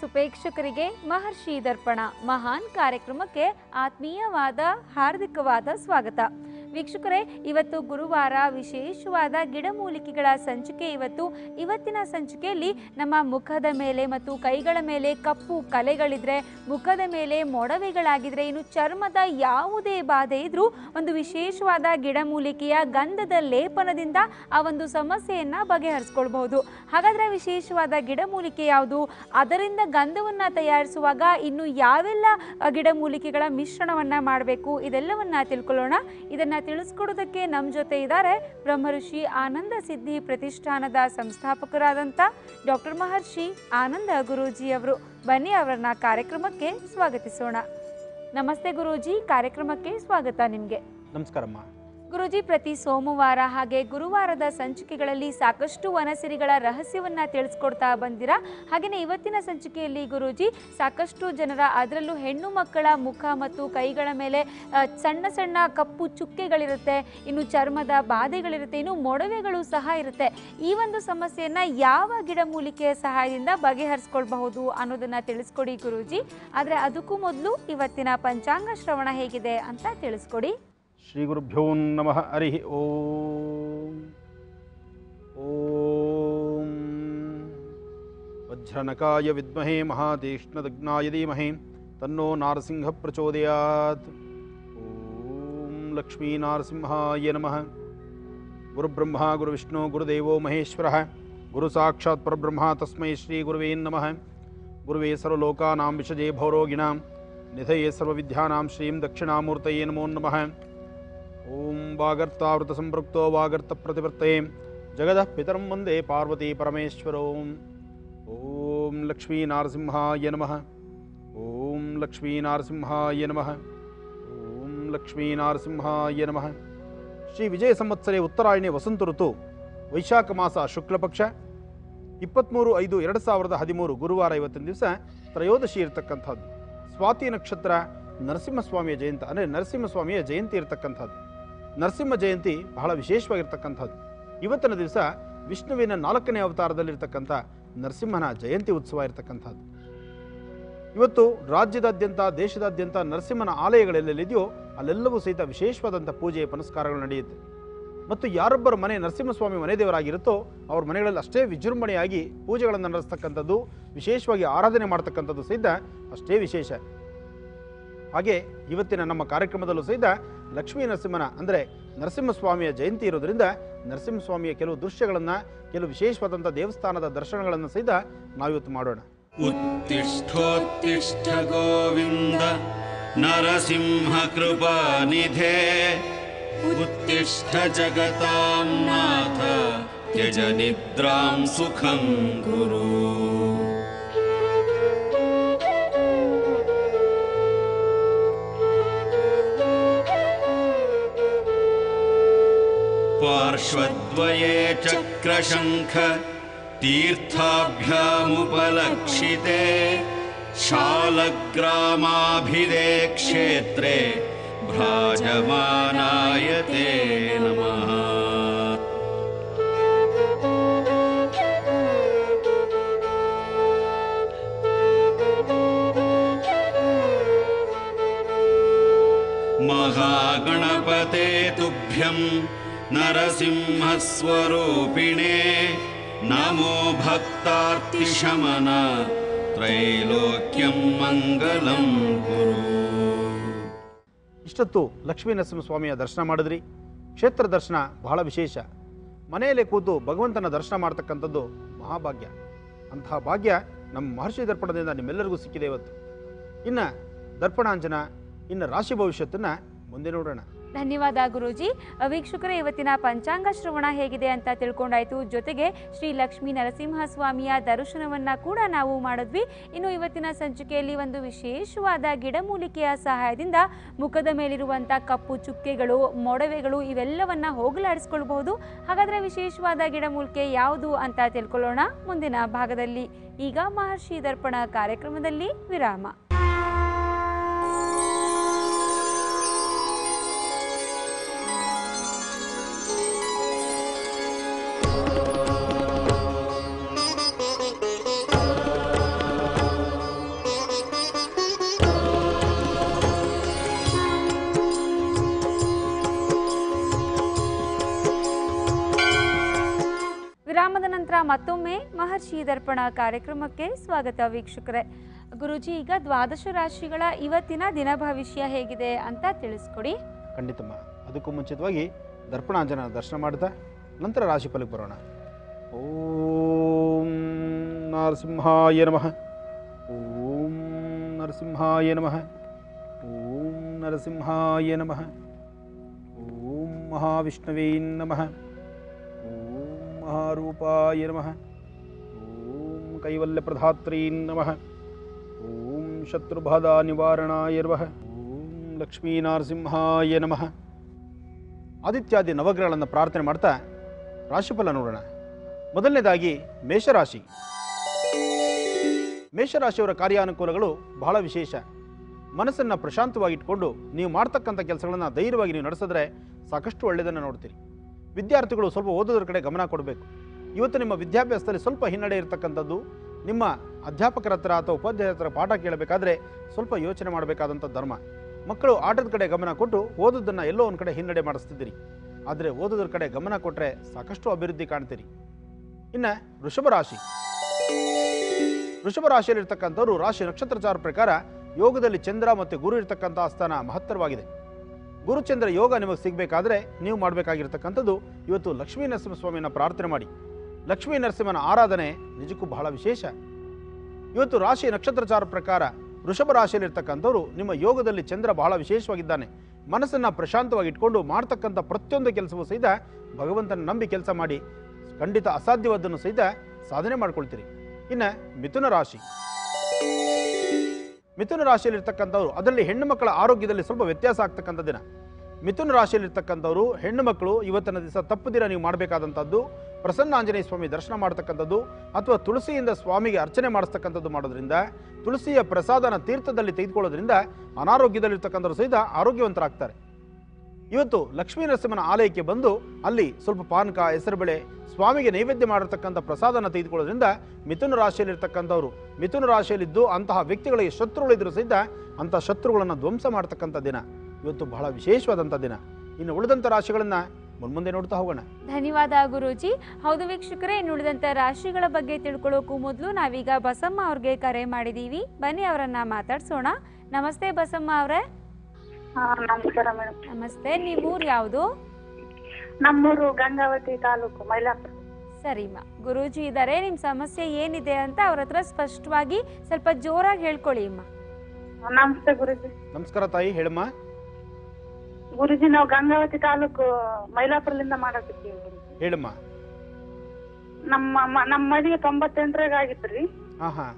ಸುಪೇಕ್ಷಕರಿಗೆ ಮಹರ್ಷಿ ದರ್ಪಣ ಮಹಾನ್ ಕಾರ್ಯಕ್ರಮಕ್ಕೆ ಆತ್ಮೀಯವಾದ ಹಾರ್ದಿಕವಾದ ಸ್ವಾಗತ ವೀಕ್ಷಕರೇ ಇವತ್ತು ಗುರುವಾರ ವಿಶೇಷವಾದ ಗಿಡಮೂಲಿಕೆಗಳ ಸಂಚಿಕೆ ಇವತ್ತು ಇವತ್ತಿನ ಸಂಚಿಕೆಯಲ್ಲಿ ನಮ್ಮ ಮುಖದ ಮೇಲೆ ಮತ್ತು ಕೈಗಳ ಮೇಲೆ ಕಪ್ಪು ಕಲೆಗಳಿದ್ರೆ ಮುಖದ ಮೇಲೆ ಮೊಡವೆಗಳಾಗಿದ್ರೆ ಇನ್ನು ಚರ್ಮದ ಯಾವುದೇ ಬಾಧೆ ಇದ್ರೂ ಒಂದು ವಿಶೇಷವಾದ ಗಿಡಮೂಲಿಕೆಯ ಗಂಧದ ಲೇಪನದಿಂದ ಆ ಒಂದು ಸಮಸ್ಯೆಯನ್ನು ಬಗೆಹರಿಸ್ಕೊಳ್ಬಹುದು ಹಾಗಾದರೆ ವಿಶೇಷವಾದ ಗಿಡಮೂಲಿಕೆ ಯಾವುದು ಅದರಿಂದ ಗಂಧವನ್ನು ತಯಾರಿಸುವಾಗ ಇನ್ನು ಯಾವೆಲ್ಲ ಅ, ಗಿಡಮೂಲಿಕೆಗಳ ಮಿಶ್ರಣವನ್ನು ಮಾಡಬೇಕು ಇದೆಲ್ಲವನ್ನ ತಿಳ್ಕೊಳ್ಳೋಣ ಇದನ್ನು ತಿಳಿಸ್ಕೊಡೋದಕ್ಕೆ ನಮ್ಮ ಜೊತೆ ಇದ್ದಾರೆ ಬ್ರಹ್ಮಋಷಿ ಆನಂದ ಸಿದ್ಧಿ ಪ್ರತಿಷ್ಠಾನದ ಸಂಸ್ಥಾಪಕರಾದಂಥ ಡಾಕ್ಟರ್ ಮಹರ್ಷಿ ಆನಂದ ಗುರೂಜಿ ಅವರು ಬನ್ನಿ ಅವರನ್ನ ಕಾರ್ಯಕ್ರಮಕ್ಕೆ ಸ್ವಾಗತಿಸೋಣ ನಮಸ್ತೆ ಗುರೂಜಿ ಕಾರ್ಯಕ್ರಮಕ್ಕೆ ಸ್ವಾಗತ ನಿಮಗೆ ನಮಸ್ಕಾರಮ್ಮ ಗುರುಜಿ ಪ್ರತಿ ಸೋಮವಾರ ಹಾಗೆ ಗುರುವಾರದ ಸಂಚಿಕೆಗಳಲ್ಲಿ ಸಾಕಷ್ಟು ವನಸಿರಿಗಳ ರಹಸ್ಯವನ್ನ ತಿಳಿಸ್ಕೊಡ್ತಾ ಬಂದಿರಾ ಹಾಗೆಯೇ ಇವತ್ತಿನ ಸಂಚಿಕೆಯಲ್ಲಿ ಗುರೂಜಿ ಸಾಕಷ್ಟು ಜನರ ಅದರಲ್ಲೂ ಹೆಣ್ಣು ಮಕ್ಕಳ ಮುಖ ಮತ್ತು ಕೈಗಳ ಮೇಲೆ ಆ, ಸಣ್ಣ ಸಣ್ಣ ಕಪ್ಪು ಚುಕ್ಕೆಗಳಿರುತ್ತೆ ಇನ್ನು ಚರ್ಮದ ಬಾಧೆಗಳಿರುತ್ತೆ ಇನ್ನು ಮೊಡವೆಗಳು ಸಹ ಇರುತ್ತೆ ಈ ಒಂದು ಸಮಸ್ಯೆಯನ್ನ ಯಾವ ಗಿಡಮೂಲಿಕೆಯ ಸಹಾಯದಿಂದ ಬಗೆಹರಿಸ್ಕೊಳ್ಬಹುದು ಅನ್ನೋದನ್ನ ತಿಳಿಸ್ಕೊಡಿ ಗುರೂಜಿ ಆದರೆ ಅದಕ್ಕೂ ಮೊದಲು ಇವತ್ತಿನ ಪಂಚಾಂಗ ಶ್ರವಣ ಹೇಗಿದೆ ಅಂತ ತಿಳಿಸ್ಕೊಡಿ ಶ್ರೀ ಗುರುಭ್ಯೋ ನಮಃ ಹರಿ ಓಂ ಓಂ ವಜ್ರನಕಾಯ ವಿದ್ಮಹೇ ಮಹಾತೀಕ್ಷ್ಣದಗ್ನಾಯ ಧೀಮಹಿ ತನ್ನೋ ನಾರಸಿಂಹ ಪ್ರಚೋದಯಾತ್ ಓಂ ಲಕ್ಷ್ಮೀನಾರಸಿಂಹಾಯ ನಮಃ ಗುರುಬ್ರಹ್ಮ ಗುರುವಿಷ್ಣು ಗುರುದೇವೋ ಮಹೇಶ್ವರ ಗುರು ಸಾಕ್ಷಾತ್ ಪರಬ್ರಹ್ಮ ತಸ್ಮೈ ಶ್ರೀ ಗುರುವೇ ನಮಃ ಗುರುವೇ ಸರ್ವಲೋಕಾನಾಂ ವಿಷಜೇ ಭವರೋಗಿಣಾಂ ನಿಧಯೇ ಸರ್ವವಿದ್ಯಾನಾಂ ಶ್ರೀಂ ದಕ್ಷಿಣಾಮೂರ್ತಯೇ ನಮೋ ನಮಃ ಓಂ ವಾಗರ್ತಾವೃತ ಸಂಪೃಕ್ತೋ ವಾಗರ್ತ ಪ್ರತಿವರ್ತೇ ಜಗದಃ ಪಿತರಂ ವಂದೇ ಪಾರ್ವತಿ ಪರಮೇಶ್ವರೋಂ ಓಂ ಲಕ್ಷ್ಮೀನಾರಸಿಂಹಾಯ ನಮಃ ಓಂ ಲಕ್ಷ್ಮೀನಾರಸಿಂಹಾಯ ನಮಃ ಓಂ ಲಕ್ಷ್ಮೀನಾರಸಿಂಹಾಯ ನಮಃ ಶ್ರೀ ವಿಜಯ ಸಂವತ್ಸರೆ ಉತ್ತರಾಯಣಿ ವಸಂತ ಋತು ವೈಶಾಖ ಮಾಸ ಶುಕ್ಲಪಕ್ಷ ಇಪ್ಪತ್ತ್ಮೂರು ಐದು ಎರಡು ಸಾವಿರದ ಹದಿಮೂರು ಗುರುವಾರ ಇವತ್ತಿನ ದಿವಸ ತ್ರಯೋದಶಿ ಇರತಕ್ಕಂಥದ್ದು ಸ್ವಾತಿ ನಕ್ಷತ್ರ ನರಸಿಂಹಸ್ವಾಮಿಯ ಜಯಂತಿ ಅಂದರೆ ನರಸಿಂಹಸ್ವಾಮಿಯ ಜಯಂತಿ ಇರತಕ್ಕಂಥದ್ದು ನರಸಿಂಹ ಜಯಂತಿ ಬಹಳ ವಿಶೇಷವಾಗಿರ್ತಕ್ಕಂಥದ್ದು ಇವತ್ತಿನ ದಿವಸ ವಿಷ್ಣುವಿನ ನಾಲ್ಕನೇ ಅವತಾರದಲ್ಲಿರ್ತಕ್ಕಂಥ ನರಸಿಂಹನ ಜಯಂತಿ ಉತ್ಸವ ಇರತಕ್ಕಂಥದ್ದು ಇವತ್ತು ರಾಜ್ಯದಾದ್ಯಂತ ದೇಶದಾದ್ಯಂತ ನರಸಿಂಹನ ಆಲಯಗಳೆಲ್ಲೆಲ್ಲಿದೆಯೋ ಅಲ್ಲೆಲ್ಲವೂ ಸಹಿತ ವಿಶೇಷವಾದಂಥ ಪೂಜೆ ಪುನಸ್ಕಾರಗಳು ನಡೆಯುತ್ತೆ ಮತ್ತು ಯಾರೊಬ್ಬರ ಮನೆ ನರಸಿಂಹಸ್ವಾಮಿ ಮನೆ ದೇವರಾಗಿರುತ್ತೋ ಅವ್ರ ಮನೆಗಳಲ್ಲಿ ಅಷ್ಟೇ ವಿಜೃಂಭಣೆಯಾಗಿ ಪೂಜೆಗಳನ್ನು ನಡೆಸ್ತಕ್ಕಂಥದ್ದು ವಿಶೇಷವಾಗಿ ಆರಾಧನೆ ಮಾಡ್ತಕ್ಕಂಥದ್ದು ಸಹಿತ ಅಷ್ಟೇ ವಿಶೇಷ ಹಾಗೆ ಇವತ್ತಿನ ನಮ್ಮ ಕಾರ್ಯಕ್ರಮದಲ್ಲೂ ಸಹಿತ ಲಕ್ಷ್ಮೀ ನರಸಿಂಹನ ಅಂದರೆ ನರಸಿಂಹಸ್ವಾಮಿಯ ಜಯಂತಿ ಇರೋದ್ರಿಂದ ನರಸಿಂಹಸ್ವಾಮಿಯ ಕೆಲವು ದೃಶ್ಯಗಳನ್ನು ಕೆಲವು ವಿಶೇಷವಾದಂಥ ದೇವಸ್ಥಾನದ ದರ್ಶನಗಳನ್ನು ಸಹಿತ ನಾವಿವತ್ತು ಮಾಡೋಣ उत्तिष्ठोत्तिष्ठ गोविन्द नरसिंहकृपानिधे उत्तिष्ठ जगतां नाथ त्यज निद्रां सुखं कुरु पार्श्वद्वये चक्रशङ्ख तीर्थाभ्यामुपलक्षिते शालग्रामाभिदे क्षेत्रे भ्राजमानाय ते नमः महागणपते तुभ्यं नरसिंहस्वरूपिणे नमो भक्तार्तिशमन त्रैलोक्यं मङ्गलं कुरु ಇಷ್ಟೊತ್ತು ಲಕ್ಷ್ಮೀ ನರಸಿಂಹಸ್ವಾಮಿಯ ದರ್ಶನ ಮಾಡಿದ್ರಿ ಕ್ಷೇತ್ರ ದರ್ಶನ ಬಹಳ ವಿಶೇಷ ಮನೆಯಲ್ಲೇ ಕೂತು ಭಗವಂತನ ದರ್ಶನ ಮಾಡ್ತಕ್ಕಂಥದ್ದು ಮಹಾಭಾಗ್ಯ ಅಂತಹ ಭಾಗ್ಯ ನಮ್ಮ ಮಹರ್ಷಿ ದರ್ಪಣದಿಂದ ನಿಮ್ಮೆಲ್ಲರಿಗೂ ಸಿಕ್ಕಿದೆ ಇವತ್ತು ಇನ್ನು ದರ್ಪಣಾಂಜನ ಇನ್ನು ರಾಶಿ ಭವಿಷ್ಯತ್ತನ್ನು ಮುಂದೆ ನೋಡೋಣ ಧನ್ಯವಾದ ಗುರೂಜಿ ವೀಕ್ಷಕರೇ ಇವತ್ತಿನ ಪಂಚಾಂಗ ಶ್ರವಣ ಹೇಗಿದೆ ಅಂತ ತಿಳ್ಕೊಂಡಾಯ್ತು ಜೊತೆಗೆ ಶ್ರೀ ಲಕ್ಷ್ಮೀ ನರಸಿಂಹ ಸ್ವಾಮಿಯ ದರ್ಶನವನ್ನ ಕೂಡ ನಾವು ಮಾಡಿದ್ವಿ ಇನ್ನು ಇವತ್ತಿನ ಸಂಚಿಕೆಯಲ್ಲಿ ಒಂದು ವಿಶೇಷವಾದ ಗಿಡಮೂಲಿಕೆಯ ಸಹಾಯದಿಂದ ಮುಖದ ಮೇಲಿರುವಂಥ ಕಪ್ಪು ಚುಕ್ಕೆಗಳು ಮೊಡವೆಗಳು ಇವೆಲ್ಲವನ್ನ ಹೋಗಲಾಡಿಸ್ಕೊಳ್ಬಹುದು ಹಾಗಾದ್ರೆ ವಿಶೇಷವಾದ ಗಿಡಮೂಲಿಕೆ ಯಾವುದು ಅಂತ ತಿಳ್ಕೊಳ್ಳೋಣ ಮುಂದಿನ ಭಾಗದಲ್ಲಿ ಈಗ ಮಹರ್ಷಿ ದರ್ಪಣ ಕಾರ್ಯಕ್ರಮದಲ್ಲಿ ವಿರಾಮ ನಂತರ ಮತ್ತೊಮ್ಮೆ ಮಹರ್ಷಿ ದರ್ಪಣ ಕಾರ್ಯಕ್ರಮಕ್ಕೆ ಸ್ವಾಗತ ವೀಕ್ಷಕರೇ ಗುರುಜಿ ಈಗ ದ್ವಾದಶ ರಾಶಿಗಳ ಇವತ್ತಿನ ದಿನ ಭವಿಷ್ಯ ಹೇಗಿದೆ ಅಂತ ತಿಳಿಸ್ಕೊಡಿ ಖಂಡಿತಮ್ಮ ಅದಕ್ಕೂ ಮುಂಚಿತವಾಗಿ ದರ್ಪಣಾಂಜನ ದರ್ಶನ ಮಾಡ್ತಾ ನಂತರ ರಾಶಿ ಫಲಕ್ಕೆ ಬರೋಣ ಓಂ ನರಸಿಂಹಾಯ ನಮಃ ಓಂ ನರಸಿಂಹಾಯ ನಮಃ ಓಂ ನರಸಿಂಹಾಯ ನಮಃ ಓಂ ಮಹಾವಿಷ್ಣವೇ ನಮಃ ಓಂ ಮಹಾರೂಪಾಯ ನಮಃ ಓಂ ಕೈವಲ್ಯಪ್ರಧಾತ್ರೀ ನಮಃ ಓಂ ಶತ್ರುಬಾಧಾ ನಿವಾರಣಾಯ ನಮಃ ಓಂ ಲಕ್ಷ್ಮೀನರಸಿಂಹಾಯ ನಮಃ ಆದಿತ್ಯಾದಿ ನವಗ್ರಹಗಳನ್ನು ಪ್ರಾರ್ಥನೆ ಮಾಡ್ತಾ ರಾಶಿಫಲ ನೋಡೋಣ ಮೊದಲನೇದಾಗಿ ಮೇಷರಾಶಿ ಮೇಷರಾಶಿಯವರ ಕಾರ್ಯಾನುಕೂಲಗಳು ಬಹಳ ವಿಶೇಷ ಮನಸ್ಸನ್ನು ಪ್ರಶಾಂತವಾಗಿಟ್ಕೊಂಡು ನೀವು ಮಾಡ್ತಕ್ಕಂಥ ಕೆಲಸಗಳನ್ನು ಧೈರ್ಯವಾಗಿ ನೀವು ನಡೆಸಿದ್ರೆ ಸಾಕಷ್ಟು ಒಳ್ಳೆಯದನ್ನು ನೋಡ್ತೀರಿ ವಿದ್ಯಾರ್ಥಿಗಳು ಸ್ವಲ್ಪ ಓದೋದ್ರ ಕಡೆ ಗಮನ ಕೊಡಬೇಕು ಇವತ್ತು ನಿಮ್ಮ ವಿದ್ಯಾಭ್ಯಾಸದಲ್ಲಿ ಸ್ವಲ್ಪ ಹಿನ್ನಡೆ ಇರತಕ್ಕಂಥದ್ದು ನಿಮ್ಮ ಅಧ್ಯಾಪಕರ ಹತ್ರ ಅಥವಾ ಉಪಾಧ್ಯಾಯರ ಹತ್ರ ಪಾಠ ಕೇಳಬೇಕಾದ್ರೆ ಸ್ವಲ್ಪ ಯೋಚನೆ ಮಾಡಬೇಕಾದಂಥ ಧರ್ಮ ಮಕ್ಕಳು ಆಟದ ಕಡೆ ಗಮನ ಕೊಟ್ಟು ಓದೋದನ್ನು ಎಲ್ಲೋ ಒಂದು ಕಡೆ ಹಿನ್ನಡೆ ಮಾಡಿಸ್ತಿದ್ದೀರಿ ಆದರೆ ಓದೋದ್ರ ಕಡೆ ಗಮನ ಕೊಟ್ಟರೆ ಸಾಕಷ್ಟು ಅಭಿವೃದ್ಧಿ ಕಾಣ್ತೀರಿ ಇನ್ನು ವೃಷಭ ರಾಶಿ ವೃಷಭ ರಾಶಿಯಲ್ಲಿರ್ತಕ್ಕಂಥವ್ರು ರಾಶಿ ನಕ್ಷತ್ರಚಾರ ಪ್ರಕಾರ ಯೋಗದಲ್ಲಿ ಚಂದ್ರ ಮತ್ತು ಗುರು ಇರ್ತಕ್ಕಂಥ ಸ್ಥಾನ ಮಹತ್ತರವಾಗಿದೆ ಗುರುಚಂದ್ರ ಯೋಗ ನಿಮಗೆ ಸಿಗಬೇಕಾದ್ರೆ ನೀವು ಮಾಡಬೇಕಾಗಿರ್ತಕ್ಕಂಥದ್ದು ಇವತ್ತು ಲಕ್ಷ್ಮೀ ನರಸಿಂಹಸ್ವಾಮಿಯನ್ನು ಪ್ರಾರ್ಥನೆ ಮಾಡಿ ಲಕ್ಷ್ಮೀ ನರಸಿಂಹನ ಆರಾಧನೆ ನಿಜಕ್ಕೂ ಬಹಳ ವಿಶೇಷ ಇವತ್ತು ರಾಶಿ ನಕ್ಷತ್ರಚಾರ ಪ್ರಕಾರ ವೃಷಭ ರಾಶಿಯಲ್ಲಿರ್ತಕ್ಕಂಥವ್ರು ನಿಮ್ಮ ಯೋಗದಲ್ಲಿ ಚಂದ್ರ ಬಹಳ ವಿಶೇಷವಾಗಿದ್ದಾನೆ ಮನಸ್ಸನ್ನು ಪ್ರಶಾಂತವಾಗಿ ಇಟ್ಕೊಂಡು ಮಾಡ್ತಕ್ಕಂಥ ಪ್ರತಿಯೊಂದು ಕೆಲಸವೂ ಸಹಿತ ಭಗವಂತನ ನಂಬಿ ಕೆಲಸ ಮಾಡಿ ಖಂಡಿತ ಅಸಾಧ್ಯವಾದ್ದನ್ನು ಸಹಿತ ಸಾಧನೆ ಮಾಡ್ಕೊಳ್ತೀರಿ ಇನ್ನು ಮಿಥುನ ರಾಶಿ ಮಿಥುನ ರಾಶಿಯಲ್ಲಿರ್ತಕ್ಕಂಥವ್ರು ಅದರಲ್ಲಿ ಹೆಣ್ಣು ಮಕ್ಕಳ ಆರೋಗ್ಯದಲ್ಲಿ ಸ್ವಲ್ಪ ವ್ಯತ್ಯಾಸ ಆಗ್ತಕ್ಕಂಥ ದಿನ ಮಿಥುನ ರಾಶಿಯಲ್ಲಿರ್ತಕ್ಕಂಥವ್ರು ಹೆಣ್ಣು ಮಕ್ಕಳು ಇವತ್ತಿನ ದಿವಸ ತಪ್ಪದಿರ ನೀವು ಮಾಡಬೇಕಾದಂಥದ್ದು ಪ್ರಸನ್ನ ಆಂಜನೇಯ ಸ್ವಾಮಿ ದರ್ಶನ ಮಾಡ್ತಕ್ಕಂಥದ್ದು ಅಥವಾ ತುಳಸಿಯಿಂದ ಸ್ವಾಮಿಗೆ ಅರ್ಚನೆ ಮಾಡಿಸ್ತಕ್ಕಂಥದ್ದು ಮಾಡೋದ್ರಿಂದ ತುಳಸಿಯ ಪ್ರಸಾದನ ತೀರ್ಥದಲ್ಲಿ ತೆಗೆದುಕೊಳ್ಳೋದ್ರಿಂದ ಅನಾರೋಗ್ಯದಲ್ಲಿರ್ತಕ್ಕಂಥವ್ರು ಸಹಿತ ಆರೋಗ್ಯವಂತರಾಗ್ತಾರೆ ಇವತ್ತು ಲಕ್ಷ್ಮೀ ನರಸಿಂಹನ ಆಲಯಕ್ಕೆ ಬಂದು ಅಲ್ಲಿ ಸ್ವಲ್ಪ ಪಾನಕ ಹೆಸರುಬೇಳೆ ಸ್ವಾಮಿಗೆ ನೈವೇದ್ಯ ಮಾಡಿರ್ತಕ್ಕಂಥ ಪ್ರಸಾದನ ತೆಗೆದುಕೊಳ್ಳೋದ್ರಿಂದ ಮಿಥುನ ರಾಶಿಯಲ್ಲಿರ್ತಕ್ಕಂಥವ್ರು ಮಿಥುನ ರಾಶಿಯಲ್ಲಿದ್ದು ಅಂತಹ ವ್ಯಕ್ತಿಗಳಿಗೆ ಶತ್ರುಗಳಿದ್ರು ಸಹಿತ ಅಂಥ ಶತ್ರುಗಳನ್ನು ಧ್ವಂಸ ಮಾಡ್ತಕ್ಕಂಥ ದಿನ ಇವತ್ತು ಬಹಳ ವಿಶೇಷವಾದಂಥ ದಿನ ಇನ್ನು ಉಳಿದಂಥ ರಾಶಿಗಳನ್ನು ಮುನ್ಮುಂದೆ ನೋಡ್ತಾ ಹೋಗೋಣ ಧನ್ಯವಾದ ಗುರೂಜಿ ಹೌದು ವೀಕ್ಷಕರೇ ಇನ್ನು ಉಳಿದಂಥ ರಾಶಿಗಳ ಬಗ್ಗೆ ತಿಳ್ಕೊಳ್ಳೋಕ್ಕೂ ಮೊದಲು ನಾವೀಗ ಬಸಮ್ಮ ಅವ್ರಿಗೆ ಕರೆ ಮಾಡಿದ್ದೀವಿ ಬನ್ನಿ ಅವರನ್ನ ಮಾತಾಡ್ಸೋಣ ನಮಸ್ತೆ ಬಸಮ್ಮ ಅವರೇ ಹಾ ನಮಸ್ಕಾರ ಮೇಡಮ್ ನಮಸ್ತೆ ನಿಮ್ಮ ಊರು ಯಾವುದು ನಮ್ಮೂರು ಗಂಗಾವತಿ ತಾಲೂಕು ಮೈಲಾಪುರ ಸರಿಮಾ ಗುರೂಜಿ ಇದ್ದಾರೆ ನಿಮ್ಮ ಸಮಸ್ಯೆ ಏನಿದೆ ಅಂತ ಅವ್ರ ಹತ್ರ ಸ್ಪಷ್ಟವಾಗಿ ಸ್ವಲ್ಪ ಜೋರಾಗಿ ಹೇಳ್ಕೊಳ್ಳಿ ಅಮ್ಮ ನಮಸ್ತೆ ಗುರುಜಿ ನಮಸ್ಕಾರ ತಾಯಿ ಹೇಳಮ್ಮ ಗುರುಜಿ ನಾವು ಗಂಗಾವತಿ ತಾಲೂಕು ಮೈಲಾಪುರದಿಂದ ಮಾಡಕತ್ತೀವಿ ಗುರುಜಿ ಹೇಳಮ್ಮ ನಮ್ಮ ಮ- ನಮ್ಮ ಮದುವೆ ತೊಂಬತ್ತೆಂಟರಾಗ ಆಗಿತ್ರಿ ಹಾಂ ಹಾಂ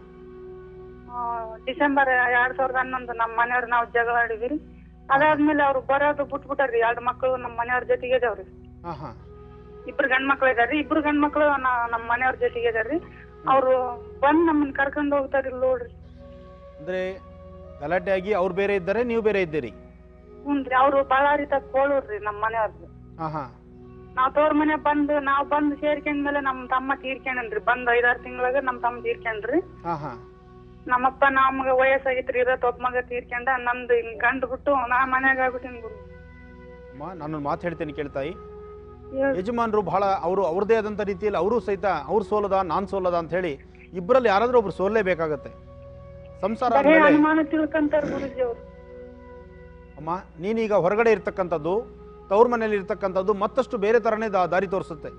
ಆ, ಡಿಸೆಂಬರ್ ಎರಡ್ ಸಾವಿರದ ಹನ್ನೊಂದು ನಮ್ಮ ಮನೆಯವ್ರು ನಾವು ಜಗಳ ಆಡಿದ್ರಿ ಅದಾದ್ಮೇಲೆ ಅವ್ರು ಬರೋದು ಬಿಟ್ಬಿಟ್ಟಾರ್ರಿ ಎರಡು ಮಕ್ಕಳು ನಮ್ಮ ಮನೆಯವ್ರ ಜೊತೆಗೆ ಇದಾವ್ರಿ ಹಾಂ ಹಾಂ ಇಬ್ರು ಗಂಡ್ ಮಕ್ಳು ಇದಾರ್ರಿ ಇಬ್ರು ಗಂಡ್ ಮಕ್ಳು ನಾ- ನಮ್ಮ ಮನೆಯವ್ರ ಜೊತೆಗೆ ಇದಾರ್ರಿ ಅವ್ರು ಬಂದ್ ನಮ್ಮನ್ನ ಕರ್ಕೊಂಡ್ ಹೋಗ್ತಾರಿ ನೋಡ್ರಿ ಅಂದರೆ ಗಲಾಟೆ ಆಗಿ ಅವ್ರು ಬೇರೆ ಇದ್ದಾರೆ ನೀವು ಬೇರೆ ಇದ್ದೀರಿ ಹ್ಞೂನ್ರಿ ಅವ್ರು ಬಳ್ಳಾರಿ ತಕ್ಕ ಕೋಳೂರ್ರಿ ನಮ್ಮ ಮನೆಯವ್ರದ್ದು ಹಾಂ ಹಾಂ ನಾವ್ ತವ್ರ ಮನೆ ಬಂದು ನಾವ್ ಬಂದು ಸೇರ್ಕೊಂಡ್ಮೇಲೆ ನಮ್ ತಮ್ಮ ತೀರ್ಕೊಂಡ್ರಿ ಬಂದ್ ಐದಾರು ತಿಂಗಳಾಗ ನಮ್ ತಮ್ಮ ತೀರ್ಕೊಂಡ್ರಿ ಹಾಂ ಹಾಂ ನಮ್ಮಪ್ಪ ನಮ್ಗ ವಯಸ್ಸಾಗಿತ್ರಿ ಇರತ್ ಒಬ್ಬ ಮಗ ತೀರ್ಕೊಂಡ ನಂದು ಹಿಂಗ್ ಗಂಡು ಬಿಟ್ಟು ನಾ ಮನ್ಯಾಗ ಆಗ್ಬಿಟ್ಟಿನಿ ಗುರು ಅಮ್ಮ ನಾನೊಂದು ಮಾತು ಹೇಳ್ತೇನೆ ಕೇಳ್ತಾಯಿ ಹೇಳ್- ಯಜಮಾನರು ಬಹಳ ಅವರು ಅವ್ರದೇ ಆದಂಥ ರೀತಿಯಲ್ಲಿ ಅವರು ಸಹಿತ ಅವ್ರು ಸೋಲದ ನಾನು ಸೋಲದ ಅಂತ ಹೇಳಿ ಇಬ್ಬರಲ್ಲಿ ಯಾರಾದರೂ ಒಬ್ರು ಸೋಲ್ಲೇಬೇಕಾಗತ್ತೆ ಸಂಸಾರ ಬರೇ ಅಂದಮೇಲೆ ಅನುಮಾನ ತಿಳ್ಕೊಂತಾರ ಗುರುಜಿ ಅವ್ರು ಅಮ್ಮ ನೀನೀಗ ಹೊರಗಡೆ ಇರ್ತಕ್ಕಂಥದ್ದು ತವ್ರ ಮನೇಲಿ ಇರ್ತಕ್ಕಂಥದ್ದು ಮತ್ತಷ್ಟು ಬೇರೆ ಥರನೇ ದಾ ದಾರಿ ತೋರಿಸುತ್ತೆ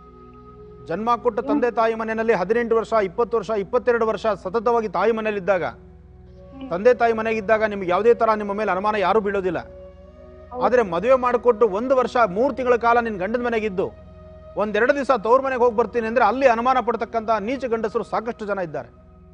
ಜನ್ಮ ಕೊಟ್ಟ ತಂದೆ ತಾಯಿ ಮನೆಯಲ್ಲಿ ಹದಿನೆಂಟು ವರ್ಷ ಇಪ್ಪತ್ತು ವರ್ಷ ಇಪ್ಪತ್ತೆರಡು ವರ್ಷ ಸತತವಾಗಿ ತಾಯಿ ಮನೇಲಿದ್ದಾಗ ತಂದೆ ತಾಯಿ ಮನೆಗಿದ್ದಾಗ ನಿಮ್ಗೆ ಯಾವುದೇ ಥರ ನಿಮ್ಮ ಮೇಲೆ ಅನುಮಾನ ಯಾರೂ ಬೀಳೋದಿಲ್ಲ ಆದರೆ ಮದುವೆ ಮಾಡಿಕೊಟ್ಟು ಒಂದು ವರ್ಷ ಮೂರು ತಿಂಗಳ ಕಾಲ ನಿನ್ನ ಗಂಡನ ಮನೆಗಿದ್ದು ಒಂದೆರಡು ದಿವಸ ತವ್ರ ಮನೆಗೆ ಹೋಗಿ ಬರ್ತೀನಿ ಅಂದರೆ ಅಲ್ಲಿ ಅನುಮಾನ ಪಡ್ತಕ್ಕಂಥ ನೀಚ ಗಂಡಸರು ಸಾಕಷ್ಟು ಜನ ಇದ್ದಾರೆ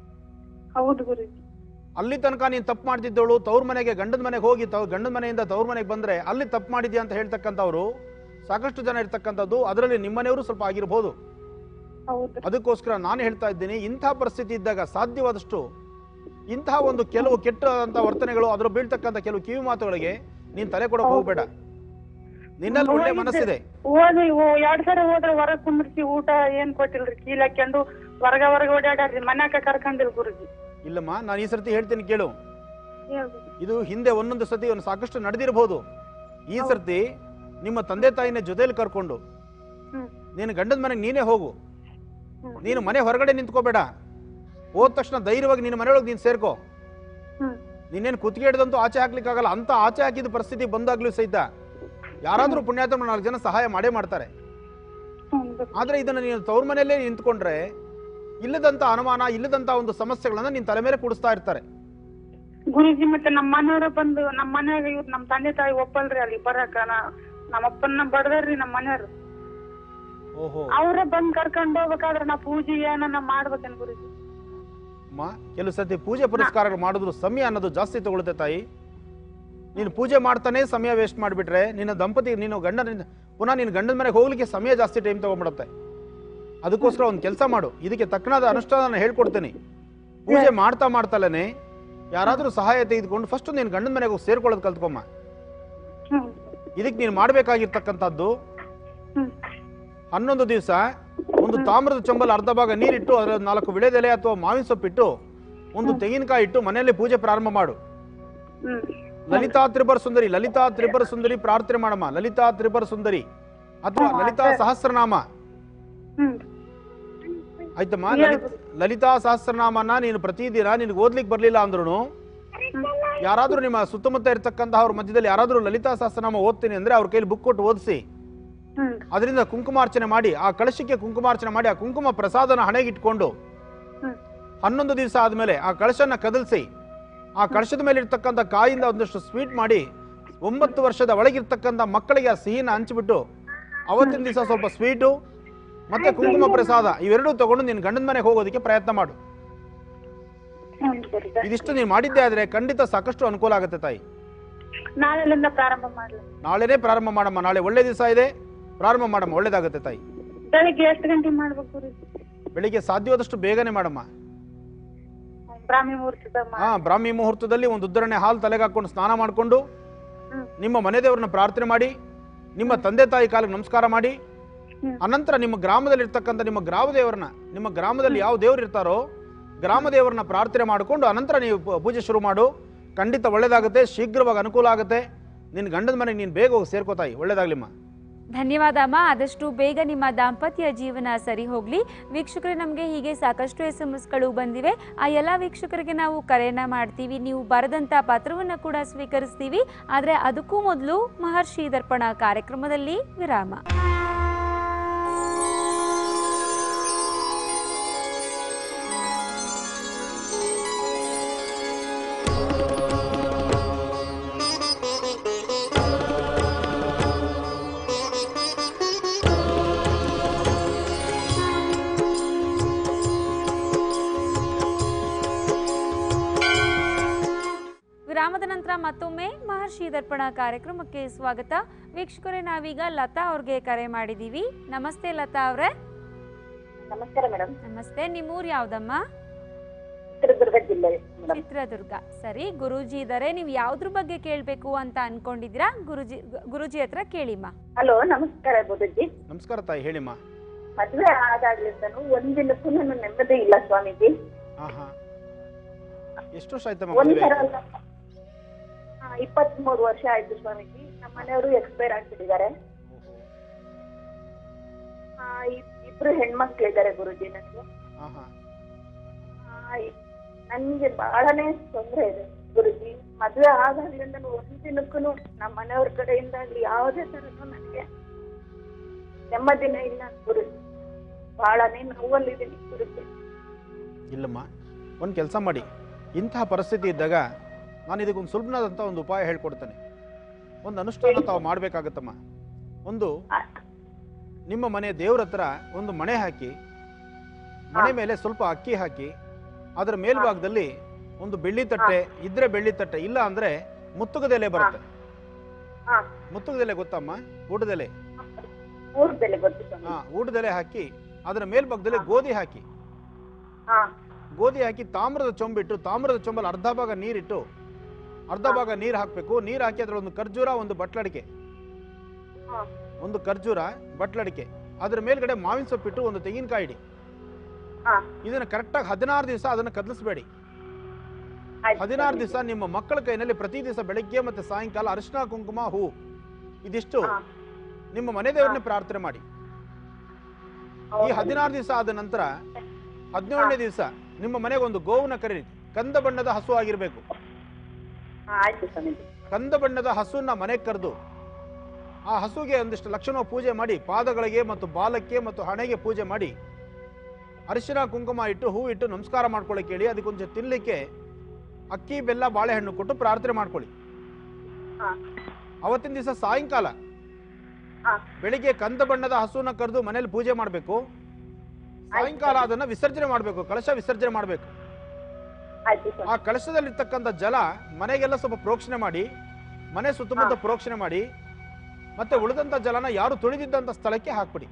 ಹೌದು ಗುರುಜಿ ಅಲ್ಲಿ ತನಕ ನೀನು ತಪ್ಪು ಮಾಡ್ತಿದ್ದವಳು ತವ್ರ ಮನೆಗೆ ಗಂಡನ ಮನೆಗೆ ಹೋಗಿ ತವ್ ಗಂಡನ ಮನೆಯಿಂದ ತವ್ರ ಮನೆಗೆ ಬಂದರೆ ಅಲ್ಲಿ ತಪ್ಪು ಮಾಡಿದ್ಯಾ ಅಂತ ಹೇಳ್ತಕ್ಕಂಥವ್ರು ಸಾಕಷ್ಟು ಜನ ಇರ್ತಕ್ಕಂಥದ್ದು ಅದರಲ್ಲಿ ನಿಮ್ಮನೆಯವರು ಸ್ವಲ್ಪ ಆಗಿರ್ಬೋದು ಹೌದು ಅದಕ್ಕೋಸ್ಕರ ನಾನು ಹೇಳ್ತಾ ಇದ್ದೀನಿ ಇಂಥ ಪರಿಸ್ಥಿತಿ ಇದ್ದಾಗ ಸಾಧ್ಯವಾದಷ್ಟು ಇಂತಹ ಒಂದು ಕೆಲವು ಕೆಟ್ಟಂಥ ವರ್ತನೆಗಳು ಅದರ ಬೀಳ್ತಕ್ಕಂಥ ಕೆಲವು ಕಿವಿ ಮಾತುಗಳಿಗೆ ನೀನು ತಲೆ ಕೊಡೋಕೆ ಹೋಗಬೇಡ ನಿನ್ನಲ್ಲಿ ಒಳ್ಳೆ ಮನಸ್ಸಿದೆ ಓದಿ ಎರಡ್ ಸರಿ ಹೋದ್ರೆ ಹೊರಗ್ ಕುಂದ್ರಿಸಿ ಊಟ ಏನ್ ಕೊಟ್ಟಿಲ್ರಿ ಕೀಲ್ ಹಾಕ್ಯಂಡು ಹೊರಗ ಹೊರಗ ಓಡಾಡ್ರಿ ಮನ್ಯಾಗ ಕರ್ಕೊಂಡಿಲ್ ಗುರುಜಿ ಇಲ್ಲಮ್ಮ ನಾನು ಈ ಸರ್ತಿ ಹೇಳ್ತೀನಿ ಕೇಳು ಹೇಳ್ರಿ. ಇದು ಹಿಂದೆ ಒಂದೊಂದು ಸತಿ ಒಂದು ಸಾಕಷ್ಟು ನಡೆದಿರಬಹುದು ಈ ಸರ್ತಿ ನಿಮ್ಮ ತಂದೆ ತಾಯಿನ ಜೊತೆಲಿ ಕರ್ಕೊಂಡು ಹ್ಮ್. ನೀನು ಗಂಡನ ಮನೆಗೆ ನೀನೇ ಹೋಗು ಹ್ಮ್. ನೀನು ಮನೆ ಹೊರಗಡೆ ನಿಂತ್ಕೋಬೇಡ ಹೋದ ತಕ್ಷಣ ಧೈರ್ಯವಾಗಿ ನಿನ್ನ ಮನೆಯೊಳಗೆ ನೀನು ಸೇರ್ಕೋ ಹ್ಮ್ ನಿನ್ನೇನು ಕುತ್ತಿಗೆ ಹಿಡ್ದಂತೂ ಆಚೆ ಹಾಕ್ಲಿಕ್ಕಾಗಲ್ಲ ಅಂತ ಆಚೆ ಹಾಕಿದ ಪರಿಸ್ಥಿತಿ ಬಂದಾಗ್ಲೂ ಸಹಿತ ಯಾರಾದರೂ ಪುಣ್ಯಾತ್ಮ ನಾಲ್ಕು ಜನ ಸಹಾಯ ಮಾಡೇ ಮಾಡ್ತಾರೆ ಹ್ಮ್ ಗುರುಜಿ. ಆದ್ರೆ ಇದನ್ನ ನೀನು ತವ್ರ ಮನೆಯಲ್ಲೇ ನಿಂತ್ಕೊಂಡ್ರೆ ಇಲ್ಲದಂತ ಅನುಮಾನ ಇಲ್ಲದಂತ ಒಂದು ಸಮಸ್ಯೆಗಳನ್ನ ನಿನ್ನ ತಲೆ ಮೇಲೆ ಕೂಡಿಸ್ತಾ ಇರ್ತಾರೆ ಗುರುಜಿ ಮತ್ತೆ ನಮ್ಮ ಮನೆಯವ್ರ ಬಂದು ನಮ್ಮ ಮನ್ಯಾಗ ಇವ್ರು ನಮ್ಮ ತಂದೆ ತಾಯಿ ಒಪ್ಪಲ್ರಿ ಅಲ್ಲಿ ಬರಾಕ ನಾ- ನಮ್ಮ ಅಪ್ಪನ ಬಡದಾರ್ರಿ ನಮ್ಮ ಮನೆಯವ್ರು ಓಹೋ ಅವ್ರೇ ಬಂದ್ ಕರ್ಕೊಂಡ್ ಹೋಗ್ಬೇಕಾದ್ರೆ ನಾ ಪೂಜೆ ಏನನ್ನ ಮಾಡ್ಬೇಕೇನ್ ಗುರುಜಿ ಅಮ್ಮ ಕೆಲವು ಸತಿ ಪೂಜೆ ಪುರಸ್ಕಾರಗಳು ಮಾಡಿದ್ರು ಸಮಯ ಅನ್ನೋದು ಜಾಸ್ತಿ ತಗೊಳುತ್ತೆ ತಾಯಿ ನೀನು ಪೂಜೆ ಮಾಡ್ತಾನೆ ಸಮಯ ವೇಸ್ಟ್ ಮಾಡಿಬಿಟ್ರೆ ನಿನ್ನ ದಂಪತಿ ನೀನು ಗಂಡನ ಪುನಃ ನಿನ್ನ ಗಂಡನ ಮನೆಗೆ ಹೋಗ್ಲಿಕ್ಕೆ ಸಮಯ ಜಾಸ್ತಿ ಟೈಮ್ ತಗೊಂಡ್ಬಿಡುತ್ತೆ ಅದಕ್ಕೋಸ್ಕರ ಒಂದು ಕೆಲಸ ಮಾಡು ಇದಕ್ಕೆ ತಕ್ಕನಾದ ಅನುಷ್ಠಾನ ಹೇಳ್ಕೊಡ್ತೀನಿ ಪೂಜೆ ಮಾಡ್ತಾ ಮಾಡ್ತಲೇ ಯಾರಾದರೂ ಸಹಾಯ ತೆಗೆದುಕೊಂಡು ಫಸ್ಟ್ ನೀನು ಗಂಡನ ಮನೆಗೆ ಹೋಗಿ ಸೇರ್ಕೊಳ್ಳೋದು ಕಲ್ತ್ಕೊಮ್ಮ ಹ್ಮ್ ಇದಕ್ಕೆ ನೀನು ಮಾಡಬೇಕಾಗಿರ್ತಕ್ಕಂಥದ್ದು ಹ್ಮ್ ಹನ್ನೊಂದು ದಿವಸ ಒಂದು ತಾಮ್ರದ ಚಂಬಲ್ ಅರ್ಧ ಭಾಗ ನೀರಿಟ್ಟು ಅದರ ನಾಲ್ಕು ವಿಳೆದೆಲೆ ಅಥವಾ ಮಾವಿನ ಸೊಪ್ಪಿಟ್ಟು ಒಂದು ತೆಂಗಿನಕಾಯಿ ಇಟ್ಟು ಮನೆಯಲ್ಲಿ ಪೂಜೆ ಪ್ರಾರಂಭ ಮಾಡು ಹ್ಮ್ ಲಲಿತಾ ತ್ರಿಪುರ ಸುಂದರಿ ಲಲಿತಾ ತ್ರಿಪುರ ಸುಂದರಿ ಪ್ರಾರ್ಥನೆ ಮಾಡಮ್ಮ ಲಲಿತಾ ತ್ರಿಪುರ ಸುಂದರಿ ಅಥವಾ ಲಲಿತಾ ಸಹಸ್ರನಾಮ ಹ್ಮ್ ಆಯ್ತಮ್ಮ ಲಲಿತ್ ಲಲಿತಾ ಸಹಸ್ರನಾಮನ ನೀನು ಪ್ರತಿದಿನ ನಿನಗೆ ಓದ್ಲಿಕ್ಕೆ ಬರಲಿಲ್ಲ ಅಂದ್ರೂ ಯಾರಾದರೂ ನಿಮ್ಮ ಸುತ್ತಮುತ್ತ ಇರತಕ್ಕಂತಹ ಅವ್ರ ಮಧ್ಯದಲ್ಲಿ ಯಾರಾದರೂ ಲಲಿತಾ ಸಹಸ್ರನಾಮ ಓದ್ತೀನಿ ಅಂದ್ರೆ ಅವ್ರ ಕೈಲಿ ಬುಕ್ ಕೊಟ್ಟು ಓದಿಸಿ ಹ್ಮ್ ಅದರಿಂದ ಕುಂಕುಮಾರ್ಚನೆ ಮಾಡಿ ಆ ಕಳಶಕ್ಕೆ ಕುಂಕುಮಾರ್ಚನೆ ಮಾಡಿ ಆ ಕುಂಕುಮ ಪ್ರಸಾದನ ಹಣೆಗಿಟ್ಕೊಂಡು ಹ್ಮ್ ಹನ್ನೊಂದು ದಿವಸ ಆದಮೇಲೆ ಆ ಕಳಶನ ಕದಲಿಸಿ ಆ ಕಳಶದ ಮೇಲೆ ಇರ್ತಕ್ಕಂಥ ಕಾಯಿಂದ ಒಂದಷ್ಟು ಸ್ವೀಟ್ ಮಾಡಿ ಒಂಬತ್ತು ವರ್ಷದ ಒಳಗಿರ್ತಕ್ಕಂಥ ಮಕ್ಕಳಿಗೆ ಆ ಸಿಹಿನ ಹಂಚಿಬಿಟ್ಟು ಅವತ್ತಿನ ದಿವಸ ಸ್ವಲ್ಪ ಸ್ವೀಟು ಮತ್ತೆ ಕುಂಕುಮ ಪ್ರಸಾದ ಇವೆರಡೂ ತಗೊಂಡು ನಿನ್ನ ಗಂಡನ ಮನೆಗೆ ಹೋಗೋದಕ್ಕೆ ಪ್ರಯತ್ನ ಮಾಡು ಹ್ಮ್ ಗುರುಜಿ. ಇದಿಷ್ಟು ನೀನು ಮಾಡಿದ್ದೆ ಆದರೆ ಖಂಡಿತ ಸಾಕಷ್ಟು ಅನುಕೂಲ ಆಗುತ್ತೆ ತಾಯಿ ನಾಳೆಲಿಂದ ಪ್ರಾರಂಭ ಮಾಡ್ಲಿ ನಾಳೆನೇ ಪ್ರಾರಂಭ ಮಾಡಮ್ಮ ನಾಳೆ ಒಳ್ಳೆ ದಿವಸ ಇದೆ ಪ್ರಾರಂಭ ಮಾಡಮ್ಮ ಒಳ್ಳೇದಾಗುತ್ತೆ ತಾಯಿ ಬೆಳಿಗ್ಗೆ ಎಷ್ಟು ಗಂಟೆಗೆ ಮಾಡ್ಬೇಕು ಗುರುಜಿ ಬೆಳಿಗ್ಗೆ ಸಾಧ್ಯವಾದಷ್ಟು ಬೇಗನೆ ಮಾಡಮ್ಮ ಬ್ರಾಹ್ಮಿ ಮುಹೂರ್ತದ ಮಾ- ಹಾ ಬ್ರಾಹ್ಮಿ ಮುಹೂರ್ತದಲ್ಲಿ ಒಂದು ಉದ್ದರಣೆ ಹಾಲು ತಲೆಗೆ ಹಾಕೊಂಡು ಸ್ನಾನ ಮಾಡಿಕೊಂಡು ಹ್ಮ್. ನಿಮ್ಮ ಮನೆ ದೇವರನ್ನ ಪ್ರಾರ್ಥನೆ ಮಾಡಿ ನಿಮ್ಮ ತಂದೆ ತಾಯಿ ಕಾಲಿಗೆ ನಮಸ್ಕಾರ ಮಾಡಿ ಹ್ಮ್. ಅನಂತರ ನಿಮ್ಮ ಗ್ರಾಮದಲ್ಲಿ ಇರ್ತಕ್ಕಂಥ ನಿಮ್ಮ ಗ್ರಾಮ ದೇವರನ್ನ ನಿಮ್ಮ ಗ್ರಾಮದಲ್ಲಿ ಯಾವ ದೇವರು ಇರ್ತಾರೋ ಗ್ರಾಮ ದೇವರನ್ನ ಪ್ರಾರ್ಥನೆ ಮಾಡಿಕೊಂಡು ಅನಂತರ ನೀವು ಪೂ- ಪೂಜೆ ಶುರು ಮಾಡು ಖಂಡಿತ ಒಳ್ಳೇದಾಗುತ್ತೆ ಶೀಘ್ರವಾಗಿ ಅನುಕೂಲ ಆಗುತ್ತೆ ನಿನ್ನ ಗಂಡನ ಮನೆಗೆ ನೀನು ಬೇಗ ಹೋಗಿ ಸೇರ್ಕೋತಾಯಿ ಒಳ್ಳೇದಾಗ್ಲಿಮ್ಮ ಧನ್ಯವಾದ ಅಮ್ಮ ಆದಷ್ಟು ಬೇಗ ನಿಮ್ಮ ದಾಂಪತ್ಯ ಜೀವನ ಸರಿ ಹೋಗಲಿ ವೀಕ್ಷಕರೇ ನಮಗೆ ಹೀಗೆ ಸಾಕಷ್ಟು ಎಸ್ ಎಮ್ ಎಸ್ಗಳು ಬಂದಿವೆ ಆ ಎಲ್ಲ ವೀಕ್ಷಕರಿಗೆ ನಾವು ಕರೆಯನ್ನ ಮಾಡ್ತೀವಿ ನೀವು ಬರೆದಂಥ ಪತ್ರವನ್ನು ಕೂಡ ಸ್ವೀಕರಿಸ್ತೀವಿ ಆದರೆ ಅದಕ್ಕೂ ಮೊದಲು ಮಹರ್ಷಿ ದರ್ಪಣ ಕಾರ್ಯಕ್ರಮದಲ್ಲಿ ವಿರಾಮ ವಿರಾಮದ ನಂತರ ಮತ್ತೊಮ್ಮೆ ಮಹರ್ಷಿ ದರ್ಪಣ ಕಾರ್ಯಕ್ರಮಕ್ಕೆ ಸ್ವಾಗತ ವೀಕ್ಷಕರೇ ನಾವೀಗ ಲತಾ ಅವ್ರಿಗೆ ಕರೆ ಮಾಡಿದ್ದೀವಿ ನಮಸ್ತೆ ಲತಾ ಅವರೇ ನಮಸ್ಕಾರ ಮೇಡಮ್ ನಮಸ್ತೆ ನಿಮ್ಮೂರು ಯಾವ್ದಮ್ಮ ಚಿತ್ರದುರ್ಗ ಜಿಲ್ಲೆ ಮೇಡಮ್ ಚಿತ್ರದುರ್ಗ ಸರಿ ಗುರೂಜಿ ಇದ್ದಾರೆ ನೀವು ಯಾವ್ದ್ರ ಬಗ್ಗೆ ಕೇಳಬೇಕು ಅಂತ ಅನ್ಕೊಂಡಿದ್ದೀರಾ ಗುರುಜಿ ಗುರುಜಿ ಹತ್ರ ಕೇಳಿಮ್ಮ ಹಲೋ ನಮಸ್ಕಾರ ಗುರುಜಿ ನಮಸ್ಕಾರ ತಾಯಿ ಹೇಳಿಮ್ಮ ಮದ್ವೆ ಆದಾಗ್ಲಿಂದನು ಒಂದಿನಕ್ಕೂ ನನ್ನ ನೆಮ್ಮದಿ ಇಲ್ಲ ಸ್ವಾಮೀಜಿ ಹಾ ಹಾ ಎಷ್ಟು ವರ್ಷ ಆಯ್ತಮ್ಮ ಒಂದ್ ಮದುವೆ ತರ ಅಲ್ಲ ಇಪ್ಪತ್ತ್ ಮೂರು ವರ್ಷ ಆಯ್ತು ಸ್ವಾಮೀಜಿ ನಮ್ಮ ಮನೆಯವರು ಎಕ್ಸ್ಪೈರ್ ಆಗ್ಬಿಟ್ಟಿದ್ದಾರೆ ಆ, ಇಬ್- ಇಬ್ರು ಹೆಣ್ಮಕ್ಳಿದ್ದಾರೆ ಗುರುಜಿ ನನಗೆ ಹಾ ಹಾ ಆ, ಇ- ನನ್ಗೆ ಬಹಳನೇ ತೊಂದ್ರೆ ಇದೆ ಗುರುಜಿ ಮದ್ವೆ ಆದಾಗ್ಲಿಂದ ಒಂದ್ ದಿನಕ್ಕೂ ನಮ್ಮ ಮನೆಯವ್ರ ಕಡೆಯಿಂದ ಆಗ್ಲಿ ಯಾವುದೇ ತರನು ನನಗೆ ನೆಮ್ಮದಿನೇ ಇಲ್ಲ ಗುರುಜಿ ಬಹಳನೇ ನೋವಲ್ಲಿದ್ದೀನಿ ಗುರುಜಿ ಇಲ್ಲಮ್ಮ ಒಂದು ಕೆಲಸ ಮಾಡಿ ಇಂತಹ ಪರಿಸ್ಥಿತಿ ಇದ್ದಾಗ ನಾನು ಇದಕ್ಕೊಂದು ಸುಲಭನಾದಂಥ ಒಂದು ಉಪಾಯ ಹೇಳ್ಕೊಡ್ತೇನೆ ಒಂದು ಅನುಷ್ಠಾನ ತಾವು ಮಾಡಬೇಕಾಗತ್ತಮ್ಮ ಒಂದು ಆ, ನಿಮ್ಮ ಮನೆ ದೇವ್ರ ಹತ್ರ ಒಂದು ಮಣೆ ಹಾಕಿ ಮನೆ ಮೇಲೆ ಸ್ವಲ್ಪ ಅಕ್ಕಿ ಹಾಕಿ ಅದರ ಮೇಲ್ಭಾಗದಲ್ಲಿ ಒಂದು ಬೆಳ್ಳಿ ತಟ್ಟೆ ಇದ್ರೆ ಬೆಳ್ಳಿ ತಟ್ಟೆ ಇಲ್ಲ ಅಂದ್ರೆ ಮುತ್ತುಗದೆಲೆ ಬರುತ್ತೆ ಹಾ ಮುತ್ತುಗದೆಲೆ ಗೊತ್ತಮ್ಮ ಊಟದೆಲೆ ಮೂರ್ ಬೆಲೆ ಗೊತ್ತು ಸ್ವಾಮಿ ಹಾ ಊಟದೆಲೆ ಹಾಕಿ ಅದರ ಮೇಲ್ಭಾಗದಲ್ಲಿ ಗೋಧಿ ಹಾಕಿ ಹಾ ಗೋಧಿ ಹಾಕಿ ತಾಮ್ರದ ಚೊಂಬಿಟ್ಟು ತಾಮ್ರದ ಚೊಂಬಲ್ಲಿ ಅರ್ಧ ಭಾಗ ನೀರಿಟ್ಟು ಅರ್ಧ ಭಾಗ ನೀರು ಹಾಕಬೇಕು ನೀರು ಹಾಕಿ ಅದ್ರ ಒಂದು ಖರ್ಜೂರ ಒಂದು ಬಟ್ಲಡಿಕೆ ಹಾ ಒಂದು ಖರ್ಜೂರ ಬಟ್ಲಡಿಕೆ ಅದ್ರ ಮೇಲ್ಗಡೆ ಮಾವಿನ ಸೊಪ್ಪಿಟ್ಟು ಒಂದು ತೆಂಗಿನಕಾಯಿ ಇಡಿ ಹಾ ಇದನ್ನ ಕರೆಕ್ಟಾಗಿ ಹದಿನಾರು ದಿವಸ ಅದನ್ನ ಕದಲಿಸಬೇಡಿ ಆಯ್ತು ಹದಿನಾರು ಸ್ವಾಮೀಜಿ. ದಿವಸ ನಿಮ್ಮ ಮಕ್ಕಳ ಕೈನಲ್ಲಿ ಪ್ರತಿ ದಿವಸ ಬೆಳಗ್ಗೆ ಮತ್ತೆ ಸಾಯಂಕಾಲ ಅರಿಶಿನ ಕುಂಕುಮ ಹೂ ಇದಿಷ್ಟು ಹಾ ನಿಮ್ಮ ಮನೆ ದೇವರನ್ನೇ ಪ್ರಾರ್ಥನೆ ಮಾಡಿ ಈ ಹದಿನಾರು ದಿವಸ ಆದ ನಂತರ ಹದಿನೇಳನೇ ದಿವಸ ನಿಮ್ಮ ಮನೆಗೆ ಒಂದು ಗೋವನ್ನ ಕರೀರಿ ಕಂದ ಬಣ್ಣದ ಹಸು ಆಗಿರ್ಬೇಕು ಹಾ ಆಯ್ತು ಸ್ವಾಮೀಜಿ ಕಂದ ಬಣ್ಣದ ಹಸುವನ್ನ ಮನೆಗೆ ಕರೆದು ಆ ಹಸುಗೆ ಒಂದಿಷ್ಟು ಲಕ್ಷಣ ಪೂಜೆ ಮಾಡಿ ಪಾದಗಳಿಗೆ ಮತ್ತು ಬಾಲಕ್ಕೆ ಮತ್ತು ಹಣೆಗೆ ಪೂಜೆ ಮಾಡಿ ಅರಿಶಿನ ಕುಂಕುಮ ಇಟ್ಟು ಹೂ ಇಟ್ಟು ನಮಸ್ಕಾರ ಮಾಡ್ಕೊಳ್ಳಿ ಕೇಳಿ ಅದಕ್ಕೊಂಚ ತಿನ್ಲಿಕ್ಕೆ ಅಕ್ಕಿ ಬೆಲ್ಲ ಬಾಳೆಹಣ್ಣು ಕೊಟ್ಟು ಪ್ರಾರ್ಥನೆ ಮಾಡ್ಕೊಳ್ಳಿ ಹಾ ಅವತ್ತಿನ ದಿವಸ ಸಾಯಂಕಾಲ ಹಾ ಬೆಳಿಗ್ಗೆ ಕಂದ ಬಣ್ಣದ ಹಸುವನ್ನ ಕರೆದು ಮನೇಲಿ ಪೂಜೆ ಮಾಡಬೇಕು ಸಾಯಂಕಾಲ ಅದನ್ನ ವಿಸರ್ಜನೆ ಮಾಡಬೇಕು ಕಳಶ ವಿಸರ್ಜನೆ ಮಾಡಬೇಕು ಆಯ್ತು ಆ ಸ್ವಾಮಿ ಕಳಶದಲ್ಲಿರ್ತಕ್ಕಂಥ ಜಲ ಮನೆಗೆಲ್ಲ ಸ್ವಲ್ಪ ಪ್ರೋಕ್ಷಣೆ ಮಾಡಿ ಮನೆ ಸುತ್ತಮುತ್ತ ಪ್ರೋಕ್ಷಣೆ ಮಾಡಿ ಮತ್ತೆ ಉಳಿದಂತ ಜಲನ ಯಾರು ತುಳಿದಿದ್ದಂತ ಸ್ಥಳಕ್ಕೆ ಹಾಕ್ಬಿಡಿ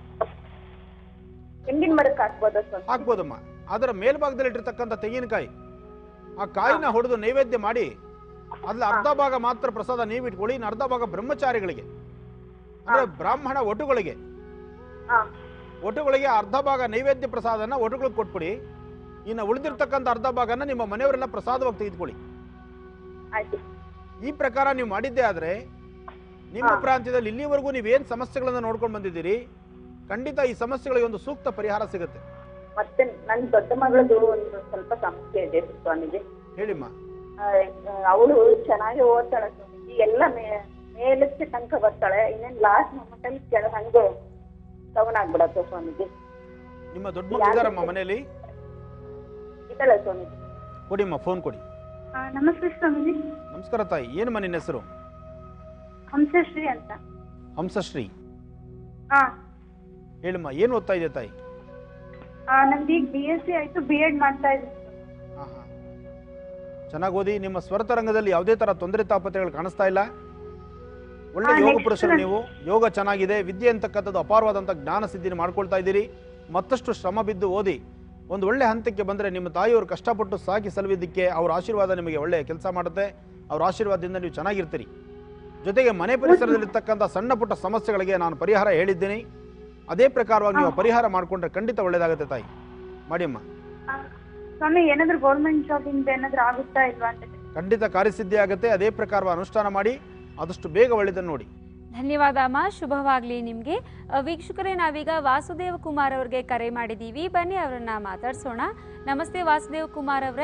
ತೆಂಗಿನ ಮರಕ್ಕೆ ಹಾಕ್ಬೋದಾ ಸ್ವಾಮಿ ಹಾಕ್ಬೋದಮ್ಮ ಅದರ ಮೇಲ್ಭಾಗದಲ್ಲಿ ಇಟ್ಟಿರ್ತಕ್ಕಂಥ ತೆಂಗಿನಕಾಯಿ ಆ ಕಾಯಿನ ಹೊಡೆದು ನೈವೇದ್ಯ ಮಾಡಿ ಅದ್ರಲ್ಲಿ ಅರ್ಧ ಭಾಗ ಮಾತ್ರ ಪ್ರಸಾದ ನೀವು ಇಟ್ಕೊಳ್ಳಿ ಇನ್ನು ಅರ್ಧ ಭಾಗ ಬ್ರಹ್ಮಚಾರಿಗಳಿಗೆ ಅಂದ್ರೆ ಬ್ರಾಹ್ಮಣ ಒಟುಗಳಿಗೆ ಹಾ ಒಟುಗಳಿಗೆ ಅರ್ಧ ಭಾಗ ನೈವೇದ್ಯ ಪ್ರಸಾದನ ಒಟುಗಳಿಗೆ ಕೊಟ್ಬಿಡಿ ಇನ್ನು ಉಳಿದಿರ್ತಕ್ಕಂಥ ಅರ್ಧ ಭಾಗನ ನಿಮ್ಮ ಮನೆಯವರೆಲ್ಲ ಪ್ರಸಾದವಾಗಿ ತೆಗೆದುಕೊಳ್ಳಿ ಆಯ್ತು ಈ ಪ್ರಕಾರ ನೀವು ಮಾಡಿದ್ದೇ ಆದ್ರೆ ನಿಮ್ಮ ಹಾ. ಪ್ರಾಂತ್ಯದಲ್ಲಿ ಇಲ್ಲಿವರೆಗೂ ನೀವೇನ್ ಸಮಸ್ಯೆಗಳನ್ನ ನೋಡ್ಕೊಂಡು ಬಂದಿದ್ದೀರಿ ಖಂಡಿತ ಈ ಸಮಸ್ಯೆಗಳಿಗೆ ಒಂದು ಸೂಕ್ತ ಪರಿಹಾರ ಸಿಗುತ್ತೆ ಮತ್ತೆ ನನ್ ದೊಡ್ಡ ಮಗಳದು ಒಂದು ಸ್ವಲ್ಪ ಸಮಸ್ಯೆ ಇದೆ ಸ್ವಾಮೀಜಿ ಹೇಳಿಮ್ಮ ಅವಳು ಚೆನ್ನಾಗಿ ಓದ್ತಾಳೆ ಸ್ವಾಮೀಜಿ ಎಲ್ಲ ಮೇ ಮೇಲಕ್ಕೆ ತನಕ ಬರ್ತಾಳೆ ಇನ್ನೇನ್ ಲಾಸ್ಟ್ ಮೊಮೆಂಟ್ ಅಲ್ಲಿ ಕೆಳ ಹಂಗೆ ಡೌನ್ ಆಗ್ಬಿಡತ್ತೆ ಸ್ವಾಮೀಜಿ ನಿಮ್ಮ ದೊಡ್ಡ ಮಗು ಇದಾರಮ್ಮ ಮನೆಯಲ್ಲಿ ಇದ್ದಾಳೆ ಸ್ವಾಮೀಜಿ ಕೊಡಿಮ್ಮ ಫೋನ್ ಕೊಡಿ ನಮಸ್ತೆ ಸ್ವಾಮೀಜಿ ನಮಸ್ಕಾರ ತಾಯಿ ಏನಮ್ಮ ನಿನ್ನ ಹೆಸರು ಹಂಸಶ್ರೀ ಅಂತ ಹಂಸಶ್ರೀ ಹಾ ಹೇಳಿಮ್ಮ ಏನು ಓದ್ತಾ ಇದೆ ತಾಯಿ ನಮ್ದು ಈಗ ಬಿ ಎಸ್ ಸಿ ಆಯ್ತು ಬಿ ಎಡ್ ಮಾಡ್ತಾ ಇದ್ದೀನಿ ಹಾ ಹಾ ಚೆನ್ನಾಗಿ ಓದಿ ನಿಮ್ಮ ಸ್ವರತ ರಂಗದಲ್ಲಿ ಯಾವುದೇ ತರ ತೊಂದರೆ ತಾಪತ್ರೆಗಳು ಕಾಣಿಸ್ತಾ ಇಲ್ಲ ಒಳ್ಳೆ ಹಾ, ಯೋಗ next ಪುರುಷರು ನಾನು- ನೀವು ಯೋಗ ಚೆನ್ನಾಗಿದೆ ವಿದ್ಯೆ ಅಂತಕ್ಕಂಥದ್ದು ಅಪಾರವಾದಂಥ ಜ್ಞಾನ ಸಿದ್ಧಿನ ಮಾಡ್ಕೊಳ್ತಾ ಇದ್ದೀರಿ ಮತ್ತಷ್ಟು ಶ್ರಮ ಬಿದ್ದು ಓದಿ ಒಂದು ಒಳ್ಳೆ ಹಂತಕ್ಕೆ ಬಂದರೆ ನಿಮ್ಮ ತಾಯಿಯವರು ಕಷ್ಟಪಟ್ಟು ಸಾಕಿ ಸಲುವಿದ್ದಕ್ಕೆ ಅವ್ರ ಆಶೀರ್ವಾದ ನಿಮಗೆ ಒಳ್ಳೆ ಕೆಲಸ ಮಾಡುತ್ತೆ ಅವ್ರ ಆಶೀರ್ವಾದದಿಂದ ನೀವು ಚೆನ್ನಾಗಿರ್ತೀರಿ ಜೊತೆಗೆ ಮನೆ ಪರಿಸರದಲ್ಲಿರ್ತಕ್ಕಂಥ ಸಣ್ಣ ಪುಟ್ಟ ಸಮಸ್ಯೆಗಳಿಗೆ ನಾನು ಪರಿಹಾರ ಹೇಳಿದ್ದೀನಿ ಅದೇ ಪ್ರಕಾರವಾಗಿ ನೀವು ಪರಿಹಾರ ಮಾಡಿಕೊಂಡ್ರೆ ಖಂಡಿತ ಒಳ್ಳೇದಾಗುತ್ತೆ ತಾಯಿ ಮಾಡಿಯಮ್ಮ ಆ, ಸ್ವಾಮಿ ಏನಾದ್ರು ಗೌರ್ಮೆಂಟ್ ಜಾಬ್ ಇಂದ ಏನಾದ್ರು ಆಗುತ್ತಾ ಇಲ್ವಾ ಅಂತ ಖಂಡಿತ ಕಾರ್ಯಸಿದ್ಧಿ ಆಗುತ್ತೆ ಅದೇ ಪ್ರಕಾರವ ಅನುಷ್ಠಾನ ಮಾಡಿ ಆದಷ್ಟು ಬೇಗ ಒಳ್ಳೆದನ್ನು ನೋಡಿ ಧನ್ಯವಾದ ಅಮ್ಮ ಶುಭವಾಗಲಿ ನಿಮಗೆ ವೀಕ್ಷಕರೇ ನಾವೀಗ ವಾಸುದೇವ ಕುಮಾರ್ ಅವ್ರಿಗೆ ಕರೆ ಮಾಡಿದ್ದೀವಿ ಬನ್ನಿ ಅವರನ್ನ ಮಾತಾಡ್ಸೋಣ ನಮಸ್ತೆ ವಾಸುದೇವ್ ಕುಮಾರ್ ಅವರೇ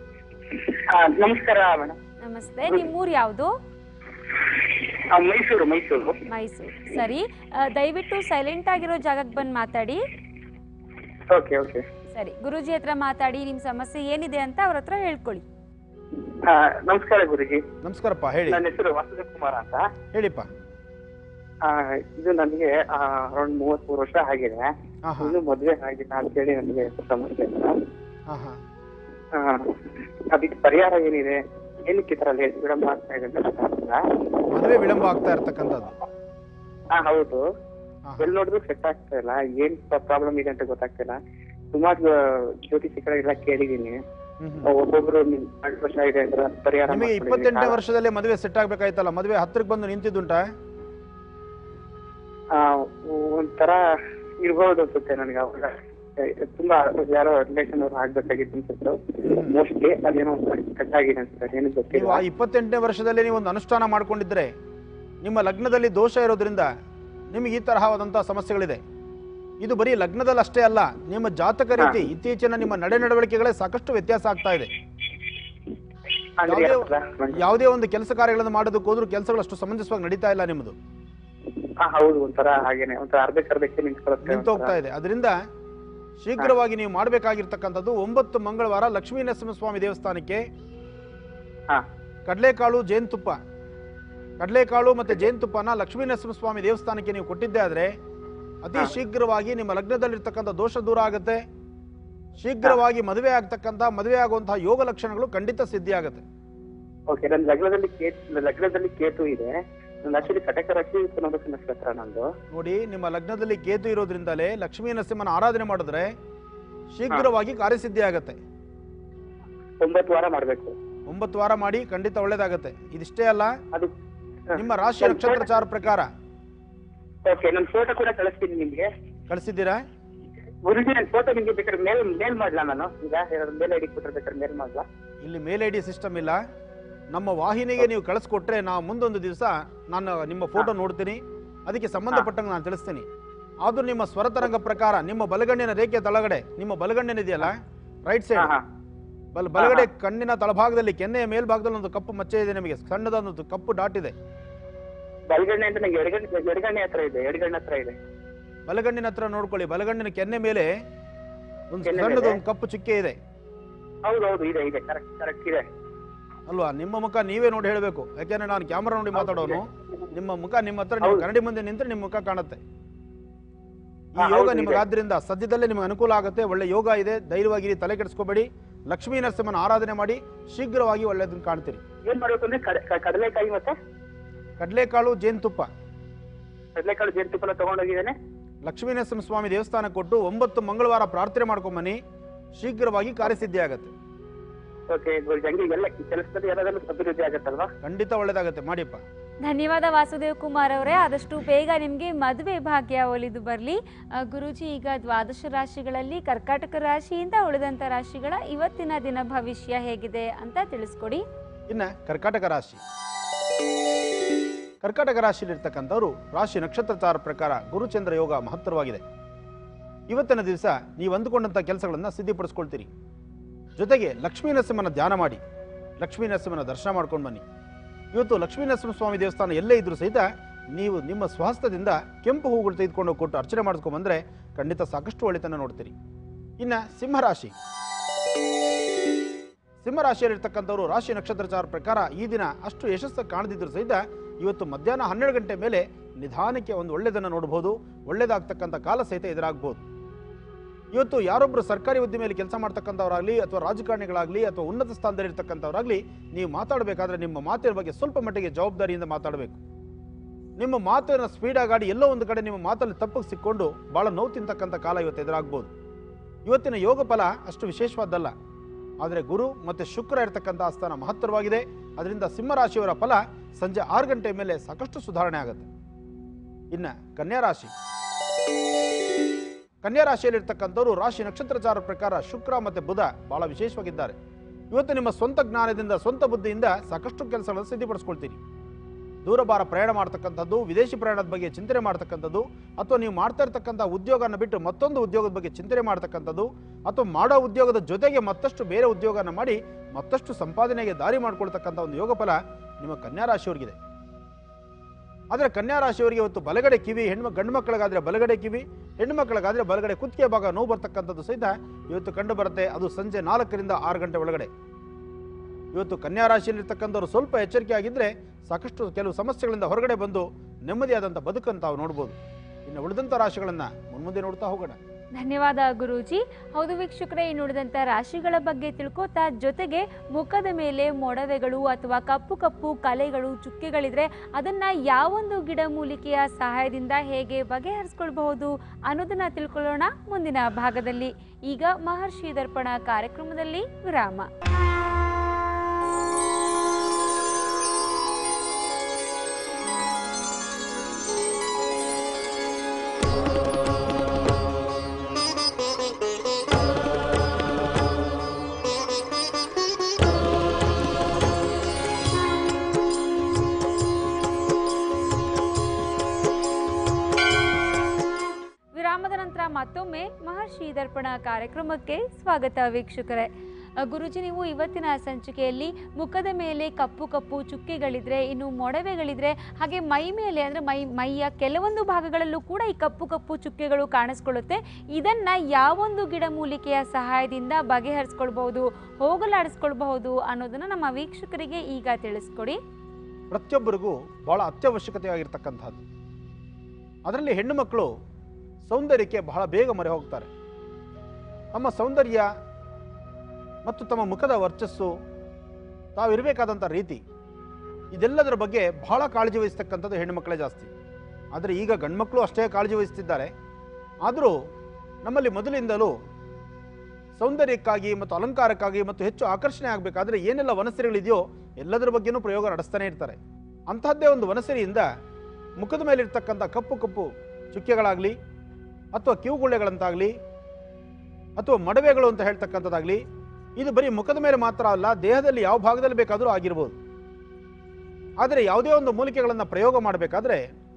ನಮಸ್ಕಾರ ಮೇಡಮ್ ನಮಸ್ತೆ ನಿಮ್ಮೂರು ಯಾವುದು ಮೈಸೂರು ಮೈಸೂರು ಮೈಸೂರು ಸರಿ ಆ, ದಯವಿಟ್ಟು ಸೈಲೆಂಟ್ ಆಗಿರೋ ಜಾಗಕ್ಕೆ ಬಂದು ಮಾತಾಡಿ ಓಕೆ ಓಕೆ ಸರಿ ಗುರೂಜಿ ಹತ್ರ ಮಾತಾಡಿ ನಿಮ್ಮ ಸಮಸ್ಯೆ ಏನಿದೆ ಅಂತ ಅವ್ರ ಹತ್ರ ಹೇಳ್ಕೊಳ್ಳಿ ನಮಸ್ಕಾರ ಗುರುಜಿ ನಮಸ್ಕಾರಪ್ಪ ಹೇಳಿ ನನ್ನ ಹೆಸರು ವಾಸುದೇವ್ ಕುಮಾರ್ ಅಂತ ಹೇಳಿಪ್ಪ ಆ, ಇದು ನನಗೆ ಅರೌಂಡ್ ಮೂವತ್ಮೂರು ವರ್ಷ ಆಗಿದೆ ಹಾ ಹಾ ಇನ್ನು ಮದುವೆ ಆಗಿಲ್ಲ ಅಂತೇಳಿ ನನಗೆ ಸಮಸ್ಯೆ ಇದೆ ಹಾ ಹಾ ಆ, ಅದಕ್ಕೆ ಪರಿಹಾರ ಏನಿದೆ ಏನಕ್ಕೆ ಈ ತರ ಲೇಟ್ ವಿಳಂಬ ಆಗ್ತಾ ಇದೆ ಅಂತ ಗೊತ್ತಾಗ್ತಿಲ್ಲ. ಮದುವೆ ವಿಳಂಬ ಆಗ್ತಾ ಇರ್ತಕ್ಕಂಥದ್ದು ಆ ಹೌದು ಹಾ, ಹಾ. ಎಲ್ಲಿ ನೋಡಿದ್ರು ಸೆಟ್ ಆಗ್ತಾ ಇಲ್ಲ ಏನ್ ಪ್ರಾಬ್ಲಮ್ ಇದೆ ಅಂತ ಗೊತ್ತಾಗ್ತಿಲ್ಲ ಸುಮಾರು ಜ್ಯೋತಿಷಿಗಳೆಲ್ಲ ಕೇಳಿದೀನಿ ಹ್ಮ್, ಹ್ಮ್. ಒಬ್ಬೊಬ್ರು ನಿಮ್ ನಾಲ್ಕು ವರ್ಷ ಇದೆ ಅಂದ್ರೆ ಪರಿಹಾರ ನಿಮಗೆ ಮಾಡ್ಕೊಡಿ. ಇಪ್ಪತ್ತೆಂಟನೇ ವರ್ಷದಲ್ಲೇ ಮದುವೆ ಸೆಟ್ ಆಗ್ಬೇಕಾಯ್ತಲ್ಲ ಮದುವೆ ಹತ್ರಕ್ಕೆ ಬಂದು ನಿಂತಿದ್ದುಂಟಾ ಆ, ಒಂಥರ ಇರ್ಬೋದು ಅನ್ಸುತ್ತೆ ನನಗೆ ಅವಾಗ ತುಂಬಾ ಯಾರೋ ರಿಲೇಷನ್ ಅವ್ರು ಆಗ್ಬೇಕಾಗಿತ್ತು ಅನ್ಸುತ್ತೆ ಮೋಸ್ಟ್ಲಿ ಅದೇನೋ ಕಟ್ ಆಗಿದೆ ಅನ್ಸುತ್ತೆ ಏನು ನೀವು ಗೊತ್ತಿಲ್ಲ ಆ ಇಪ್ಪತ್ತೆಂಟನೇ ವರ್ಷದಲ್ಲಿ ನೀವು ಒಂದು ಅನುಷ್ಠಾನ ಮಾಡ್ಕೊಂಡಿದ್ರೆ ನಿಮ್ಮ ಲಗ್ನದಲ್ಲಿ ದೋಷ ಇರೋದ್ರಿಂದ ನಿಮಗೆ ಈ ತರಹವಾದಂಥ ಸಮಸ್ಯೆಗಳಿದೆ ಇದು ಬರೀ ಲಗ್ನದಲ್ಲಿ ಅಷ್ಟೇ ಅಲ್ಲ ನಿಮ್ಮ ಜಾತಕ ರೀತಿ ಇತ್ತೀಚಿನ ನಿಮ್ಮ ನಡೆ ನಡವಳಿಕೆಗಳೇ ಸಾಕಷ್ಟು ವ್ಯತ್ಯಾಸ ಆಗ್ತಾ ಇದೆ ಅಂದ್ರೆ ಯಾವುದೇ ಯಾವ್ದಾ? ಯಾವುದೇ ಒಂದು ಕೆಲಸ ಕಾರ್ಯಗಳನ್ನು ಮಾಡೋದಕ್ಕೆ ಹೋದ್ರೂ ಕೆಲಸಗಳು ಅಷ್ಟು ಸಮಂಜಸವಾಗಿ ನಡೀತಾ ಇಲ್ಲ ನಿಮ್ಮದು ಆ, ಹೌದು ಒಂಥರ ಹಾಗೇನೆ ಒಂಥರ ಅರ್ಧಕ್ಕೆ ಅರ್ಧಕ್ಕೆ ನಿಂತ್ಕೊಳ್ಳುತ್ತೆ ನಿಂತು ಹೋಗ್ತಾ ಇದೆ ಅದರಿಂದ ಶೀಘ್ರವಾಗಿ ನೀವು ಮಾಡಬೇಕಾಗಿರ್ತಕ್ಕಂಥದ್ದು ಒಂಬತ್ತು ಮಂಗಳವಾರ ಲಕ್ಷ್ಮೀ ನರಸಿಂಹಸ್ವಾಮಿ ದೇವಸ್ಥಾನಕ್ಕೆ ಹಾ ಕಡಲೆಕಾಳು ಜೇನುತುಪ್ಪ ಕಡಲೆಕಾಳು ಮತ್ತೆ ಜೇನುತುಪ್ಪನ ಲಕ್ಷ್ಮೀ ನರಸಿಂಹಸ್ವಾಮಿ ದೇವಸ್ಥಾನಕ್ಕೆ ನೀವು ಕೊಟ್ಟಿದ್ದೆ ಆದ್ರೆ ಅತಿ ಹಾ. ಶೀಘ್ರವಾಗಿ ನಿಮ್ಮ ಲಗ್ನದಲ್ಲಿರ್ತಕ್ಕಂಥ ದೋಷ ದೂರ ಆಗುತ್ತೆ ಶೀಘ್ರವಾಗಿ ಮದುವೆ ಆಗ್ತಕ್ಕಂಥ ಮದುವೆ ಆಗುವಂತಹ ಯೋಗ ಲಕ್ಷಣಗಳು ಖಂಡಿತ ಸಿದ್ಧಿ ಆಗುತ್ತೆ ಓಕೆ ನನ್ನ ಲಗ್ನದಲ್ಲಿ ಕೇತು ಲಗ್ನದಲ್ಲಿ ಕೇತು ಇದೆ ನನ್ನ ಆಕ್ಚುಲಿ ಕಟಕ ರಾಶಿ ಪುನರ್ವಸು ನಕ್ಷತ್ರ ನಂದು ನೋಡಿ ನಿಮ್ಮ ಲಗ್ನದಲ್ಲಿ ಕೇತು ಇರೋದ್ರಿಂದಲೇ ಲಕ್ಷ್ಮೀ ನರಸಿಂಹನ ಆರಾಧನೆ ಮಾಡಿದ್ರೆ ಶೀಘ್ರವಾಗಿ ಕಾರ್ಯಸಿದ್ಧಿ ಆಗುತ್ತೆ ಒಂಬತ್ತು ವಾರ ಮಾಡ್ಬೇಕು ಒಂಬತ್ತು ವಾರ ಮಾಡಿ ಖಂಡಿತ ಒಳ್ಳೇದಾಗತ್ತೆ ಇದಿಷ್ಟೇ ಅಲ್ಲ ಅದು ನಿಮ್ಮ ರಾಶಿ ನಕ್ಷತ್ರ ಚಾರ ಪ್ರಕಾರ ಓಕೆ ನನ್ನ ಫೋಟೋ ಕೂಡ ಕಳಿಸ್ತೀನಿ ನಿಮ್ಗೆ ಕಳಿಸಿದ್ದೀರಾ ಗುರುಜಿ ನನ್ನ ಫೋಟೋ ನಿಮ್ಗೆ ಬೇಕಾದ್ರೆ ಮೇಲ್ ಮೇಲ್ ಮಾಡ್ಲಾ ನಾನು ಈಗ ಏನಾದ್ರು ಮೇಲ್ ಐಡಿ ಕೊಟ್ಟರೆ ಬೇಕಾದ್ರೆ ಮೇಲ್ ಮಾಡ್ಲಾ ಇಲ್ಲಿ ಮೇಲ್ ಐ ಡಿ ಸಿಸ್ಟಮ್ ಇಲ್ಲ ನಮ್ಮ ವಾಹಿನಿಗೆ ನೀವು ಕಳಿಸ್ಕೊಟ್ರೆ ನಾವು ಮುಂದೊಂದು ದಿವಸ ನಾನು ನಿಮ್ಮ ಫೋಟೋ ನೋಡ್ತೀನಿ ಅದಕ್ಕೆ ಸಂಬಂಧಪಟ್ಟಂಗೆ ನಾನು ತಿಳಿಸ್ತೀನಿ ಅದು ನಿಮ್ಮ ಸ್ವರತರಂಗ ಪ್ರಕಾರ ನಿಮ್ಮ ಬಲಗಣ್ಣಿನ ರೇಖೆ ತಳಗಡೆ ನಿಮ್ಮ ಬಲಗಣ್ಣಿನ ಇದೆಯಲ್ಲ ರೈಟ್ ಸೈಡ್ ಹಾ ಹಾ ಬಲ್ ಬಲಗಡೆ ಕಣ್ಣಿನ ತಳಭಾಗದಲ್ಲಿ ಕೆನ್ನೆಯ ಮೇಲ್ಭಾಗದಲ್ಲಿ ಒಂದು ಕಪ್ಪು ಮಚ್ಚೆ ಇದೆ ನಿಮಗೆ ಸಣ್ಣದೊಂದು ಕಪ್ಪು ಡಾಟ್ ಇದೆ ಬಲಗಣ್ಣೆ ಅಂತ ನಂಗೆ ಎಡಗಣ್ಣೆ ಎಡಗಣ್ಣೆ ಹತ್ರ ಇದೆ ಎಡಗಣ್ಣೆ ಹತ್ರ ಇದೆ ಬಲಗಣ್ಣಿನ ಹತ್ರ ನೋಡ್ಕೊಳ್ಳಿ ಬಲಗಣ್ಣಿನ ಕೆನ್ನೆ ಮೇಲೆ ಒಂದು ಕೆನ್ನೆ ಸಣ್ಣದು ಮೇಲೆ? ಒಂದು ಕಪ್ಪು ಚುಕ್ಕೆ ಇದೆ ಹೌದು ಹೌದು ಇದೆ ಇದೆ ಕರೆಕ್ಟ್ ಕರೆಕ್ಟ್ ಇದೆ ಅಲ್ವಾ ನಿಮ್ಮ ಮುಖ ನೀವೇ ನೋಡಿ ಹೇಳಬೇಕು ಯಾಕೆಂದ್ರೆ ನಾನು ಕ್ಯಾಮರಾ ನೋಡಿ ಮಾತಾಡೋನು ನಿಮ್ಮ ಮುಖ ನಿಮ್ಮ ಹತ್ರ ನೀವು ಹೌದು. ಕನ್ನಡಿ ಮುಂದೆ ನಿಂತ್ರೆ ನಿಮ್ಮ ಮುಖ ಕಾಣುತ್ತೆ ಈ ಹಾ, ಯೋಗ ಹೌದು, ನಿಮಗೆ ಇದೆ. ಆದ್ರಿಂದ ಸದ್ಯದಲ್ಲೇ ನಿಮಗೆ ಅನುಕೂಲ ಆಗುತ್ತೆ ಒಳ್ಳೆ ಯೋಗ ಇದೆ ಧೈರ್ಯವಾಗಿರಿ ತಲೆ ಕೆಡಿಸ್ಕೋಬೇಡಿ ಲಕ್ಷ್ಮೀ ನರಸಿಂಹನ ಆರಾಧನೆ ಮಾಡಿ ಶೀಘ್ರವಾಗಿ ಒಳ್ಳೆದನ್ನು ಕಾಣ್ತೀರಿ ಏನ್ ಮಾಡ್ಬೇಕು ಅಂದ್ರೆ ಕಡ- ಕ- ಕಡಲೆಕಾಯಿ ಮತ್ತೆ ಕಡಲೆಕಾಳು ಜೇನುತುಪ್ಪ ಕಡಲೆಕಾಳು ಜೇನುತುಪ್ಪನ ತಗೊಂಡೋಗಿದ್ದೇನೆ ಲಕ್ಷ್ಮೀ ನರಸಿಂಹ ಸ್ವಾಮಿ ದೇವಸ್ಥಾನ ಕೊಟ್ಟು ಒಂಬತ್ತು ಮಂಗಳವಾರ ಪ್ರಾರ್ಥನೆ ಮಾಡ್ಕೊಂಬನ್ನಿ ಶೀಘ್ರವಾಗಿ ಕಾರ್ಯಸಿದ್ಧಿ ಆಗುತ್ತೆ ಓಕೆ ಹಂಗೆ ಎಲ್ಲ ಕೆಲಸದಲ್ಲಿ ಎಲ್ಲದಲ್ಲೂ ಅಭಿವೃದ್ಧಿ ಆಗತ್ತಲ್ವಾ ಖಂಡಿತ ಒಳ್ಳೇದಾಗುತ್ತೆ ಮಾಡಿಪ್ಪ ಧನ್ಯವಾದ ವಾಸುದೇವ್ ಕುಮಾರ್ ಅವರೇ ಆದಷ್ಟು ಬೇಗ ನಿಮಗೆ ಮದುವೆ ಭಾಗ್ಯ ಒಲಿದು ಬರಲಿ ಗುರುಜಿ ಈಗ ದ್ವಾದಶ ರಾಶಿಗಳಲ್ಲಿ ಕರ್ಕಾಟಕ ರಾಶಿಯಿಂದ ಉಳಿದಂಥ ರಾಶಿಗಳ ಇವತ್ತಿನ ದಿನ ಭವಿಷ್ಯ ಹೇಗಿದೆ ಅಂತ ತಿಳಿಸ್ಕೊಡಿ ಇನ್ನು ಕರ್ಕಾಟಕ ರಾಶಿ ಕರ್ಕಾಟಕ ರಾಶಿಯಲ್ಲಿರ್ತಕ್ಕಂಥವ್ರು ರಾಶಿ ನಕ್ಷತ್ರಚಾರ ಪ್ರಕಾರ ಗುರುಚಂದ್ರ ಯೋಗ ಮಹತ್ತರವಾಗಿದೆ ಇವತ್ತಿನ ದಿವಸ ನೀವು ಅಂದುಕೊಂಡಂಥ ಕೆಲಸಗಳನ್ನು ಸಿದ್ಧಿಪಡಿಸ್ಕೊಳ್ತೀರಿ ಜೊತೆಗೆ ಲಕ್ಷ್ಮೀ ನರಸಿಂಹನ ಧ್ಯಾನ ಮಾಡಿ ಲಕ್ಷ್ಮೀ ನರಸಿಂಹನ ದರ್ಶನ ಮಾಡ್ಕೊಂಡು ಬನ್ನಿ ಇವತ್ತು ಲಕ್ಷ್ಮೀ ನರಸಿಂಹ ಸ್ವಾಮಿ ದೇವಸ್ಥಾನ ಎಲ್ಲೇ ಇದ್ರೂ ಸಹಿತ ನೀವು ನಿಮ್ಮ ಸ್ವಹಸ್ತದಿಂದ ಕೆಂಪು ಹೂಗಳು ತೆಗೆದುಕೊಂಡು ಕೊಟ್ಟು ಅರ್ಚನೆ ಮಾಡಿಸ್ಕೊಂಬಂದ್ರೆ ಖಂಡಿತ ಸಾಕಷ್ಟು ಒಳಿತನ ನೋಡ್ತೀರಿ ಇನ್ನು ಸಿಂಹರಾಶಿ ಸಿಂಹರಾಶಿಯಲ್ಲಿರ್ತಕ್ಕಂಥವ್ರು ರಾಶಿ ನಕ್ಷತ್ರಚಾರ ಪ್ರಕಾರ ಈ ದಿನ ಅಷ್ಟು ಯಶಸ್ಸು ಕಾಣದಿದ್ದರೂ ಸಹಿತ ಇವತ್ತು ಮಧ್ಯಾಹ್ನ ಹನ್ನೆರಡು ಗಂಟೆ ಮೇಲೆ ನಿಧಾನಕ್ಕೆ ಒಂದು ಒಳ್ಳೆಯದನ್ನು ನೋಡ್ಬೋದು ಒಳ್ಳೆಯದಾಗ್ತಕ್ಕಂಥ ಕಾಲ ಸಹಿತ ಎದುರಾಗ್ಬೋದು ಇವತ್ತು ಯಾರೊಬ್ಬರು ಸರ್ಕಾರಿ ಹುದ್ದೆಯಲ್ಲಿ ಕೆಲಸ ಮಾಡ್ತಕ್ಕಂಥವ್ರಾಗಲಿ ಅಥವಾ ರಾಜಕಾರಣಿಗಳಾಗಲಿ ಅಥವಾ ಉನ್ನತ ಸ್ಥಾನದಲ್ಲಿರ್ತಕ್ಕಂಥವ್ರಾಗಲಿ ನೀವು ಮಾತಾಡಬೇಕಾದ್ರೆ ನಿಮ್ಮ ಮಾತಿನ ಬಗ್ಗೆ ಸ್ವಲ್ಪ ಮಟ್ಟಿಗೆ ಜವಾಬ್ದಾರಿಯಿಂದ ಮಾತಾಡಬೇಕು ನಿಮ್ಮ ಮಾತಿನ ಸ್ಪೀಡಾಗಾಡಿ ಎಲ್ಲೋ ಒಂದು ಕಡೆ ನಿಮ್ಮ ಮಾತಲ್ಲಿ ತಪ್ಪಿಗೆ ಸಿಕ್ಕೊಂಡು ಭಾಳ ನೋವು ತಿಂತಕ್ಕಂಥ ಕಾಲ ಇವತ್ತು ಎದುರಾಗ್ಬೋದು ಇವತ್ತಿನ ಯೋಗ ಫಲ ಅಷ್ಟು ವಿಶೇಷವಾದ್ದಲ್ಲ ಆದರೆ ಗುರು ಮತ್ತು ಶುಕ್ರ ಇರತಕ್ಕಂಥ ಸ್ಥಾನ ಮಹತ್ತರವಾಗಿದೆ ಅದರಿಂದ ಸಿಂಹರಾಶಿಯವರ ಫಲ ಸಂಜೆ ಆರು ಗಂಟೆ ಮೇಲೆ ಸಾಕಷ್ಟು ಸುಧಾರಣೆ ಆಗುತ್ತೆ ಇನ್ನು ಕನ್ಯಾ ರಾಶಿ ಕನ್ಯಾ ರಾಶಿಯಲ್ಲಿರ್ತಕ್ಕಂಥವ್ರು ರಾಶಿ ನಕ್ಷತ್ರಚಾರ ಪ್ರಕಾರ ಶುಕ್ರ ಮತ್ತು ಬುಧ ಬಹಳ ವಿಶೇಷವಾಗಿದ್ದಾರೆ ಇವತ್ತು ನಿಮ್ಮ ಸ್ವಂತ ಜ್ಞಾನದಿಂದ ಸ್ವಂತ ಬುದ್ಧಿಯಿಂದ ಸಾಕಷ್ಟು ಕೆಲಸಗಳನ್ನು ಸಿದ್ಧಪಡಿಸ್ಕೊಳ್ತೀರಿ ದೂರಭಾರ ಪ್ರಯಾಣ ಮಾಡ್ತಕ್ಕಂಥದ್ದು ವಿದೇಶಿ ಪ್ರಯಾಣದ ಬಗ್ಗೆ ಚಿಂತನೆ ಮಾಡ್ತಕ್ಕಂಥದ್ದು ಅಥವಾ ನೀವು ಮಾಡ್ತಾ ಇರ್ತಕ್ಕಂಥ ಉದ್ಯೋಗನ ಬಿಟ್ಟು ಮತ್ತೊಂದು ಉದ್ಯೋಗದ ಬಗ್ಗೆ ಚಿಂತನೆ ಮಾಡ್ತಕ್ಕಂಥದ್ದು ಅಥವಾ ಮಾಡೋ ಉದ್ಯೋಗದ ಜೊತೆಗೆ ಮತ್ತಷ್ಟು ಬೇರೆ ಉದ್ಯೋಗನ ಮಾಡಿ ಮತ್ತಷ್ಟು ಸಂಪಾದನೆಗೆ ದಾರಿ ಮಾಡ್ಕೊಳ್ತಕ್ಕಂಥ ಒಂದು ಯೋಗ ಫಲ ನಿಮ್ಮ ಕನ್ಯಾ ರಾಶಿಯವರಿಗಿದೆ ಆದರೆ ಕನ್ಯಾ ರಾಶಿಯವರಿಗೆ ಇವತ್ತು ಬಲಗಡೆ ಕಿವಿ ಹೆಣ್ಣು ಗಂಡು ಮಕ್ಕಳಿಗಾದ್ರೆ ಬಲಗಡೆ ಕಿವಿ ಹೆಣ್ಣು ಮಕ್ಕಳಿಗಾದ್ರೆ ಬಲಗಡೆ ಕುತ್ತಿಗೆ ಭಾಗ ನೋವು ಬರ್ತಕ್ಕಂಥದ್ದು ಸಹಿತ ಇವತ್ತು ಕಂಡು ಬರುತ್ತೆ ಅದು ಸಂಜೆ ನಾಲ್ಕರಿಂದ ಆರು ಗಂಟೆ ಒಳಗಡೆ ಇವತ್ತು ಕನ್ಯಾ ರಾಶಿಯಲ್ಲಿರ್ತಕ್ಕಂಥವ್ರು ಸ್ವಲ್ಪ ಎಚ್ಚರಿಕೆ ಆಗಿದ್ರೆ ಸಾಕಷ್ಟು ಕೆಲವು ಸಮಸ್ಯೆಗಳಿಂದ ಹೊರಗಡೆ ಬಂದು ನೆಮ್ಮದಿಯಾದಂಥ ಬದುಕನ್ನು ತಾವು ನೋಡ್ಬೋದು ಇನ್ನು ಉಳಿದಂಥ ರಾಶಿಗಳನ್ನು ಮುನ್ಮುಂದೆ ನೋಡ್ತಾ ಹೋಗೋಣ ಧನ್ಯವಾದ ಗುರೂಜಿ ಹೌದು ವೀಕ್ಷಕರೇ ಇನ್ನು ಉಳಿದಂಥ ರಾಶಿಗಳ ಬಗ್ಗೆ ತಿಳ್ಕೊತಾ ಜೊತೆಗೆ ಮುಖದ ಮೇಲೆ ಮೊಡವೆಗಳು ಅಥವಾ ಕಪ್ಪು ಕಪ್ಪು ಕಲೆಗಳು ಚುಕ್ಕೆಗಳಿದ್ರೆ ಅದನ್ನ ಯಾವೊಂದು ಗಿಡಮೂಲಿಕೆಯ ಸಹಾಯದಿಂದ ಹೇಗೆ ಬಗೆಹರಿಸ್ಕೊಳ್ಬಹುದು ಅನ್ನೋದನ್ನ ತಿಳ್ಕೊಳ್ಳೋಣ ಮುಂದಿನ ಭಾಗದಲ್ಲಿ ಈಗ ಮಹರ್ಷಿ ದರ್ಪಣ ಕಾರ್ಯಕ್ರಮದಲ್ಲಿ ವಿರಾಮ ವಿರಾಮದ ನಂತರ ಮತ್ತೊಮ್ಮೆ ಮಹರ್ಷಿ ದರ್ಪಣ ಕಾರ್ಯಕ್ರಮಕ್ಕೆ ಸ್ವಾಗತ ವೀಕ್ಷಕರೇ ಅ, ಗುರೂಜಿ ನೀವು ಇವತ್ತಿನ ಸಂಚಿಕೆಯಲ್ಲಿ ಮುಖದ ಮೇಲೆ ಕಪ್ಪು ಕಪ್ಪು ಚುಕ್ಕೆಗಳಿದ್ರೆ ಇನ್ನು ಮೊಡವೆಗಳಿದ್ರೆ ಹಾಗೆ ಮೈ ಮೇಲೆ ಅಂದರೆ ಮೈ ಮೈಯ ಕೆಲವೊಂದು ಭಾಗಗಳಲ್ಲೂ ಕೂಡ ಈ ಕಪ್ಪು ಕಪ್ಪು ಚುಕ್ಕೆಗಳು ಕಾಣಿಸ್ಕೊಳ್ಳುತ್ತೆ ಇದನ್ನ ಯಾವೊಂದು ಗಿಡಮೂಲಿಕೆಯ ಸಹಾಯದಿಂದ ಬಗೆಹರಿಸ್ಕೊಳ್ಬಹುದು ಹೋಗಲಾಡಿಸ್ಕೊಳ್ಬಹುದು ಅನ್ನೋದನ್ನ ನಮ್ಮ ವೀಕ್ಷಕರಿಗೆ ಈಗ ತಿಳಿಸ್ಕೊಡಿ ಪ್ರತಿಯೊಬ್ಬರಿಗೂ ಬಹಳ ಅತ್ಯವಶ್ಯಕತೆಯಾಗಿರ್ತಕ್ಕಂಥದ್ದು ಅದರಲ್ಲಿ ಹೆಣ್ಣು ಮಕ್ಕಳು ಸೌಂದರ್ಯಕ್ಕೆ ಬಹಳ ಬೇಗ ಮೊರೆ ಹೋಗ್ತಾರೆ ತಮ್ಮ ಸೌಂದರ್ಯ ಮತ್ತು ತಮ್ಮ ಮುಖದ ವರ್ಚಸ್ಸು ತಾವಿರಬೇಕಾದಂಥ ರೀತಿ ಇದೆಲ್ಲದರ ಬಗ್ಗೆ ಬಹಳ ಕಾಳಜಿ ವಹಿಸ್ತಕ್ಕಂಥದ್ದು ಹೆಣ್ಣು ಮಕ್ಕಳೇ ಜಾಸ್ತಿ ಆದರೆ ಈಗ ಗಂಡ್ಮಕ್ಳು ಅಷ್ಟೇ ಕಾಳಜಿ ವಹಿಸ್ತಿದ್ದಾರೆ ಆದರೂ ನಮ್ಮಲ್ಲಿ ಮೊದಲಿಂದಲೂ ಸೌಂದರ್ಯಕ್ಕಾಗಿ ಮತ್ತು ಅಲಂಕಾರಕ್ಕಾಗಿ ಮತ್ತು ಹೆಚ್ಚು ಆಕರ್ಷಣೆ ಆಗಬೇಕಾದ್ರೆ ಏನೆಲ್ಲ ವನಸರಿಗಳಿದೆಯೋ ಎಲ್ಲದರ ಬಗ್ಗೆನೂ ಪ್ರಯೋಗ ನಡೆಸ್ತಾನೆ ಇರ್ತಾರೆ ಅಂತಹದ್ದೇ ಒಂದು ವನಸರಿಯಿಂದ ಮುಖದ ಮೇಲಿರ್ತಕ್ಕಂಥ ಕಪ್ಪು ಕಪ್ಪು ಚುಕ್ಕೆಗಳಾಗಲಿ ಅಥವಾ ಕಿವುಗುಳ್ಳೆಗಳಂತಾಗಲಿ ಅಥವಾ ಮಡವೆಗಳು ಅಂತ ಹೇಳ್ತಕ್ಕಂಥದ್ದಾಗಲಿ ಇದು ಬರೀ ಮುಖದ ಮೇಲೆ ಮಾತ್ರ ಅಲ್ಲ ದೇಹದಲ್ಲಿ ಯಾವ ಭಾಗದಲ್ಲಿ ಬೇಕಾದರೂ ಆಗಿರ್ಬೋದು ಆದರೆ ಯಾವುದೇ ಒಂದು ಮೂಲಿಕೆಗಳನ್ನು ಪ್ರಯೋಗ ಮಾಡಬೇಕಾದ್ರೆ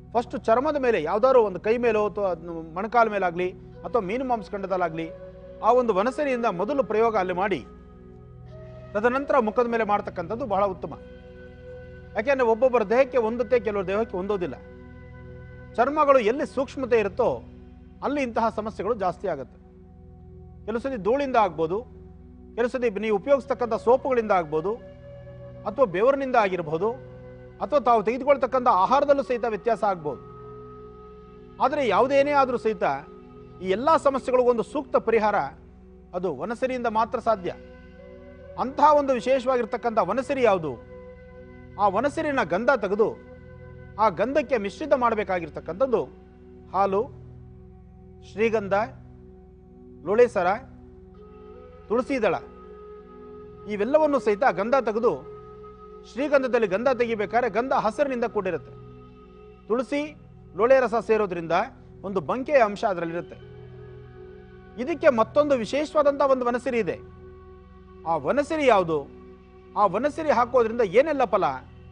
ಫಸ್ಟ್ ಚರ್ಮದ ಮೇಲೆ ಯಾವ್ದಾದ್ರು ಒಂದು ಕೈ ಮೇಲೋ ಅಥವಾ ಮೊಣಕಾಲ ಮೇಲಾಗಲಿ ಅಥವಾ ಮೀನು ಮಾಂಸಖಂಡದಲ್ಲಾಗಲಿ ಆ ಒಂದು ವನಸರಿಯಿಂದ ಮೊದಲು ಪ್ರಯೋಗ ಅಲ್ಲಿ ಮಾಡಿ ತದನಂತರ ಮುಖದ ಮೇಲೆ ಮಾಡ್ತಕ್ಕಂಥದ್ದು ಬಹಳ ಉತ್ತಮ ಯಾಕೆಂದರೆ ಒಬ್ಬೊಬ್ಬರ ದೇಹಕ್ಕೆ ಒಂದತ್ತೆ ಕೆಲವರ ದೇಹಕ್ಕೆ ಒಂದೋದಿಲ್ಲ ಚರ್ಮಗಳು ಎಲ್ಲಿ ಸೂಕ್ಷ್ಮತೆ ಇರುತ್ತೋ ಅಲ್ಲಿ ಇಂತಹ ಸಮಸ್ಯೆಗಳು ಜಾಸ್ತಿ ಆಗುತ್ತೆ ಕೆಲವು ಸತಿ ಧೂಳಿಂದ ಆಗ್ಬೋದು ಕೆಲವು ಸತಿ ನೀವು ಉಪಯೋಗಿಸ್ತಕ್ಕಂಥ ಸೋಪುಗಳಿಂದ ಆಗ್ಬೋದು ಅಥವಾ ಬೆವರಿನಿಂದ ಆಗಿರ್ಬೋದು ಅಥವಾ ತಾವು ತೆಗೆದುಕೊಳ್ತಕ್ಕಂಥ ಆಹಾರದಲ್ಲೂ ಸಹಿತ ವ್ಯತ್ಯಾಸ ಆಗ್ಬೋದು ಆದರೆ ಯಾವುದೇನೇ ಆದರೂ ಸಹಿತ ಈ ಎಲ್ಲ ಸಮಸ್ಯೆಗಳಿಗೊಂದು ಸೂಕ್ತ ಪರಿಹಾರ ಅದು ವನಸರಿಯಿಂದ ಮಾತ್ರ ಸಾಧ್ಯ ಅಂತಹ ಒಂದು ವಿಶೇಷವಾಗಿರ್ತಕ್ಕಂಥ ವನಸರಿ ಯಾವುದು ಆ ವನಸರಿನ ಗಂಧ ತೆಗೆದು ಆ ಗಂಧಕ್ಕೆ ಮಿಶ್ರಿತ ಮಾಡಬೇಕಾಗಿರ್ತಕ್ಕಂಥದ್ದು ಹಾಲು ಶ್ರೀಗಂಧ ಲೋಳೆಸರ ತುಳಸಿ ದಳ ಇವೆಲ್ಲವನ್ನು ಸಹಿತ ಗಂಧ ತೆಗೆದು ಶ್ರೀಗಂಧದಲ್ಲಿ ಗಂಧ ತೆಗಿಬೇಕಾದ್ರೆ ಗಂಧ ಹಸಿರಿನಿಂದ ಕೂಡಿರುತ್ತೆ ತುಳಸಿ ಲೋಳೆ ರಸ ಸೇರೋದ್ರಿಂದ ಒಂದು ಬಂಕೆಯ ಅಂಶ ಅದರಲ್ಲಿರುತ್ತೆ ಇದಕ್ಕೆ ಮತ್ತೊಂದು ವಿಶೇಷವಾದಂಥ ಒಂದು ವನಸಿರಿ ಇದೆ ಆ ವನಸಿರಿ ಯಾವುದು ಆ ವನಸಿರಿ ಹಾಕೋದ್ರಿಂದ ಏನೆಲ್ಲ ಫಲ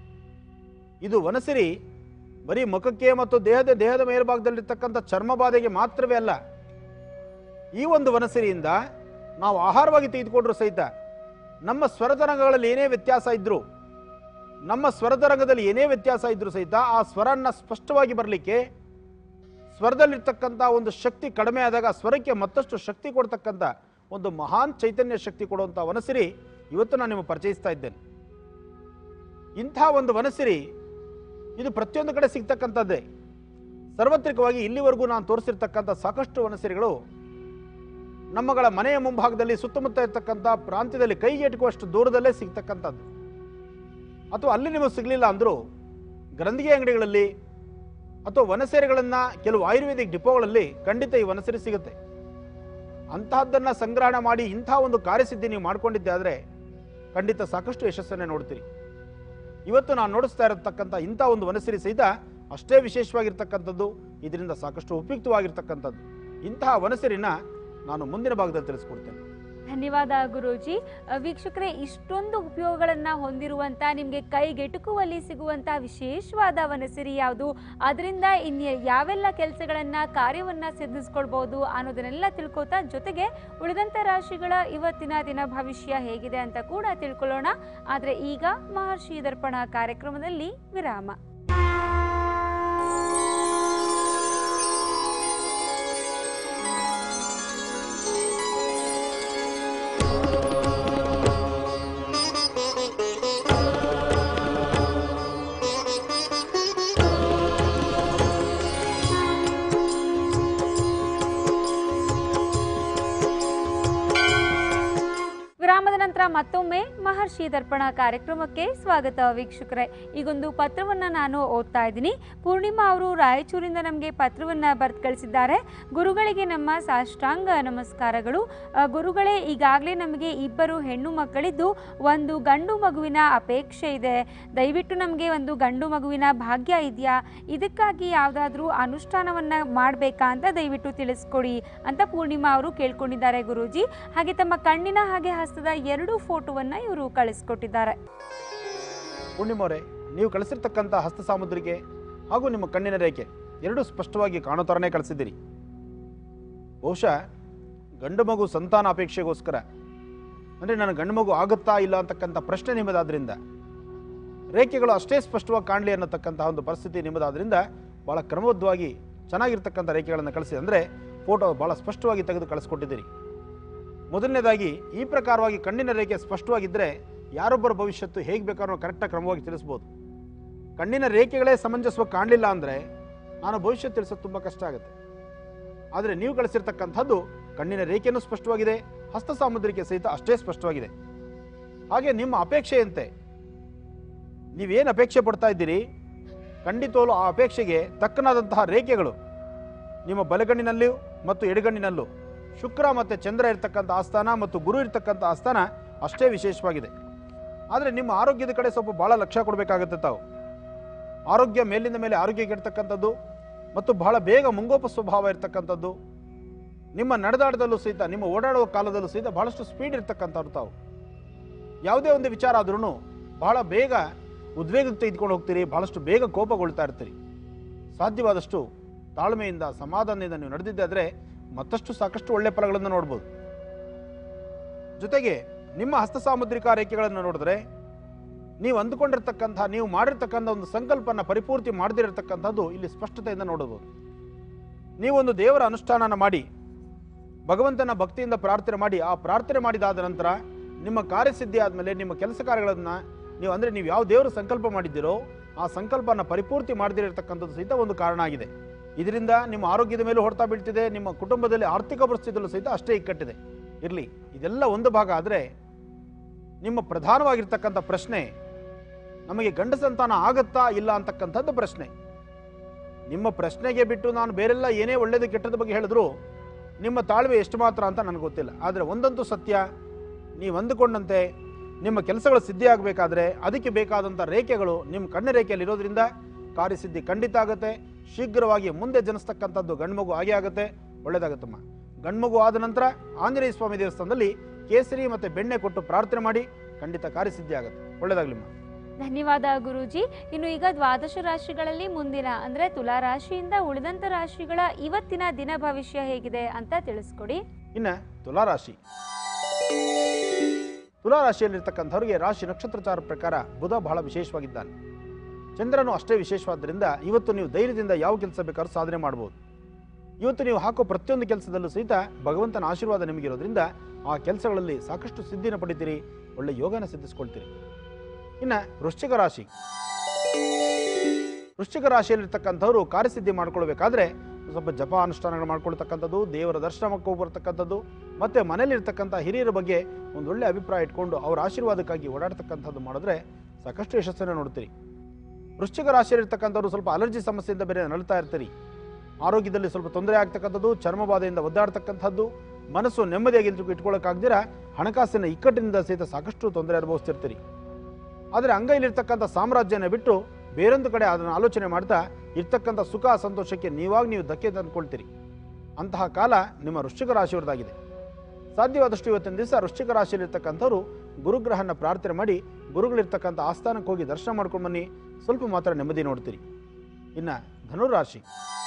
ಇದು ವನಸಿರಿ ಬರೀ ಮುಖಕ್ಕೆ ಮತ್ತು ದೇಹದ ದೇಹದ ಮೇಲ್ಭಾಗದಲ್ಲಿರ್ತಕ್ಕಂಥ ಚರ್ಮ ಬಾಧೆಗೆ ಮಾತ್ರವೇ ಅಲ್ಲ ಈ ಒಂದು ವನಸಿರಿಯಿಂದ ನಾವು ಆಹಾರವಾಗಿ ತೆಗೆದುಕೊಂಡ್ರು ಸಹಿತ ನಮ್ಮ ಸ್ವರತರಂಗಗಳಲ್ಲಿ ಏನೇ ವ್ಯತ್ಯಾಸ ಇದ್ರೂ ನಮ್ಮ ಸ್ವರತರಂಗದಲ್ಲಿ ಏನೇ ವ್ಯತ್ಯಾಸ ಇದ್ರೂ ಸಹಿತ ಆ ಸ್ವರನ್ನ ಸ್ಪಷ್ಟವಾಗಿ ಬರಲಿಕ್ಕೆ ಸ್ವರದಲ್ಲಿರ್ತಕ್ಕಂಥ ಒಂದು ಶಕ್ತಿ ಕಡಿಮೆ ಆದಾಗ ಸ್ವರಕ್ಕೆ ಮತ್ತಷ್ಟು ಶಕ್ತಿ ಕೊಡ್ತಕ್ಕಂಥ ಒಂದು ಮಹಾನ್ ಚೈತನ್ಯ ಶಕ್ತಿ ಕೊಡುವಂಥ ವನಸಿರಿ ಇವತ್ತು ನಾನು ನಿಮಗೆ ಪರಿಚಯಿಸ್ತಾ ಇದ್ದೇನೆ ಇಂಥ ಒಂದು ವನಸಿರಿ ಇದು ಪ್ರತಿಯೊಂದು ಕಡೆ ಸಿಗ್ತಕ್ಕಂಥದ್ದೇ ಸಾರ್ವತ್ರಿಕವಾಗಿ ಇಲ್ಲಿವರೆಗೂ ನಾನು ತೋರಿಸಿರ್ತಕ್ಕಂಥ ಸಾಕಷ್ಟು ವನಸಿರಿಗಳು ನಮ್ಮಗಳ ಮನೆಯ ಮುಂಭಾಗದಲ್ಲಿ ಸುತ್ತಮುತ್ತ ಇರ್ತಕ್ಕಂಥ ಪ್ರಾಂತ್ಯದಲ್ಲಿ ಕೈಗೆ ಎಟುಕುವಷ್ಟು ದೂರದಲ್ಲೇ ಸಿಗ್ತಕ್ಕಂಥದ್ದು ಅಥವಾ ಅಲ್ಲಿ ನಿಮಗೆ ಸಿಗಲಿಲ್ಲ ಅಂದರೂ ಗ್ರಂಥಿಗೆ ಅಂಗಡಿಗಳಲ್ಲಿ ಅಥವಾ ವನಸೇರಿಗಳನ್ನು ಕೆಲವು ಆಯುರ್ವೇದಿಕ್ ಡಿಪೋಗಳಲ್ಲಿ ಖಂಡಿತ ಈ ವನಸೇರಿ ಸಿಗುತ್ತೆ ಅಂತಹದ್ದನ್ನು ಸಂಗ್ರಹಣ ಮಾಡಿ ಇಂಥ ಒಂದು ಕಾರ್ಯಸಿದ್ಧಿ ನೀವು ಮಾಡ್ಕೊಂಡಿದ್ದೆ ಆದರೆ ಖಂಡಿತ ಸಾಕಷ್ಟು ಯಶಸ್ಸನ್ನೇ ನೋಡ್ತೀರಿ ಇವತ್ತು ನಾನು ನೋಡಿಸ್ತಾ ಇರತಕ್ಕಂಥ ಇಂಥ ಒಂದು ವನಸಿರಿ ಸಹಿತ ಅಷ್ಟೇ ವಿಶೇಷವಾಗಿರ್ತಕ್ಕಂಥದ್ದು ಇದರಿಂದ ಸಾಕಷ್ಟು ಉಪಯುಕ್ತವಾಗಿರ್ತಕ್ಕಂಥದ್ದು ಇಂತಹ ವನಸಿರಿನ ನಾನು ಮುಂದಿನ ಭಾಗದಲ್ಲಿ ತಿಳಿಸ್ಕೊಡ್ತೇನೆ ಧನ್ಯವಾದ ಗುರೂಜಿ ಅ, ವೀಕ್ಷಕರೇ ಇಷ್ಟೊಂದು ಉಪಯೋಗಗಳನ್ನು ಹೊಂದಿರುವಂಥ ನಿಮಗೆ ಕೈಗೆಟುಕುವಲ್ಲಿ ಸಿಗುವಂಥ ವಿಶೇಷವಾದ ವನಸಿರಿ ಯಾವುದು ಅದರಿಂದ ಇನ್ನು ಯಾವೆಲ್ಲ ಕೆಲಸಗಳನ್ನು ಕಾರ್ಯವನ್ನು ಸಿದ್ಧಿಸ್ಕೊಳ್ಬೋದು ಅನ್ನೋದನ್ನೆಲ್ಲ ತಿಳ್ಕೊತಾ ಜೊತೆಗೆ ಉಳಿದಂಥ ರಾಶಿಗಳ ಇವತ್ತಿನ ದಿನ ಭವಿಷ್ಯ ಹೇಗಿದೆ ಅಂತ ಕೂಡ ತಿಳ್ಕೊಳ್ಳೋಣ ಆದರೆ ಈಗ ಮಹರ್ಷಿ ದರ್ಪಣ ಕಾರ್ಯಕ್ರಮದಲ್ಲಿ ವಿರಾಮ ವಿರಾಮದ ನಂತರ ಮತ್ತೊಮ್ಮೆ ಮಹರ್ಷಿ ದರ್ಪಣ ಕಾರ್ಯಕ್ರಮಕ್ಕೆ ಸ್ವಾಗತ ವೀಕ್ಷಕರೇ ಈಗೊಂದು ಪತ್ರವನ್ನ ನಾನು ಓದ್ತಾ ಇದ್ದೀನಿ ಪೂರ್ಣಿಮಾ ಅವರು ರಾಯಚೂರಿಂದ ನಮಗೆ ಪತ್ರವನ್ನ ಬರೆದು ಕಳಿಸಿದ್ದಾರೆ ಗುರುಗಳಿಗೆ ನಮ್ಮ ಸಾಷ್ಟಾಂಗ ನಮಸ್ಕಾರಗಳು ಆ, ಗುರುಗಳೇ ಈಗಾಗಲೇ ನಮಗೆ ಇಬ್ಬರು ಹೆಣ್ಣು ಮಕ್ಕಳಿದ್ದು ಒಂದು ಗಂಡು ಮಗುವಿನ ಅಪೇಕ್ಷೆ ಇದೆ ದಯವಿಟ್ಟು ನಮಗೆ ಒಂದು ಗಂಡು ಮಗುವಿನ ಭಾಗ್ಯ ಇದೆಯಾ ಇದಕ್ಕಾಗಿ ಯಾವುದಾದ್ರೂ ಅನುಷ್ಠಾನವನ್ನ ಮಾಡಬೇಕಾ ಅಂತ ದಯವಿಟ್ಟು ತಿಳಿಸ್ಕೊಡಿ ಅಂತ ಪೂರ್ಣಿಮಾ ಅವರು ಕೇಳ್ಕೊಂಡಿದ್ದಾರೆ ಗುರೂಜಿ ಹಾಗೆ ತಮ್ಮ ಕಣ್ಣಿನ ಹಾಗೆ ಹಸ್ತದ ಎರಡು ಫೋಟೋವನ್ನ ಇವರು ಕಳಿಸ್ಕೊಟ್ಟಿದ್ದಾರೆ ಪೂರ್ಣಿಮೋರೆ ನೀವು ಕಳಿಸಿರ್ತಕ್ಕಂಥ ಹಸ್ತ ಸಾಮುದ್ರಿಕೆ ಹಾಗೂ ನಿಮ್ಮ ಕಣ್ಣಿನ ರೇಖೆ ಎರಡೂ ಸ್ಪಷ್ಟವಾಗಿ ಕಾಣೋ ಥರನೇ ಕಳಿಸಿದ್ದೀರಿ ಬಹುಶಃ ಗಂಡು ಮಗು ಸಂತಾನ ಅಪೇಕ್ಷೆಗೋಸ್ಕರ ಅಂದರೆ ನನ್ನ ಗಂಡು ಮಗು ಆಗುತ್ತಾ ಇಲ್ಲ ಅಂತಕ್ಕಂಥ ಪ್ರಶ್ನೆ ನಿಮ್ಮದಾದ್ರಿಂದ ರೇಖೆಗಳು ಅಷ್ಟೇ ಸ್ಪಷ್ಟವಾಗಿ ಕಾಣಲಿ ಅನ್ನತಕ್ಕಂಥ ಒಂದು ಪರಿಸ್ಥಿತಿ ನಿಮ್ಮದಾದ್ರಿಂದ ಭಾಳ ಕ್ರಮಬದ್ಧವಾಗಿ ಚೆನ್ನಾಗಿರ್ತಕ್ಕಂಥ ರೇಖೆಗಳನ್ನು ಕಳಿಸಿ ಅಂದರೆ ಫೋಟೋ ಭಾಳ ಸ್ಪಷ್ಟವಾಗಿ ತೆಗೆದು ಕಳಿಸ್ಕೊಟ್ಟಿದ್ದೀರಿ ಮೊದಲನೇದಾಗಿ ಈ ಪ್ರಕಾರವಾಗಿ ಕಣ್ಣಿನ ರೇಖೆ ಸ್ಪಷ್ಟವಾಗಿದ್ದರೆ ಯಾರೊಬ್ಬರ ಭವಿಷ್ಯತ್ತು ಹೇಗೆ ಬೇಕಾದ್ರೂ ಕರೆಕ್ಟಾಗಿ ಕ್ರಮವಾಗಿ ತಿಳಿಸ್ಬೋದು ಕಣ್ಣಿನ ರೇಖೆಗಳೇ ಸಮಂಜಸವಾಗಿ ಕಾಣಲಿಲ್ಲ ಅಂದರೆ ನಾನು ಭವಿಷ್ಯ ತಿಳಿಸೋದು ತುಂಬ ಕಷ್ಟ ಆಗುತ್ತೆ ಆದರೆ ನೀವು ಕಳಿಸಿರ್ತಕ್ಕಂಥದ್ದು ಕಣ್ಣಿನ ರೇಖೆನೂ ಸ್ಪಷ್ಟವಾಗಿದೆ ಹಸ್ತ ಸಾಮುದ್ರಿಕೆ ಸಹಿತ ಅಷ್ಟೇ ಸ್ಪಷ್ಟವಾಗಿದೆ ಹಾಗೆ ನಿಮ್ಮ ಅಪೇಕ್ಷೆಯಂತೆ ನೀವೇನು ಅಪೇಕ್ಷೆ ಪಡ್ತಾ ಇದ್ದೀರಿ ಖಂಡಿತವೂ ಆ ಅಪೇಕ್ಷೆಗೆ ತಕ್ಕನಾದಂತಹ ರೇಖೆಗಳು ನಿಮ್ಮ ಬಲಗಣ್ಣಿನಲ್ಲಿಯೂ ಮತ್ತು ಎಡಗಣ್ಣಿನಲ್ಲೂ ಶುಕ್ರ ಮತ್ತು ಚಂದ್ರ ಇರ್ತಕ್ಕಂಥ ಆಸ್ಥಾನ ಮತ್ತು ಗುರು ಇರ್ತಕ್ಕಂಥ ಆಸ್ಥಾನ ಅಷ್ಟೇ ವಿಶೇಷವಾಗಿದೆ ಆದರೆ ನಿಮ್ಮ ಆರೋಗ್ಯದ ಕಡೆ ಸ್ವಲ್ಪ ಭಾಳ ಲಕ್ಷ್ಯ ಕೊಡಬೇಕಾಗುತ್ತೆ ತಾವು ಆರೋಗ್ಯ ಮೇಲಿಂದ ಮೇಲೆ ಆರೋಗ್ಯ ಕೆಡ್ತಕ್ಕಂಥದ್ದು ಮತ್ತು ಬಹಳ ಬೇಗ ಮುಂಗೋಪ ಸ್ವಭಾವ ಇರ್ತಕ್ಕಂಥದ್ದು ನಿಮ್ಮ ನಡೆದಾಟದಲ್ಲೂ ಸಹಿತ ನಿಮ್ಮ ಓಡಾಡುವ ಕಾಲದಲ್ಲೂ ಸಹಿತ ಬಹಳಷ್ಟು ಸ್ಪೀಡ್ ಇರ್ತಕ್ಕಂಥವ್ರು ತಾವು ಯಾವುದೇ ಒಂದು ವಿಚಾರ ಆದ್ರೂ ಬಹಳ ಬೇಗ ಉದ್ವೇಗಕ್ಕೆ ತೆಗೆದುಕೊಂಡು ಹೋಗ್ತೀರಿ ಬಹಳಷ್ಟು ಬೇಗ ಕೋಪಗೊಳ್ತಾ ಇರ್ತೀರಿ ಸಾಧ್ಯವಾದಷ್ಟು ತಾಳ್ಮೆಯಿಂದ ಸಮಾಧಾನದಿಂದ ನೀವು ನಡೆದಿದ್ದಾದರೆ ಮತ್ತಷ್ಟು ಸಾಕಷ್ಟು ಒಳ್ಳೆಯ ಫಲಗಳನ್ನು ನೋಡ್ಬೋದು ಜೊತೆಗೆ ನಿಮ್ಮ ಹಸ್ತ ಸಾಮುದ್ರಿಕ ರೇಖೆಗಳನ್ನು ನೋಡಿದ್ರೆ ನೀವು ಅಂದುಕೊಂಡಿರ್ತಕ್ಕಂಥ ನೀವು ಮಾಡಿರ್ತಕ್ಕಂಥ ಒಂದು ಸಂಕಲ್ಪನ ಪರಿಪೂರ್ತಿ ಮಾಡದಿರತಕ್ಕಂಥದ್ದು ಇಲ್ಲಿ ಸ್ಪಷ್ಟತೆಯಿಂದ ನೋಡಬಹುದು ನೀವೊಂದು ದೇವರ ಅನುಷ್ಠಾನನ ಮಾಡಿ ಭಗವಂತನ ಭಕ್ತಿಯಿಂದ ಪ್ರಾರ್ಥನೆ ಮಾಡಿ ಆ ಪ್ರಾರ್ಥನೆ ಮಾಡಿದಾದ ನಂತರ ನಿಮ್ಮ ಕಾರ್ಯಸಿದ್ಧಿ ಆದಮೇಲೆ ನಿಮ್ಮ ಕೆಲಸ ಕಾರ್ಯಗಳನ್ನು ನೀವು ಅಂದರೆ ನೀವು ಯಾವ ದೇವರು ಸಂಕಲ್ಪ ಮಾಡಿದ್ದೀರೋ ಆ ಸಂಕಲ್ಪನ ಪರಿಪೂರ್ತಿ ಮಾಡದಿರತಕ್ಕಂಥದ್ದು ಸಹಿತ ಒಂದು ಕಾರಣ ಆಗಿದೆ ಇದರಿಂದ ನಿಮ್ಮ ಆರೋಗ್ಯದ ಮೇಲೂ ಹೊಡ್ತಾ ಬೀಳ್ತಿದೆ ನಿಮ್ಮ ಕುಟುಂಬದಲ್ಲಿ ಆರ್ಥಿಕ ಪರಿಸ್ಥಿತಿಯಲ್ಲೂ ಸಹಿತ ಅಷ್ಟೇ ಇಕ್ಕಟ್ಟಿದೆ ಇರಲಿ ಇದೆಲ್ಲ ಒಂದು ಭಾಗ ಆದರೆ ನಿಮ್ಮ ಪ್ರಧಾನವಾಗಿರ್ತಕ್ಕಂಥ ಪ್ರಶ್ನೆ ನಮಗೆ ಗಂಡ ಸಂತಾನ ಆಗತ್ತಾ ಇಲ್ಲ ಅಂತಕ್ಕಂಥದ್ದು ಪ್ರಶ್ನೆ ನಿಮ್ಮ ಪ್ರಶ್ನೆಗೆ ಬಿಟ್ಟು ನಾನು ಬೇರೆಲ್ಲ ಏನೇ ಒಳ್ಳೇದು ಕೆಟ್ಟದ ಬಗ್ಗೆ ಹೇಳಿದ್ರು ನಿಮ್ಮ ತಾಳ್ಮೆ ಎಷ್ಟು ಮಾತ್ರ ಅಂತ ನನಗೆ ಗೊತ್ತಿಲ್ಲ ಆದರೆ ಒಂದಂತೂ ಸತ್ಯ ನೀವು ಅಂದುಕೊಂಡಂತೆ ನಿಮ್ಮ ಕೆಲಸಗಳು ಸಿದ್ಧಿ ಆಗಬೇಕಾದ್ರೆ ಅದಕ್ಕೆ ಬೇಕಾದಂಥ ರೇಖೆಗಳು ನಿಮ್ಮ ಕಣ್ಣ ರೇಖೆಯಲ್ಲಿ ಇರೋದ್ರಿಂದ ಕಾರ್ಯಸಿದ್ಧಿ ಖಂಡಿತ ಆಗುತ್ತೆ ಶೀಘ್ರವಾಗಿ ಮುಂದೆ ಜನಿಸ್ತಕ್ಕಂಥದ್ದು ಗಂಡ್ಮಗು ಆಗೇ ಆಗುತ್ತೆ ಒಳ್ಳೇದಾಗುತ್ತಮ್ಮ ಗಂಡ್ಮಗು ಆದ ನಂತರ ಆಂಜನೇಯ ಸ್ವಾಮಿ ದೇವಸ್ಥಾನದಲ್ಲಿ ಕೇಸರಿ ಮತ್ತು ಬೆಣ್ಣೆ ಕೊಟ್ಟು ಪ್ರಾರ್ಥನೆ ಮಾಡಿ ಖಂಡಿತ ಕಾರ್ಯಸಿದ್ಧಿ ಆಗುತ್ತೆ ಒಳ್ಳೇದಾಗ್ಲಿಮ್ಮ ಧನ್ಯವಾದ ಗುರೂಜಿ ಇನ್ನು ಈಗ ದ್ವಾದಶ ರಾಶಿಗಳಲ್ಲಿ ಮುಂದಿನ ಅಂದ್ರೆ ತುಲಾ ರಾಶಿಯಿಂದ ಉಳಿದಂತ ರಾಶಿಗಳ ಇವತ್ತಿನ ದಿನ ಭವಿಷ್ಯ ಹೇಗಿದೆ ಅಂತ ತಿಳಿಸ್ಕೊಡಿ ಇನ್ನು ತುಲಾರಾಶಿ ತುಲಾರಾಶಿಯಲ್ಲಿರ್ತಕ್ಕಂಥವ್ರಿಗೆ ರಾಶಿ ನಕ್ಷತ್ರಚಾರ ಪ್ರಕಾರ ಬುಧ ಬಹಳ ವಿಶೇಷವಾಗಿದ್ದಾನೆ ಚಂದ್ರನು ಅಷ್ಟೇ ವಿಶೇಷವಾದ್ದರಿಂದ ಇವತ್ತು ನೀವು ಧೈರ್ಯದಿಂದ ಯಾವ ಕೆಲಸ ಬೇಕಾದ್ರೂ ಸಾಧನೆ ಮಾಡ್ಬೋದು ಇವತ್ತು ನೀವು ಹಾಕೋ ಪ್ರತಿಯೊಂದು ಕೆಲಸದಲ್ಲೂ ಸಹಿತ ಭಗವಂತನ ಆಶೀರ್ವಾದ ನಿಮಗಿರೋದ್ರಿಂದ ಆ ಕೆಲಸಗಳಲ್ಲಿ ಸಾಕಷ್ಟು ಸಿದ್ಧಿನ ಪಡಿತೀರಿ ಒಳ್ಳೆ ಯೋಗನ ಸಿದ್ಧಿಸ್ಕೊಳ್ತೀರಿ ಇನ್ನು ವೃಶ್ಚಿಕ ರಾಶಿ ವೃಶ್ಚಿಕ ರಾಶಿಯಲ್ಲಿರ್ತಕ್ಕಂಥವ್ರು ಕಾರ್ಯಸಿದ್ಧಿ ಮಾಡ್ಕೊಳ್ಬೇಕಾದ್ರೆ ಸ್ವಲ್ಪ ಜಪ ಅನುಷ್ಠಾನಗಳು ಮಾಡ್ಕೊಳ್ತಕ್ಕಂಥದ್ದು ದೇವರ ದರ್ಶನಕ್ಕೆ ಹೋಗಿ ಬರ್ತಕ್ಕಂಥದ್ದು ಮತ್ತು ಮನೇಲಿರ್ತಕ್ಕಂಥ ಹಿರಿಯರ ಬಗ್ಗೆ ಒಂದು ಒಳ್ಳೆ ಅಭಿಪ್ರಾಯ ಇಟ್ಕೊಂಡು ಅವರ ಆಶೀರ್ವಾದಕ್ಕಾಗಿ ಓಡಾಡ್ತಕ್ಕಂಥದ್ದು ಮಾಡಿದ್ರೆ ಸಾಕಷ್ಟು ಯಶಸ್ಸನ್ನು ನೋಡ್ತೀರಿ ವೃಶ್ಚಿಕ ರಾಶಿಯಲ್ಲಿರ್ತಕ್ಕಂಥವ್ರು ಸ್ವಲ್ಪ ಅಲರ್ಜಿ ಸಮಸ್ಯೆಯಿಂದ ಬೇರೆ ನರಳ್ತಾ ಇರ್ತೀರಿ ಆರೋಗ್ಯದಲ್ಲಿ ಸ್ವಲ್ಪ ತೊಂದರೆ ಆಗ್ತಕ್ಕಂಥದ್ದು ಚರ್ಮಬಾಧೆಯಿಂದ ಒದ್ದಾಡ್ತಕ್ಕಂಥದ್ದು ಮನಸ್ಸು ನೆಮ್ಮದಿಯಾಗಿ ಇಟ್ಕೊಳ್ಳೋಕ್ಕಾಗ್ದಿರ ಹಣಕಾಸಿನ ಇಕ್ಕಟ್ಟಿನಿಂದ ಸಹಿತ ಸಾಕಷ್ಟು ತೊಂದರೆ ಅನುಭವಿಸ್ತಿರ್ತೀರಿ ಆದರೆ ಅಂಗೈಲಿರ್ತಕ್ಕಂಥ ಸಾಮ್ರಾಜ್ಯನ ಬಿಟ್ಟು ಬೇರೊಂದು ಕಡೆ ಅದನ್ನು ಆಲೋಚನೆ ಮಾಡ್ತಾ ಇರ್ತಕ್ಕಂಥ ಸುಖ ಸಂತೋಷಕ್ಕೆ ನೀವಾಗ ನೀವು ಧಕ್ಕೆ ತಂದುಕೊಳ್ತೀರಿ ಅಂತಹ ಕಾಲ ನಿಮ್ಮ ವೃಶ್ಚಿಕ ರಾಶಿಯವ್ರದ್ದಾಗಿದೆ ಸಾಧ್ಯವಾದಷ್ಟು ಇವತ್ತಿನ ದಿವಸ ವೃಶ್ಚಿಕ ರಾಶಿಯಲ್ಲಿರ್ತಕ್ಕಂಥವ್ರು ಗುರುಗ್ರಹನ ಪ್ರಾರ್ಥನೆ ಮಾಡಿ ಗುರುಗಳಿರ್ತಕ್ಕಂಥ ಆಸ್ಥಾನಕ್ಕೆ ಹೋಗಿ ದರ್ಶನ ಮಾಡ್ಕೊಂಡು ಬನ್ನಿ ಸ್ವಲ್ಪ ಮಾತ್ರ ನೆಮ್ಮದಿ ನೋಡ್ತೀರಿ ಇನ್ನು ಧನುರಾಶಿ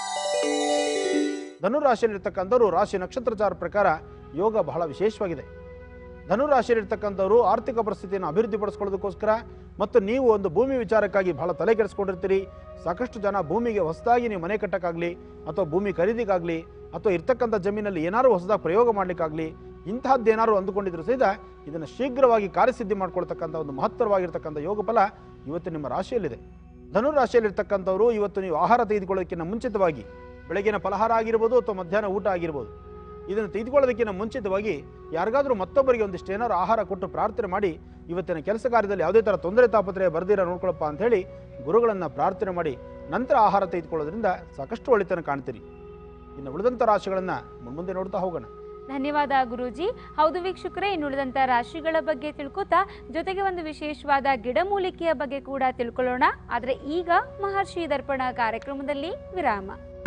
ಧನುರಾಶಿಯಲ್ಲಿರ್ತಕ್ಕಂಥವ್ರು ರಾಶಿ ನಕ್ಷತ್ರಚಾರ ಪ್ರಕಾರ ಯೋಗ ಬಹಳ ವಿಶೇಷವಾಗಿದೆ ಧನುರಾಶಿಯಲ್ಲಿರ್ತಕ್ಕಂಥವ್ರು ಆರ್ಥಿಕ ಪರಿಸ್ಥಿತಿಯನ್ನು ಅಭಿವೃದ್ಧಿಪಡಿಸ್ಕೊಳ್ಳೋದಕ್ಕೋಸ್ಕರ ಮತ್ತು ನೀವು ಒಂದು ಭೂಮಿ ವಿಚಾರಕ್ಕಾಗಿ ಬಹಳ ತಲೆ ಕೆಡಿಸ್ಕೊಂಡಿರ್ತೀರಿ ಸಾಕಷ್ಟು ಜನ ಭೂಮಿಗೆ ಹೊಸದಾಗಿ ನೀವು ಮನೆ ಕಟ್ಟಕ್ಕಾಗಲಿ ಅಥವಾ ಭೂಮಿ ಖರೀದಿಗಾಗಲಿ ಅಥವಾ ಇರ್ತಕ್ಕಂಥ ಜಮೀನಲ್ಲಿ ಏನಾದ್ರು ಹೊಸದಾಗಿ ಪ್ರಯೋಗ ಮಾಡಲಿಕ್ಕಾಗಲಿ ಇಂತಹದ್ದೇನಾದ್ರು ಅಂದುಕೊಂಡಿದ್ರು ಸಹಿತ ಇದನ್ನು ಶೀಘ್ರವಾಗಿ ಕಾರ್ಯಸಿದ್ಧಿ ಮಾಡ್ಕೊಳ್ತಕ್ಕಂಥ ಒಂದು ಮಹತ್ತರವಾಗಿರ್ತಕ್ಕಂಥ ಯೋಗ ಫಲ ಇವತ್ತು ನಿಮ್ಮ ರಾಶಿಯಲ್ಲಿದೆ ಧನುರಾಶಿಯಲ್ಲಿರ್ತಕ್ಕಂಥವ್ರು ಇವತ್ತು ನೀವು ಆಹಾರ ತೆಗೆದುಕೊಳ್ಳೋದಕ್ಕಿಂತ ಮುಂಚಿತವಾಗಿ ಬೆಳಗಿನ ಫಲಹಾರ ಆಗಿರ್ಬೋದು ಅಥವಾ ಮಧ್ಯಾಹ್ನ ಊಟ ಆಗಿರ್ಬೋದು ಇದನ್ನು ತೆಗೆದುಕೊಳ್ಳೋದಕ್ಕಿಂತ ಮುಂಚಿತವಾಗಿ ಯಾರಿಗಾದ್ರೂ ಮತ್ತೊಬ್ಬರಿಗೆ ಒಂದಿಷ್ಟು ಏನಾದ್ರು ಆಹಾರ ಕೊಟ್ಟು ಪ್ರಾರ್ಥನೆ ಮಾಡಿ ಇವತ್ತಿನ ಕೆಲಸ ಕಾರ್ಯದಲ್ಲಿ ಯಾವುದೇ ಥರ ತೊಂದರೆ ತಾಪತ್ರೆ ಬರ್ದಿರ ನೋಡ್ಕೊಳಪ್ಪ ಅಂತ ಹೇಳಿ ಗುರುಗಳನ್ನು ಪ್ರಾರ್ಥನೆ ಮಾಡಿ ನಂತರ ಆಹಾರ ತೆಗೆದುಕೊಳ್ಳೋದ್ರಿಂದ ಸಾಕಷ್ಟು ಒಳಿತನ ಕಾಣ್ತೀರಿ ಇನ್ನು ಉಳಿದಂಥ ರಾಶಿಗಳನ್ನು ಮುಂದೆ ನೋಡ್ತಾ ಹೋಗೋಣ ಧನ್ಯವಾದ ಗುರೂಜಿ ಹೌದು ವೀಕ್ಷಕರೇ ಇನ್ನುಳಿದಂಥ ರಾಶಿಗಳ ಬಗ್ಗೆ ತಿಳ್ಕೊತಾ ಜೊತೆಗೆ ಒಂದು ವಿಶೇಷವಾದ ಗಿಡಮೂಲಿಕೆಯ ಬಗ್ಗೆ ಕೂಡ ತಿಳ್ಕೊಳ್ಳೋಣ ಆದರೆ ಈಗ ಮಹರ್ಷಿ ದರ್ಪಣ ಕಾರ್ಯಕ್ರಮದಲ್ಲಿ ವಿರಾಮ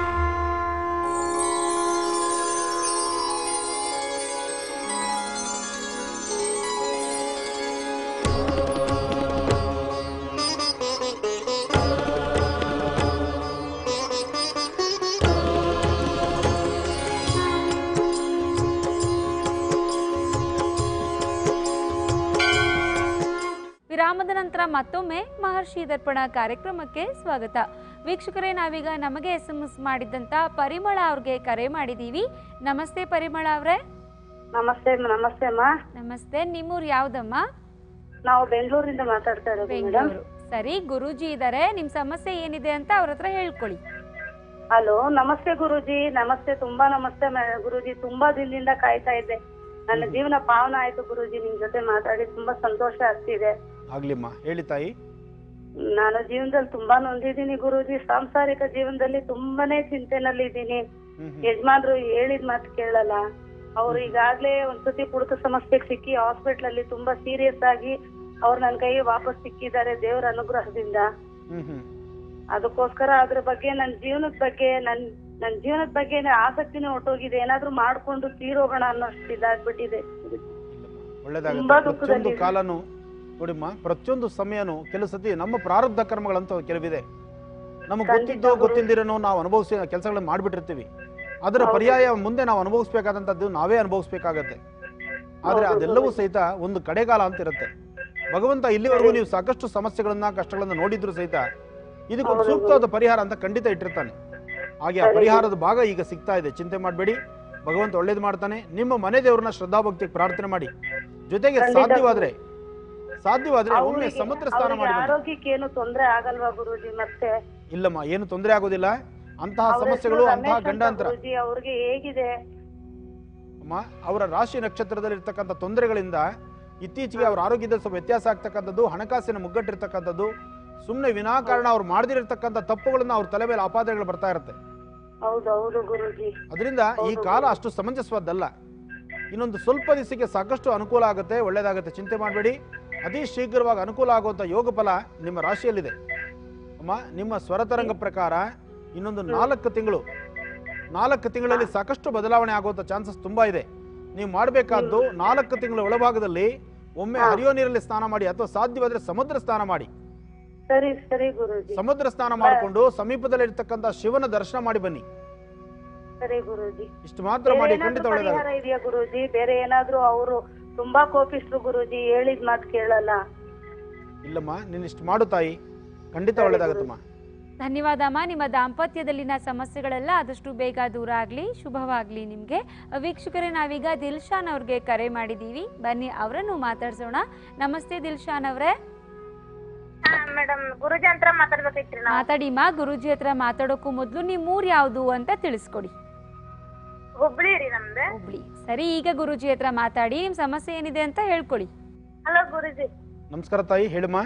ವಿರಾಮದ ನಂತರ ಮತ್ತೊಮ್ಮೆ ಮಹರ್ಷಿ ದರ್ಪಣ ಕಾರ್ಯಕ್ರಮಕ್ಕೆ ಸ್ವಾಗತ ವೀಕ್ಷಕರೇ ನಾವೀಗ ನಮಗೆ ಎಸ್ ಎಂ ಎಸ್ ಮಾಡಿದ್ದಂತ ಪರಿಮಳ ಅವ್ರಿಗೆ ಕರೆ ಮಾಡಿದೀವಿ ನಮಸ್ತೆ ಪರಿಮಳ ಅವರೇ ನಮಸ್ತೆ ನಮಸ್ತೆ ಅಮ್ಮ ನಮಸ್ತೆ ನಿಮ್ಮೂರು ಯಾವ್ದಮ್ಮ ನಾವು ಬೆಂಗಳೂರಿಂದ ಮಾತಾಡ್ತಾ ಇರೋದು ಮೇಡಮ್ ಬೆಂಗಳೂರು ಸರಿ ಗುರೂಜಿ ಇದ್ದಾರೆ ನಿಮ್ ಸಮಸ್ಯೆ ಏನಿದೆ ಅಂತ ಅವ್ರ ಹತ್ರ ಹೇಳ್ಕೊಳ್ಳಿ ಹಲೋ ನಮಸ್ತೆ ಗುರುಜಿ ನಮಸ್ತೆ ತುಂಬಾ ನಮಸ್ತೆ ಮ- ಗುರುಜಿ ತುಂಬಾ ದಿನದಿಂದ ಕಾಯ್ತಾ ಇದ್ದೆ ನನ್ನ ಜೀವನ ಪಾವನ ಆಯ್ತು ಗುರುಜಿ ನಿಮ್ ಜೊತೆ ಮಾತಾಡಿ ತುಂಬಾ ಸಂತೋಷ ಆಗ್ತಿದೆ ಆಗ್ಲಿಮ್ಮ ಹೇಳಿ ತಾಯಿ ನಾನು ಜೀವನದಲ್ಲಿ ತುಂಬಾ ನೊಂದಿದ್ದೀನಿ ಗುರುಜಿ ಸಾಂಸಾರಿಕ ಜೀವನದಲ್ಲಿ ತುಂಬಾನೇ ಚಿಂತೆನಲ್ಲಿ ಇದ್ದೀನಿ ಹ್ಮ್ ಹ್ಮ್. ಯಜಮಾನ್ರು ಹೇಳಿದ ಮಾತು ಕೇಳಲ್ಲ ಅವ್ರು ಈಗಾಗ್ಲೇ ಒಂದ್ಸತಿ ಕುಡುಕ ಸಮಸ್ಯೆಗೆ ಸಿಕ್ಕಿ ಹಾಸ್ಪಿಟ್ಲ್ ಅಲ್ಲಿ ತುಂಬಾ ಸೀರಿಯಸ್ ಆಗಿ ಅವ್ರು ನನ್ ಕೈಗೆ ವಾಪಸ್ ಸಿಕ್ಕಿದ್ದಾರೆ ದೇವರ ಅನುಗ್ರಹದಿಂದ ಹ್ಮ್ ಹ್ಮ್ ಅದಕ್ಕೋಸ್ಕರ ಅದ್ರ ಬಗ್ಗೆ ನನ್ ಜೀವನದ ಬಗ್ಗೆ ನನ್ ನನ್ ಜೀವನದ ಬಗ್ಗೆ ಆಸಕ್ತಿನೇ ಹೊಟ್ಟೋಗಿದೆ ಏನಾದ್ರೂ ಮಾಡ್ಕೊಂಡು ತೀರೋಗೋಣ ಅನ್ನೋಷ್ಟು ಇದಾಗ್ಬಿಟ್ಟಿದೆ ಇಲ್ಲಮ್ಮ. ತುಂಬಾ ಒಳ್ಳೇದಾಗುತ್ತೆ ದುಃಖದಲ್ಲಿ ಪ್ರತಿಯೊಂದು ಇದೆ. ಕಾಲನು ನೋಡಿಮ್ಮ ಪ್ರತಿಯೊಂದು ಸಮಯನೂ ಕೆಲವು ಸತಿ ನಮ್ಮ ಪ್ರಾರಬ್ಧ ಕರ್ಮಗಳಂತ ಕೆಲವಿದೆ ನಮಗೆ ಖಂಡಿತ ಗೊತ್ತಿದ್ದೋ ಗುರು. ಗೊತ್ತಿಲ್ದಿರೋನೋ ನಾವು ಅನುಭವಿಸಿ ಕೆಲಸಗಳನ್ನ ಮಾಡಿಬಿಟ್ಟಿರ್ತೀವಿ ಅದರ ಹೌದು. ಪರ್ಯಾಯ ಮುಂದೆ ನಾವು ಅನುಭವಿಸ್ಬೇಕಾದಂಥದ್ದು ನಾವೇ ಅನುಭವಿಸ್ಬೇಕಾಗತ್ತೆ ಆದರೆ ಹೌದು, ಅದೆಲ್ಲವೂ ಗುರು. ಸಹಿತ ಒಂದು ಕಡೆಗಾಲ ಅಂತ ಇರುತ್ತೆ ಭಗವಂತ ಇಲ್ಲಿವರೆಗೂ ನೀವು ಸಾಕಷ್ಟು ಸಮಸ್ಯೆಗಳನ್ನ ಕಷ್ಟಗಳನ್ನ ನೋಡಿದ್ರು ಸಹಿತ ಇದಕ್ಕೊಂದು ಹೌದು, ಸೂಕ್ತವಾದ ಪರಿಹಾರ ಅಂತ ಖಂಡಿತ ಇಟ್ಟಿರ್ತಾನೆ ಹಾಗೆ ಆ ಸರಿ, ಗುರು. ಪರಿಹಾರದ ಭಾಗ ಈಗ ಸಿಗ್ತಾ ಇದೆ ಚಿಂತೆ ಮಾಡಬೇಡಿ ಭಗವಂತ ಒಳ್ಳೇದು ಮಾಡ್ತಾನೆ ನಿಮ್ಮ ಮನೆ ದೇವ್ರನ್ನ ಶ್ರದ್ಧಾಭಕ್ತಿ ಪ್ರಾರ್ಥನೆ ಮಾಡಿ ಜೊತೆಗೆ ಖಂಡಿತ ಸಾಧ್ಯವಾದ್ರೆ ಸಾಧ್ಯವಾದ್ರೆ ಒಮ್ಮೆ ಅವ್ರಿಗೆ- ಸಮುದ್ರ ಸ್ನಾನ ಅವ್ರಿಗೆ ಮಾಡಿ ಬನ್ನಿ. ಆರೋಗ್ಯಕ್ಕೆ ಏನು ತೊಂದ್ರೆ ಆಗಲ್ವಾ ಗುರುಜಿ ಮತ್ತೆ ಇಲ್ಲಮ್ಮ ಏನು ತೊಂದರೆ ಆಗೋದಿಲ್ಲ ಅಂತಹ ಅವ್ರ ಸಮಸ್ಯೆಗಳು ಹೆಸ್ರು ಅಂತಹ ರಮೇಶ್ ಅಂತ ಗಂಡಾಂತರ ಗುರೂಜಿ ಅವ್ರಿಗೆ ಹೇಗಿದೆ ಅಮ್ಮ ಅವರ ರಾಶಿ ನಕ್ಷತ್ರದಲ್ಲಿ ಇರ್ತಕ್ಕಂಥ ತೊಂದರೆಗಳಿಂದ ಇತ್ತೀಚೆಗೆ ಅವರ ಆರೋಗ್ಯದಲ್ಲಿ ಸ್ವಲ್ಪ ವ್ಯತ್ಯಾಸ ಆಗ್ತಕ್ಕಂಥದ್ದು ಹಣಕಾಸಿನ ಮುಗ್ಗಟ್ಟಿರ್ತಕ್ಕಂಥದ್ದು ಸುಮ್ಮನೆ ವಿನಾಕಾರಣ ಅವ್ರು ಮಾಡದಿರತಕ್ಕಂಥ ತಪ್ಪುಗಳನ್ನ ಅವ್ರ ತಲೆ ಮೇಲೆ ಆಪಾದನೆಗಳು ಬರ್ತಾ ಇರುತ್ತೆ ಹೌದು ಹೌದು ಗುರುಜಿ ಅದರಿಂದ ಈ ಹೌದು. ಕಾಲ ಅಷ್ಟು ಸಮಂಜಸವಾದ್ದಲ್ಲ ಇನ್ನೊಂದು ಸ್ವಲ್ಪ ದಿವಸಕ್ಕೆ ಸಾಕಷ್ಟು ಅನುಕೂಲ ಆಗುತ್ತೆ ಒಳ್ಳೇದಾಗುತ್ತೆ ಚಿಂತೆ ಮಾಡಬೇಡಿ ಅತಿ ಶೀಘ್ರವಾಗಿ ಅನುಕೂಲ ಆಗುವಂಥ ಯೋಗ ಫಲ ನಿಮ್ಮ ರಾಶಿಯಲ್ಲಿದೆ ಅಮ್ಮ ನಿಮ್ಮ ಸ್ವರತರಂಗ ಪ್ರಕಾರ ಇನ್ನೊಂದು ನಾಲ್ಕು ತಿಂಗಳು ನಾಲ್ಕು ತಿಂಗಳಲ್ಲಿ ಸಾಕಷ್ಟು ಬದಲಾವಣೆ ಆಗುವಂಥ ಚಾನ್ಸಸ್ ತುಂಬಾ ಇದೆ ನೀವು ಮಾಡಬೇಕಾದ್ದು ನಾಲ್ಕು ತಿಂಗಳ ಒಳಭಾಗದಲ್ಲಿ ಒಮ್ಮೆ ಹಾ. ಹರಿಯೋ ನೀರಲ್ಲಿ ಸ್ನಾನ ಮಾಡಿ ಅಥವಾ ಸಾಧ್ಯವಾದ್ರೆ ಸಮುದ್ರ ಸ್ನಾನ ಮಾಡಿ ಸರಿ ಸರಿ ಗುರುಜಿ ಸಮುದ್ರ ಸ್ನಾನ ಮಾಡಿಕೊಂಡು ಸಮೀಪದಲ್ಲಿ ಇರ್ತಕ್ಕಂಥ ಶಿವನ ದರ್ಶನ ಮಾಡಿ ಬನ್ನಿ ಸರಿ ಗುರುಜಿ ಇಷ್ಟು ಮಾತ್ರ ಬೇರೆ ಮಾಡಿ ಏನಾದ್ರೂ ಖಂಡಿತ ಒಳ್ಳೇದಾಗುತ್ತೆ ಪರಿಹಾರ ಇದೆಯಾ ಗುರುಜಿ ಬೇರೆ ಏನಾದ್ರೂ ಅವರು ತುಂಬಾ ಕೋಪಿಸ್ರು ಗುರುಜಿ ಹೇಳಿದ್ ಮಾತು ಕೇಳಲ್ಲ ಇಲ್ಲಮ್ಮ ನೀನು ಇಷ್ಟು ಮಾಡು ತಾಯಿ ಖಂಡಿತ ಸರಿ, ಒಳ್ಳೇದಾಗತ್ತಮ್ಮ ಧನ್ಯವಾದ ಅಮ್ಮ ನಿಮ್ಮ ದಾಂಪತ್ಯದಲ್ಲಿನ ಸಮಸ್ಯೆಗಳೆಲ್ಲ ಆದಷ್ಟು ಬೇಗ ದೂರ ಆಗಲಿ ಶುಭವಾಗಲಿ ನಿಮಗೆ ವೀಕ್ಷಕರೇ ನಾವೀಗ ದಿಲ್ಶಾನ್ ಅವ್ರಿಗೆ ಕರೆ ಮಾಡಿದ್ದೀವಿ ಬನ್ನಿ ಅವರನ್ನು ಮಾತಾಡ್ಸೋಣ ನಮಸ್ತೆ ದಿಲ್ಶಾನ್ ಅವರೇ ಮೇಡಮ್ ಗುರುಜಿ ಅಂತ ಮಾತಾಡ್ಬೇಕೈತ್ರಿ ನಾವು ಮಾತಾಡಿಮ್ಮ ಗುರುಜಿ ಹತ್ರ ಮಾತಾಡೋಕ್ಕೂ ಮೊದಲು ನಿಮ್ಮ ಊರು ಯಾವುದು ಅಂತ ತಿಳಿಸ್ಕೊಡಿ ಹುಬ್ಳಿ ರೀ ನಮ್ದು ಹುಬ್ಳಿ ಸರಿ ಈಗ ಗುರುಜಿ ಹತ್ರ ಮಾತಾಡಿ ನಿಮ್ಮ ಸಮಸ್ಯೆ ಏನಿದೆ ಅಂತ ಹೇಳ್ಕೊಳ್ಳಿ ಹಲೋ ಗುರುಜಿ ನಮಸ್ಕಾರ ತಾಯಿ ಹೇಳಮ್ಮ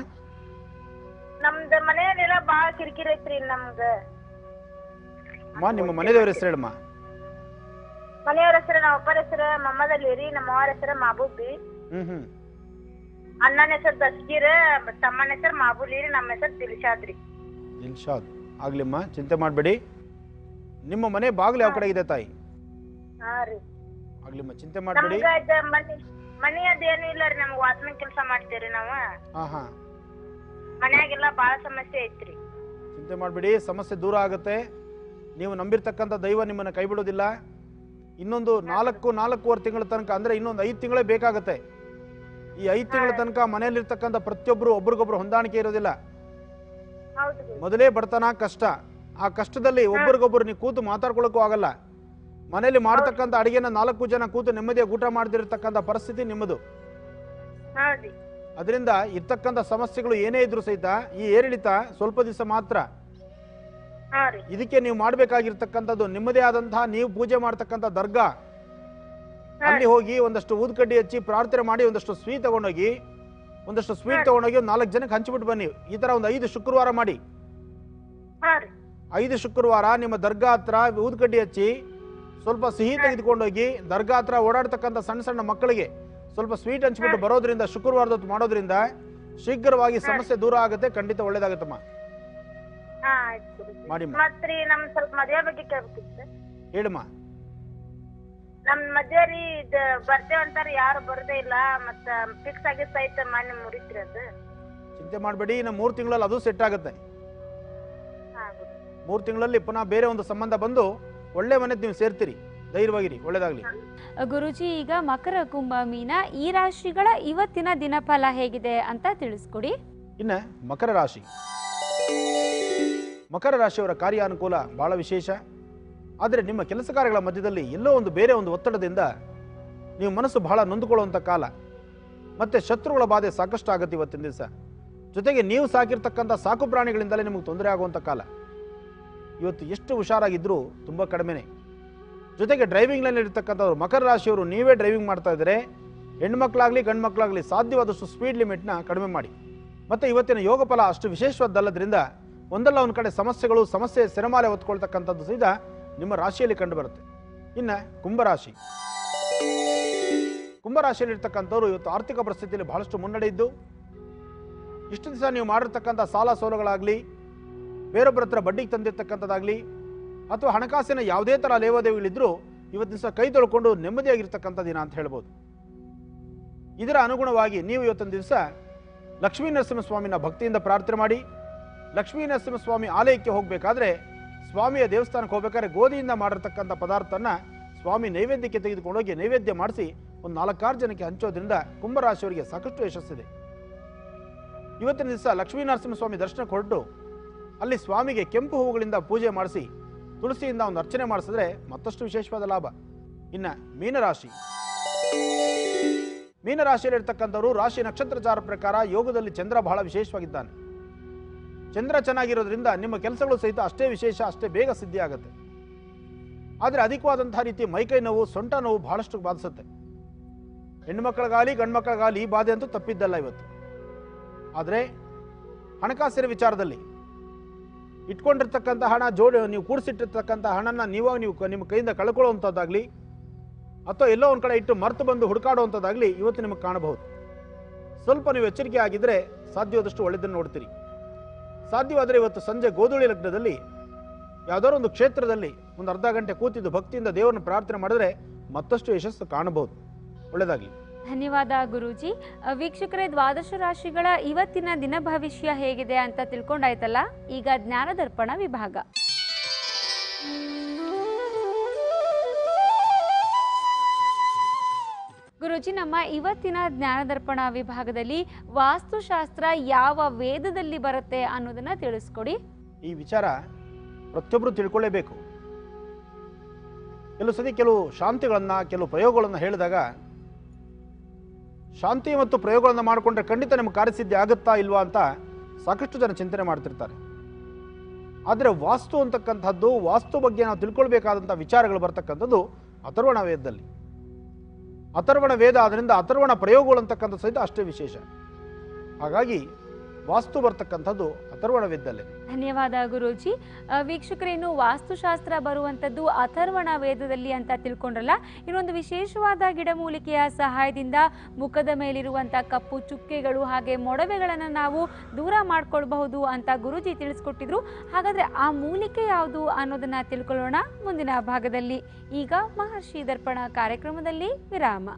ನಮ್ದು ಮನೆಯಲ್ಲೆಲ್ಲ ಬಾಳ ಕಿರಿಕಿರಿ ಐತ್ರಿ ನಮ್ಗ ಅಮ್ಮ ನಿಮ್ಮ ಮನೆದೇವ್ರ ಹೆಸರು ಹೇಳಮ್ಮ ಮನೆಯವ್ರ ಹೆಸರು ನಮ್ಮ ಅಪ್ಪರ ಹೆಸರು ಮೊಮ್ಮದಲ್ಲಿ ರೀ ನಮ್ಮ ಅವ್ರ ಹೆಸರು ಮಾಬೂಬಿ ಹ್ಮ್ ಹ್ಮ್ ಅಣ್ಣನ ಹೆಸರು ದಸ್ಗೀರ್ ತಮ್ಮನ ಹೆಸರು ಮಾಬೂಲಿ ರೀ ನಮ್ಮ ಹೆಸರು ದಿಲ್ಶಾದ್ ರೀ ದಿಲ್ಶಾದ್ ಆಗ್ಲಿಮ್ಮ ಚಿಂತೆ ಮಾಡಬೇಡಿ ನಿಮ್ಮ ಮನೆ ಬಾಗಿಲು ಯಾವ ಕಡೆ ಇದೆ ತಾಯಿ ಹಾ ರೀ ಆಗ್ಲಿಮ್ಮ ಚಿಂತೆ ಮಾಡಬೇಡಿ ನಮ್ಗ ಇದ ಮನಿ ಮನಿ ಅದೇನು ಇಲ್ಲ ರೀ ನಮ್ಗ ವಾಚ್ಮನ್ ಕೆಲಸ ಮಾಡ್ತೇವ್ರಿ ನಾವು ಹಾ ಹಾ ಮನ್ಯಾಗೆಲ್ಲ ಬಾಳ ಸಮಸ್ಯೆ ಐತ್ರಿ ಚಿಂತೆ ಮಾಡಬೇಡಿ ಸಮಸ್ಯೆ ದೂರ ಆಗುತ್ತೆ ನೀವು ನಂಬಿರ್ತಕ್ಕಂಥ ದೈವ ನಿಮ್ಮನ್ನು ಕೈ ಬಿಡೋದಿಲ್ಲ ಇನ್ನೊಂದು ನಾಲ್ಕು ನಾಲ್ಕೂವರೆ ತಿಂಗಳ ತನಕ ಅಂದ್ರೆ ಇನ್ನೊಂದು ಐದು ತಿಂಗಳೇ ಬೇಕಾಗುತ್ತೆ ಈ ಐದು ತಿಂಗಳ ತನಕ ಮನೆಯಲ್ಲಿರ್ತಕ್ಕಂಥ ಪ್ರತಿಯೊಬ್ಬರು ಒಬ್ರಿಗೊಬ್ರು ಹೊಂದಾಣಿಕೆ ಇರೋದಿಲ್ಲ ಹೌದು ಗುರು. ಮೊದಲೇ ಬಡತನ ಕಷ್ಟ ಆ ಕಷ್ಟದಲ್ಲಿ ಒಬ್ಬರಿಗೊಬ್ಬರು ನೀವು ಕೂತು ಮಾತಾಡ್ಕೊಳ್ಳೋಕ್ಕೂ ಆಗಲ್ಲ ಮನೆಯಲ್ಲಿ ಮಾಡ್ತಕ್ಕಂಥ ಅಡಿಗೆನ ನಾಲ್ಕು ಜನ ಕೂತು ನೆಮ್ಮದಿಯಾಗಿ ಊಟ ಮಾಡದಿರತಕ್ಕಂಥ ಪರಿಸ್ಥಿತಿ ನಿಮ್ಮದು ಹೌದ್ರಿ ಅದರಿಂದ ಇರ್ತಕ್ಕಂಥ ಸಮಸ್ಯೆಗಳು ಏನೇ ಇದ್ರೂ ಸಹಿತ ಈ ಏರಿಳಿತ ಸ್ವಲ್ಪ ದಿವಸ ಮಾತ್ರ ಹಾ ರೀ ಇದಕ್ಕೆ ನೀವು ಮಾಡಬೇಕಾಗಿರ್ತಕ್ಕಂಥದ್ದು ನಿಮ್ಮದೇ ಆದಂತಹ ನೀವು ಪೂಜೆ ಮಾಡ್ತಕ್ಕಂಥ ದರ್ಗಾ ಅಲ್ಲಿ ಹೋಗಿ ಒಂದಷ್ಟು ಊದ್ಕಡ್ಡಿ ಹಚ್ಚಿ ಪ್ರಾರ್ಥನೆ ಮಾಡಿ ಒಂದಷ್ಟು ಸ್ವೀಟ್ ತಗೊಂಡೋಗಿ ಒಂದಷ್ಟು ಸ್ವೀಟ್ ತಗೊಂಡೋಗಿ ಒಂದು ನಾಲ್ಕು ಜನಕ್ಕೆ ಹಂಚ್ಬಿಟ್ಟು ಬನ್ನಿ ಈ ತರ ಒಂದು ಐದು ಶುಕ್ರವಾರ ಮಾಡಿ ಹಾ ರೀ ಐದು ಶುಕ್ರವಾರ ನಿಮ್ಮ ದರ್ಗಾ ಹತ್ರ ಊದ್ಕಡ್ಡಿ ಹಚ್ಚಿ ಸ್ವಲ್ಪ ಸಿಹಿ ತೆಗೆದುಕೊಂಡೋಗಿ ದರ್ಗಾ ಹತ್ರ ಓಡಾಡ್ತಕ್ಕಂಥ ಸಣ್ಣ ಸಣ್ಣ ಮಕ್ಕಳಿಗೆ ಸ್ವಲ್ಪ ಸ್ವೀಟ್ ಹಂಚ್ಬಿಟ್ಟು ಬರೋದ್ರಿಂದ ಶುಕ್ರವಾರದ ಹೊತ್ತು ಮಾಡೋದ್ರಿಂದ ಶೀಘ್ರವಾಗಿ ಸಮಸ್ಯೆ ದೂರ ಆಗುತ್ತೆ ಖಂಡಿತ ಒಳ್ಳೇದಾಗುತ್ತಮ್ಮ ಹಾ ಆಯ್ತು ಗುರುಜಿ ಮಾಡಿಮ್ಮ ಮತ್ರಿ ನಮ್ ಸ್ವಲ್ಪ ಮದ್ವೆ ಬಗ್ಗೆ ಕೇಳ್ಬೇಕಿತ್ತು ಹೇಳಮ್ಮ ನಮ್ ಮದ್ವೆ ರೀ ಇದ್ ಬರ್ತೇವ್ ಅಂತಾರ ಯಾರು ಬರದೇ ಇಲ್ಲ ಮತ್ತ ಫಿಕ್ಸ್ ಆಗಿತ್ತ ಐತೆ ಮೊನ್ನೆ ಮುರಿತ್ರಿ ಅದು ಚಿಂತೆ ಮಾಡಬೇಡಿ ಇನ್ನು ಮೂರು ತಿಂಗಳಲ್ಲಿ ಅದು ಸೆಟ್ ಆಗುತ್ತೆ ಹಾ ಗುರು. ಮೂರು ತಿಂಗಳಲ್ಲಿ ಪುನಃ ಬೇರೆ ಒಂದು ಸಂಬಂಧ ಬಂದು ಒಳ್ಳೆ ಮನೆ ನೀವು ಸೇರ್ತೀರಿ ಧೈರ್ಯವಾಗಿರಿ ಒಳ್ಳೇದಾಗ್ಲಿ ಗುರುಜಿ ಈಗ ಮಕರ ಕುಂಭ ಮೀನ ಈ ರಾಶಿಗಳ ಇವತ್ತಿನ ದಿನಫಲ ಹೇಗಿದೆ ಅಂತ ತಿಳಿಸ್ಕೊಡಿ ಇನ್ನು ಮಕರ ರಾಶಿ ಮಕರ ರಾಶಿಯವರ ಕಾರ್ಯಾನುಕೂಲ ಬಹಳ ವಿಶೇಷ ಆದರೆ ನಿಮ್ಮ ಕೆಲಸ ಕಾರ್ಯಗಳ ಮಧ್ಯದಲ್ಲಿ ಎಲ್ಲೋ ಒಂದು ಬೇರೆ ಒಂದು ಒತ್ತಡದಿಂದ ನೀವು ಮನಸ್ಸು ಬಹಳ ನೊಂದುಕೊಳ್ಳುವಂಥ ಕಾಲ ಮತ್ತೆ ಶತ್ರುಗಳ ಬಾಧೆ ಸಾಕಷ್ಟು ಆಗುತ್ತೆ ಇವತ್ತಿನ ದಿವಸ ಜೊತೆಗೆ ನೀವು ಸಾಕಿರ್ತಕ್ಕಂಥ ಸಾಕು ಪ್ರಾಣಿಗಳಿಂದಲೇ ನಿಮಗೆ ತೊಂದರೆ ಆಗುವಂಥ ಕಾಲ ಇವತ್ತು ಎಷ್ಟು ಹುಷಾರಾಗಿದ್ದರೂ ತುಂಬ ಕಡಿಮೆನೆ ಜೊತೆಗೆ ಡ್ರೈವಿಂಗ್ನಲ್ಲಿ ಇರ್ತಕ್ಕಂಥವ್ರು ಮಕರ ರಾಶಿಯವರು ನೀವೇ ಡ್ರೈವಿಂಗ್ ಮಾಡ್ತಾ ಇದ್ದರೆ ಹೆಣ್ಮಕ್ಳಾಗಲಿ ಗಂಡು ಮಕ್ಕಳಾಗಲಿ ಸಾಧ್ಯವಾದಷ್ಟು ಸ್ಪೀಡ್ ಲಿಮಿಟ್ನ ಕಡಿಮೆ ಮಾಡಿ ಮತ್ತು ಇವತ್ತಿನ ಯೋಗ ಫಲ ಅಷ್ಟು ವಿಶೇಷವಾದ್ದಲ್ಲದ್ರಿಂದ ಒಂದಲ್ಲ ಒಂದು ಕಡೆ ಸಮಸ್ಯೆಗಳು ಸಮಸ್ಯೆ ಸೆರೆಮಾಲೆ ಹೊತ್ಕೊಳ್ತಕ್ಕಂಥದ್ದು ಸಹಿತ ನಿಮ್ಮ ರಾಶಿಯಲ್ಲಿ ಕಂಡುಬರುತ್ತೆ ಇನ್ನು ಕುಂಭರಾಶಿ ಕುಂಭರಾಶಿಯಲ್ಲಿರ್ತಕ್ಕಂಥವ್ರು ಇವತ್ತು ಆರ್ಥಿಕ ಪರಿಸ್ಥಿತಿಯಲ್ಲಿ ಬಹಳಷ್ಟು ಮುನ್ನಡೆ ಇದ್ದು ಇಷ್ಟು ದಿವಸ ನೀವು ಮಾಡಿರ್ತಕ್ಕಂಥ ಸಾಲ ಸೋಲುಗಳಾಗಲಿ ಬೇರೊಬ್ಬರ ಹತ್ರ ಬಡ್ಡಿಗೆ ತಂದಿರ್ತಕ್ಕಂಥದ್ದಾಗಲಿ ಅಥವಾ ಹಣಕಾಸಿನ ಯಾವುದೇ ಥರ ಲೇವಾದೇವಿಗಳಿದ್ರೂ ಇವತ್ತು ದಿವಸ ಕೈ ತೊಳ್ಕೊಂಡು ನೆಮ್ಮದಿಯಾಗಿರ್ತಕ್ಕಂಥ ದಿನ ಅಂತ ಹೇಳ್ಬೋದು ಇದರ ಅನುಗುಣವಾಗಿ ನೀವು ಇವತ್ತೊಂದು ದಿವಸ ಲಕ್ಷ್ಮೀ ನರಸಿಂಹಸ್ವಾಮಿನ ಭಕ್ತಿಯಿಂದ ಪ್ರಾರ್ಥನೆ ಮಾಡಿ ಮತ್ತು ಲಕ್ಷ್ಮೀ ನರಸಿಂಹಸ್ವಾಮಿ ಆಲಯಕ್ಕೆ ಹೋಗಬೇಕಾದ್ರೆ ಸ್ವಾಮಿಯ ದೇವಸ್ಥಾನಕ್ಕೆ ಹೋಗ್ಬೇಕಾದ್ರೆ ಗೋಧಿಯಿಂದ ಮಾಡಿರ್ತಕ್ಕಂಥ ಪದಾರ್ಥನ ಸ್ವಾಮಿ ನೈವೇದ್ಯಕ್ಕೆ ತೆಗೆದುಕೊಂಡೋಗಿ ನೈವೇದ್ಯ ಮಾಡಿಸಿ ಒಂದು ನಾಲ್ಕಾರು ಜನಕ್ಕೆ ಹಂಚೋದ್ರಿಂದ ಕುಂಭರಾಶಿಯವರಿಗೆ ಸಾಕಷ್ಟು ಯಶಸ್ಸಿದೆ ಇವತ್ತಿನ ದಿವಸ ಲಕ್ಷ್ಮೀ ನರಸಿಂಹಸ್ವಾಮಿ ದರ್ಶನಕ್ಕೆ ಹೊರಟು ಅಲ್ಲಿ ಸ್ವಾಮಿಗೆ ಕೆಂಪು ಹೂವುಗಳಿಂದ ಪೂಜೆ ಮಾಡಿಸಿ ತುಳಸಿಯಿಂದ ಒಂದು ಅರ್ಚನೆ ಮಾಡಿಸಿದ್ರೆ ಮತ್ತಷ್ಟು ವಿಶೇಷವಾದ ಲಾಭ ಇನ್ನು ಮೀನರಾಶಿ ಮೀನರಾಶಿಯಲ್ಲಿರ್ತಕ್ಕಂಥವ್ರು ರಾಶಿ ನಕ್ಷತ್ರಚಾರ ಪ್ರಕಾರ ಯೋಗದಲ್ಲಿ ಚಂದ್ರ ಬಹಳ ವಿಶೇಷವಾಗಿದ್ದಾನೆ ಚಂದ್ರ ಚೆನ್ನಾಗಿರೋದ್ರಿಂದ ನಿಮ್ಮ ಕೆಲಸಗಳು ಸಹಿತ ಅಷ್ಟೇ ವಿಶೇಷ ಅಷ್ಟೇ ಬೇಗ ಸಿದ್ಧಿ ಆಗುತ್ತೆ ಆದರೆ ಅಧಿಕವಾದಂತಹ ರೀತಿ ಮೈಕೈ ನೋವು ಸೊಂಟ ನೋವು ಬಹಳಷ್ಟು ಬಾಧಿಸುತ್ತೆ ಹೆಣ್ಣುಮಕ್ಕಳಿಗಾಗಲಿ ಗಂಡ್ಮಕ್ಳಿಗಾಗಲಿ ಈ ಬಾಧೆ ಅಂತೂ ತಪ್ಪಿದ್ದಲ್ಲ ಇವತ್ತು ಆದರೆ ಹಣಕಾಸಿನ ವಿಚಾರದಲ್ಲಿ ಇಟ್ಕೊಂಡಿರ್ತಕ್ಕಂಥ ಹಣ ಜೋಡಿ ನೀವು ಕೂಡಿಸಿಟ್ಟಿರ್ತಕ್ಕಂಥ ಹಣನ ನೀವಾಗ ನೀವು ಕ- ನಿಮ್ಮ ಕೈಯಿಂದ ಕಳ್ಕೊಳ್ಳುವಂಥದ್ದಾಗಲಿ ಅಥವಾ ಎಲ್ಲೋ ಒಂದು ಕಡೆ ಇಟ್ಟು ಮರ್ತು ಬಂದು ಹುಡುಕಾಡುವಂಥದ್ದಾಗಲಿ ಇವತ್ತು ನಿಮಗೆ ಕಾಣಬಹುದು ಸ್ವಲ್ಪ ನೀವು ಎಚ್ಚರಿಕೆ ಆಗಿದ್ದರೆ ಸಾಧ್ಯವಾದಷ್ಟು ಒಳ್ಳೆಯದನ್ನು ನೋಡ್ತೀರಿ ಸಾಧ್ಯವಾದರೆ ಇವತ್ತು ಸಂಜೆ ಗೋಧೂಳಿ ಲಗ್ನದಲ್ಲಿ ಯಾವುದಾದ್ರು ಒಂದು ಕ್ಷೇತ್ರದಲ್ಲಿ ಒಂದು ಅರ್ಧ ಗಂಟೆ ಕೂತಿದ್ದು ಭಕ್ತಿಯಿಂದ ದೇವರನ್ನು ಪ್ರಾರ್ಥನೆ ಮಾಡಿದ್ರೆ ಮತ್ತಷ್ಟು ಯಶಸ್ಸು ಕಾಣಬಹುದು ಒಳ್ಳೆಯದಾಗಲಿ ಧನ್ಯವಾದ ಗುರೂಜಿ ಅ, ವೀಕ್ಷಕರೇ ದ್ವಾದಶ ರಾಶಿಗಳ ಇವತ್ತಿನ ದಿನ ಭವಿಷ್ಯ ಹೇಗಿದೆ ಅಂತ ತಿಳ್ಕೊಂಡಾಯ್ತಲ್ಲ ಈಗ ಜ್ಞಾನ ದರ್ಪಣ ವಿಭಾಗ ಗುರೂಜಿ ನಮ್ಮ ಇವತ್ತಿನ ಜ್ಞಾನ ದರ್ಪಣ ವಿಭಾಗದಲ್ಲಿ ವಾಸ್ತುಶಾಸ್ತ್ರ ಯಾವ ವೇದದಲ್ಲಿ ಬರುತ್ತೆ ಅನ್ನೋದನ್ನ ತಿಳಿಸ್ಕೊಡಿ ಈ ವಿಚಾರ ಪ್ರತಿಯೊಬ್ಬರು ತಿಳ್ಕೊಳ್ಳೇಬೇಕು ಕೆಲವು ಸತಿ ಕೆಲವು ಶಾಂತಿಗಳನ್ನು ಕೆಲವು ಪ್ರಯೋಗಗಳನ್ನು ಹೇಳಿದಾಗ ಶಾಂತಿ ಮತ್ತು ಪ್ರಯೋಗಗಳನ್ನು ಮಾಡಿಕೊಂಡ್ರೆ ಖಂಡಿತ ನಿಮ್ಗೆ ಕಾರ್ಯಸಿದ್ಧಿ ಆಗುತ್ತಾ ಇಲ್ವಾ ಅಂತ ಸಾಕಷ್ಟು ಜನ ಚಿಂತನೆ ಮಾಡ್ತಿರ್ತಾರೆ ಆದರೆ ವಾಸ್ತು ಅಂತಕ್ಕಂಥದ್ದು ವಾಸ್ತು ಬಗ್ಗೆ ನಾವು ತಿಳ್ಕೊಳ್ಬೇಕಾದಂಥ ವಿಚಾರಗಳು ಬರ್ತಕ್ಕಂಥದ್ದು ಅಥರ್ವಣ ವೇದದಲ್ಲಿ ಅಥರ್ವಣ ವೇದ ಆದ್ದರಿಂದ ಅಥರ್ವಣ ಪ್ರಯೋಗಗಳು ಅಂತಕ್ಕಂಥ ಸಹಿತ ಅಷ್ಟೇ ವಿಶೇಷ ಹಾಗಾಗಿ ವಾಸ್ತು ಬರ್ತಕ್ಕಂಥದ್ದು ಅಥರ್ವಣ ವೇದದಲ್ಲೇ ಧನ್ಯವಾದ ಗುರೂಜಿ ಅ, ವೀಕ್ಷಕರೇ ಇನ್ನು ವಾಸ್ತುಶಾಸ್ತ್ರ ಬರುವಂಥದ್ದು ಅಥರ್ವಣ ವೇದದಲ್ಲಿ ಅಂತ ತಿಳ್ಕೊಂಡ್ರಲ್ಲ ಇನ್ನೊಂದು ವಿಶೇಷವಾದ ಗಿಡಮೂಲಿಕೆಯ ಸಹಾಯದಿಂದ ಮುಖದ ಮೇಲಿರುವಂಥ ಕಪ್ಪು ಚುಕ್ಕೆಗಳು ಹಾಗೆ ಮೊಡವೆಗಳನ್ನು ನಾವು ದೂರ ಮಾಡ್ಕೊಳ್ಬಹುದು ಅಂತ ಗುರೂಜಿ ತಿಳಿಸ್ಕೊಟ್ಟಿದ್ರು ಹಾಗಾದರೆ ಆ ಮೂಲಿಕೆ ಯಾವುದು ಅನ್ನೋದನ್ನ ತಿಳ್ಕೊಳ್ಳೋಣ ಮುಂದಿನ ಭಾಗದಲ್ಲಿ ಈಗ ಮಹರ್ಷಿ ದರ್ಪಣ ಕಾರ್ಯಕ್ರಮದಲ್ಲಿ ವಿರಾಮ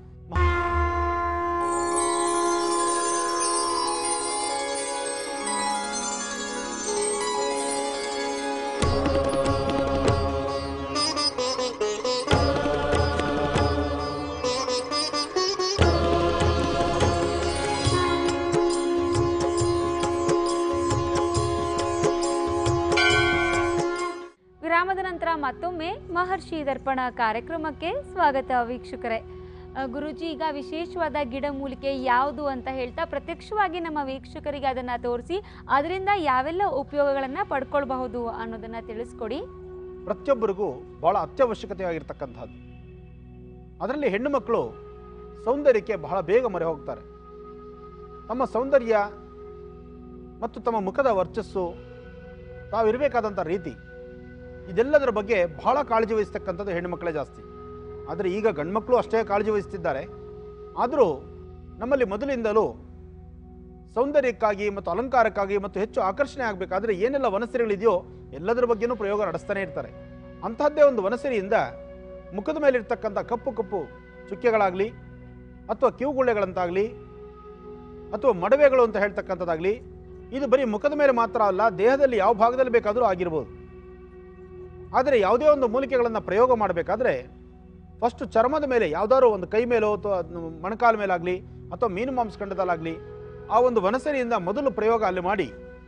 ವಿರಾಮದ ನಂತರ ಮತ್ತೊಮ್ಮೆ ಮಹರ್ಷಿ ದರ್ಪಣ ಕಾರ್ಯಕ್ರಮಕ್ಕೆ ಸ್ವಾಗತ ವೀಕ್ಷಕರೇ ಅ, ಗುರೂಜಿ ಈಗ ವಿಶೇಷವಾದ ಗಿಡಮೂಲಿಕೆ ಯಾವುದು ಅಂತ ಹೇಳ್ತಾ ಪ್ರತ್ಯಕ್ಷವಾಗಿ ನಮ್ಮ ವೀಕ್ಷಕರಿಗೆ ಅದನ್ನು ತೋರಿಸಿ ಅದರಿಂದ ಯಾವೆಲ್ಲ ಉಪಯೋಗಗಳನ್ನು ಪಡ್ಕೊಳ್ಬಹುದು ಅನ್ನೋದನ್ನು ತಿಳಿಸ್ಕೊಡಿ ಪ್ರತಿಯೊಬ್ಬರಿಗೂ ಬಹಳ ಅತ್ಯವಶ್ಯಕತೆಯಾಗಿರ್ತಕ್ಕಂಥದ್ದು ಅದರಲ್ಲಿ ಹೆಣ್ಣು ಮಕ್ಕಳು ಸೌಂದರ್ಯಕ್ಕೆ ಬಹಳ ಬೇಗ ಮೊರೆ ಹೋಗ್ತಾರೆ ತಮ್ಮ ಸೌಂದರ್ಯ ಮತ್ತು ತಮ್ಮ ಮುಖದ ವರ್ಚಸ್ಸು ತಾವಿರಬೇಕಾದಂಥ ರೀತಿ ಇದೆಲ್ಲದರ ಬಗ್ಗೆ ಬಹಳ ಕಾಳಜಿ ವಹಿಸ್ತಕ್ಕಂಥದ್ದು ಹೆಣ್ಣು ಮಕ್ಕಳೇ ಜಾಸ್ತಿ ಆದರೆ ಈಗ ಗಂಡ್ಮಕ್ಳು ಅಷ್ಟೇ ಕಾಳಜಿ ವಹಿಸ್ತಿದ್ದಾರೆ ಆದರೂ ನಮ್ಮಲ್ಲಿ ಮೊದಲಿಂದಲೂ ಸೌಂದರ್ಯಕ್ಕಾಗಿ ಮತ್ತು ಅಲಂಕಾರಕ್ಕಾಗಿ ಮತ್ತು ಹೆಚ್ಚು ಆಕರ್ಷಣೆ ಆಗಬೇಕಾದ್ರೆ ಏನೆಲ್ಲ ವನಸಿರಿಗಳಿದೆಯೋ ಎಲ್ಲದರ ಬಗ್ಗೆನೂ ಪ್ರಯೋಗ ನಡೆಸ್ತಾನೆ ಇರ್ತಾರೆ ಅಂತಹದ್ದೇ ಒಂದು ವನಸಿರಿಯಿಂದ ಮುಖದ ಮೇಲಿರ್ತಕ್ಕಂಥ ಕಪ್ಪು ಕಪ್ಪು ಚುಕ್ಕೆಗಳಾಗಲಿ ಅಥವಾ ಕಿವುಗುಳ್ಳೆಗಳಂತಾಗಲಿ ಅಥವಾ ಮಡವೆಗಳು ಅಂತ ಹೇಳ್ತಕ್ಕಂಥದ್ದಾಗಲಿ ಇದು ಬರೀ ಮುಖದ ಮೇಲೆ ಮಾತ್ರ ಅಲ್ಲ ದೇಹದಲ್ಲಿ ಯಾವ ಭಾಗದಲ್ಲಿ ಬೇಕಾದರೂ ಆಗಿರ್ಬೋದು ಆದರೆ ಯಾವುದೇ ಒಂದು ಮೂಲಿಕೆಗಳನ್ನು ಪ್ರಯೋಗ ಮಾಡಬೇಕಾದ್ರೆ ಫಸ್ಟ್ ಚರ್ಮದ ಮೇಲೆ ಯಾವುದಾದ್ರು ಒಂದು ಕೈ ಮೇಲೋ ಅಥವಾ ಮೊಣಕಾಲ ಮೇಲಾಗಲಿ ಅಥವಾ ಮೀನು ಮಾಂಸಖಂಡದಲ್ಲಾಗಲಿ ಆ ಒಂದು ವನಸರಿಯಿಂದ ಮೊದಲು ಪ್ರಯೋಗ ಅಲ್ಲಿ ಮಾಡಿ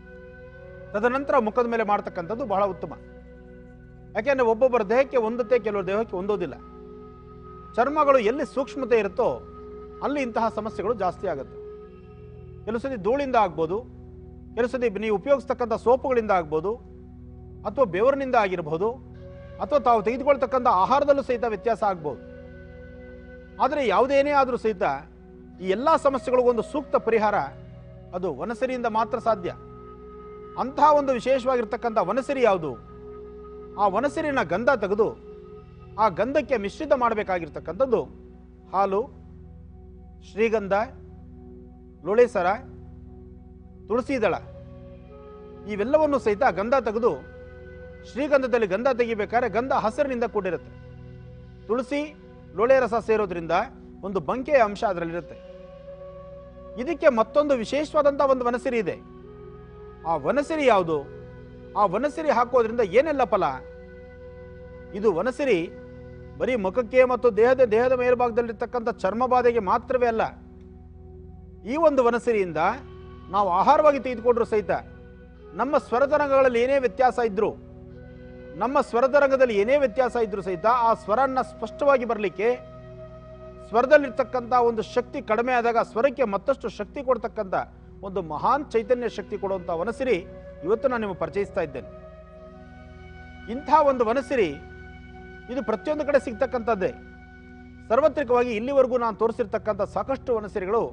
ತದನಂತರ ಮುಖದ ಮೇಲೆ ಮಾಡ್ತಕ್ಕಂಥದ್ದು ಬಹಳ ಉತ್ತಮ ಯಾಕೆಂದರೆ ಒಬ್ಬೊಬ್ಬರ ದೇಹಕ್ಕೆ ಒಂದತ್ತೆ ಕೆಲವರ ದೇಹಕ್ಕೆ ಒಂದೋದಿಲ್ಲ ಚರ್ಮಗಳು ಎಲ್ಲಿ ಸೂಕ್ಷ್ಮತೆ ಇರುತ್ತೋ ಅಲ್ಲಿ ಇಂತಹ ಸಮಸ್ಯೆಗಳು ಜಾಸ್ತಿ ಆಗುತ್ತೆ ಕೆಲವು ಸತಿ ಧೂಳಿಂದ ಆಗ್ಬೋದು ಕೆಲವು ಸತಿ ನೀವು ಉಪಯೋಗಿಸ್ತಕ್ಕಂಥ ಸೋಪುಗಳಿಂದ ಆಗ್ಬೋದು ಅಥವಾ ಬೆವರಿನಿಂದ ಆಗಿರಬಹುದು ಅಥವಾ ತಾವು ತೆಗೆದುಕೊಳ್ತಕ್ಕಂಥ ಆಹಾರದಲ್ಲೂ ಸಹಿತ ವ್ಯತ್ಯಾಸ ಆಗ್ಬೋದು ಆದರೆ ಯಾವುದೇನೇ ಆದರೂ ಸಹಿತ ಈ ಎಲ್ಲ ಸಮಸ್ಯೆಗಳಿಗೊಂದು ಸೂಕ್ತ ಪರಿಹಾರ ಅದು ವನಸರಿಯಿಂದ ಮಾತ್ರ ಸಾಧ್ಯ ಅಂತಹ ಒಂದು ವಿಶೇಷವಾಗಿರ್ತಕ್ಕಂಥ ವನಸರಿ ಯಾವುದು ಆ ವನಸರಿನ ಗಂಧ ತೆಗೆದು ಆ ಗಂಧಕ್ಕೆ ಮಿಶ್ರಿತ ಮಾಡಬೇಕಾಗಿರ್ತಕ್ಕಂಥದ್ದು ಹಾಲು ಶ್ರೀಗಂಧ ಲೋಳೆಸರ ತುಳಸಿ ದಳ ಇವೆಲ್ಲವನ್ನು ಸಹಿತ ಗಂಧ ತೆಗೆದು ಶ್ರೀಗಂಧದಲ್ಲಿ ಗಂಧ ತೆಗಿಬೇಕಾದ್ರೆ ಗಂಧ ಹಸಿರಿನಿಂದ ಕೂಡಿರುತ್ತೆ ತುಳಸಿ ಲೋಳೆ ರಸ ಸೇರೋದ್ರಿಂದ ಒಂದು ಬಂಕೆಯ ಅಂಶ ಅದರಲ್ಲಿರುತ್ತೆ ಇದಕ್ಕೆ ಮತ್ತೊಂದು ವಿಶೇಷವಾದಂಥ ಒಂದು ವನಸಿರಿ ಇದೆ ಆ ವನಸಿರಿ ಯಾವುದು ಆ ವನಸಿರಿ ಹಾಕೋದ್ರಿಂದ ಏನೆಲ್ಲ ಫಲ ಇದು ವನಸಿರಿ ಬರೀ ಮುಖಕ್ಕೆ ಮತ್ತು ದೇಹದ ದೇಹದ ಮೇಲ್ಭಾಗದಲ್ಲಿರ್ತಕ್ಕಂಥ ಚರ್ಮ ಬಾಧೆಗೆ ಮಾತ್ರವೇ ಅಲ್ಲ ಈ ಒಂದು ವನಸಿರಿಯಿಂದ ನಾವು ಆಹಾರವಾಗಿ ತೆಗೆದುಕೊಂಡ್ರು ಸಹಿತ ನಮ್ಮ ಸ್ವರತರಂಗಗಳಲ್ಲಿ ಏನೇ ವ್ಯತ್ಯಾಸ ಇದ್ರೂ ನಮ್ಮ ಸ್ವರತರಂಗದಲ್ಲಿ ಏನೇ ವ್ಯತ್ಯಾಸ ಇದ್ರೂ ಸಹಿತ ಆ ಸ್ವರನ್ನ ಸ್ಪಷ್ಟವಾಗಿ ಬರಲಿಕ್ಕೆ ಸ್ವರದಲ್ಲಿರ್ತಕ್ಕಂಥ ಒಂದು ಶಕ್ತಿ ಕಡಿಮೆ ಆದಾಗ ಸ್ವರಕ್ಕೆ ಮತ್ತಷ್ಟು ಶಕ್ತಿ ಕೊಡ್ತಕ್ಕಂಥ ಒಂದು ಮಹಾನ್ ಚೈತನ್ಯ ಶಕ್ತಿ ಕೊಡುವಂಥ ವನಸಿರಿ ಇವತ್ತು ನಾನು ನಿಮಗೆ ಪರಿಚಯಿಸ್ತಾ ಇದ್ದೇನೆ ಇಂಥ ಒಂದು ವನಸಿರಿ ಇದು ಪ್ರತಿಯೊಂದು ಕಡೆ ಸಿಗ್ತಕ್ಕಂಥದ್ದೇ ಸಾರ್ವತ್ರಿಕವಾಗಿ ಇಲ್ಲಿವರೆಗೂ ನಾನು ತೋರಿಸಿರ್ತಕ್ಕಂಥ ಸಾಕಷ್ಟು ವನಸಿರಿಗಳು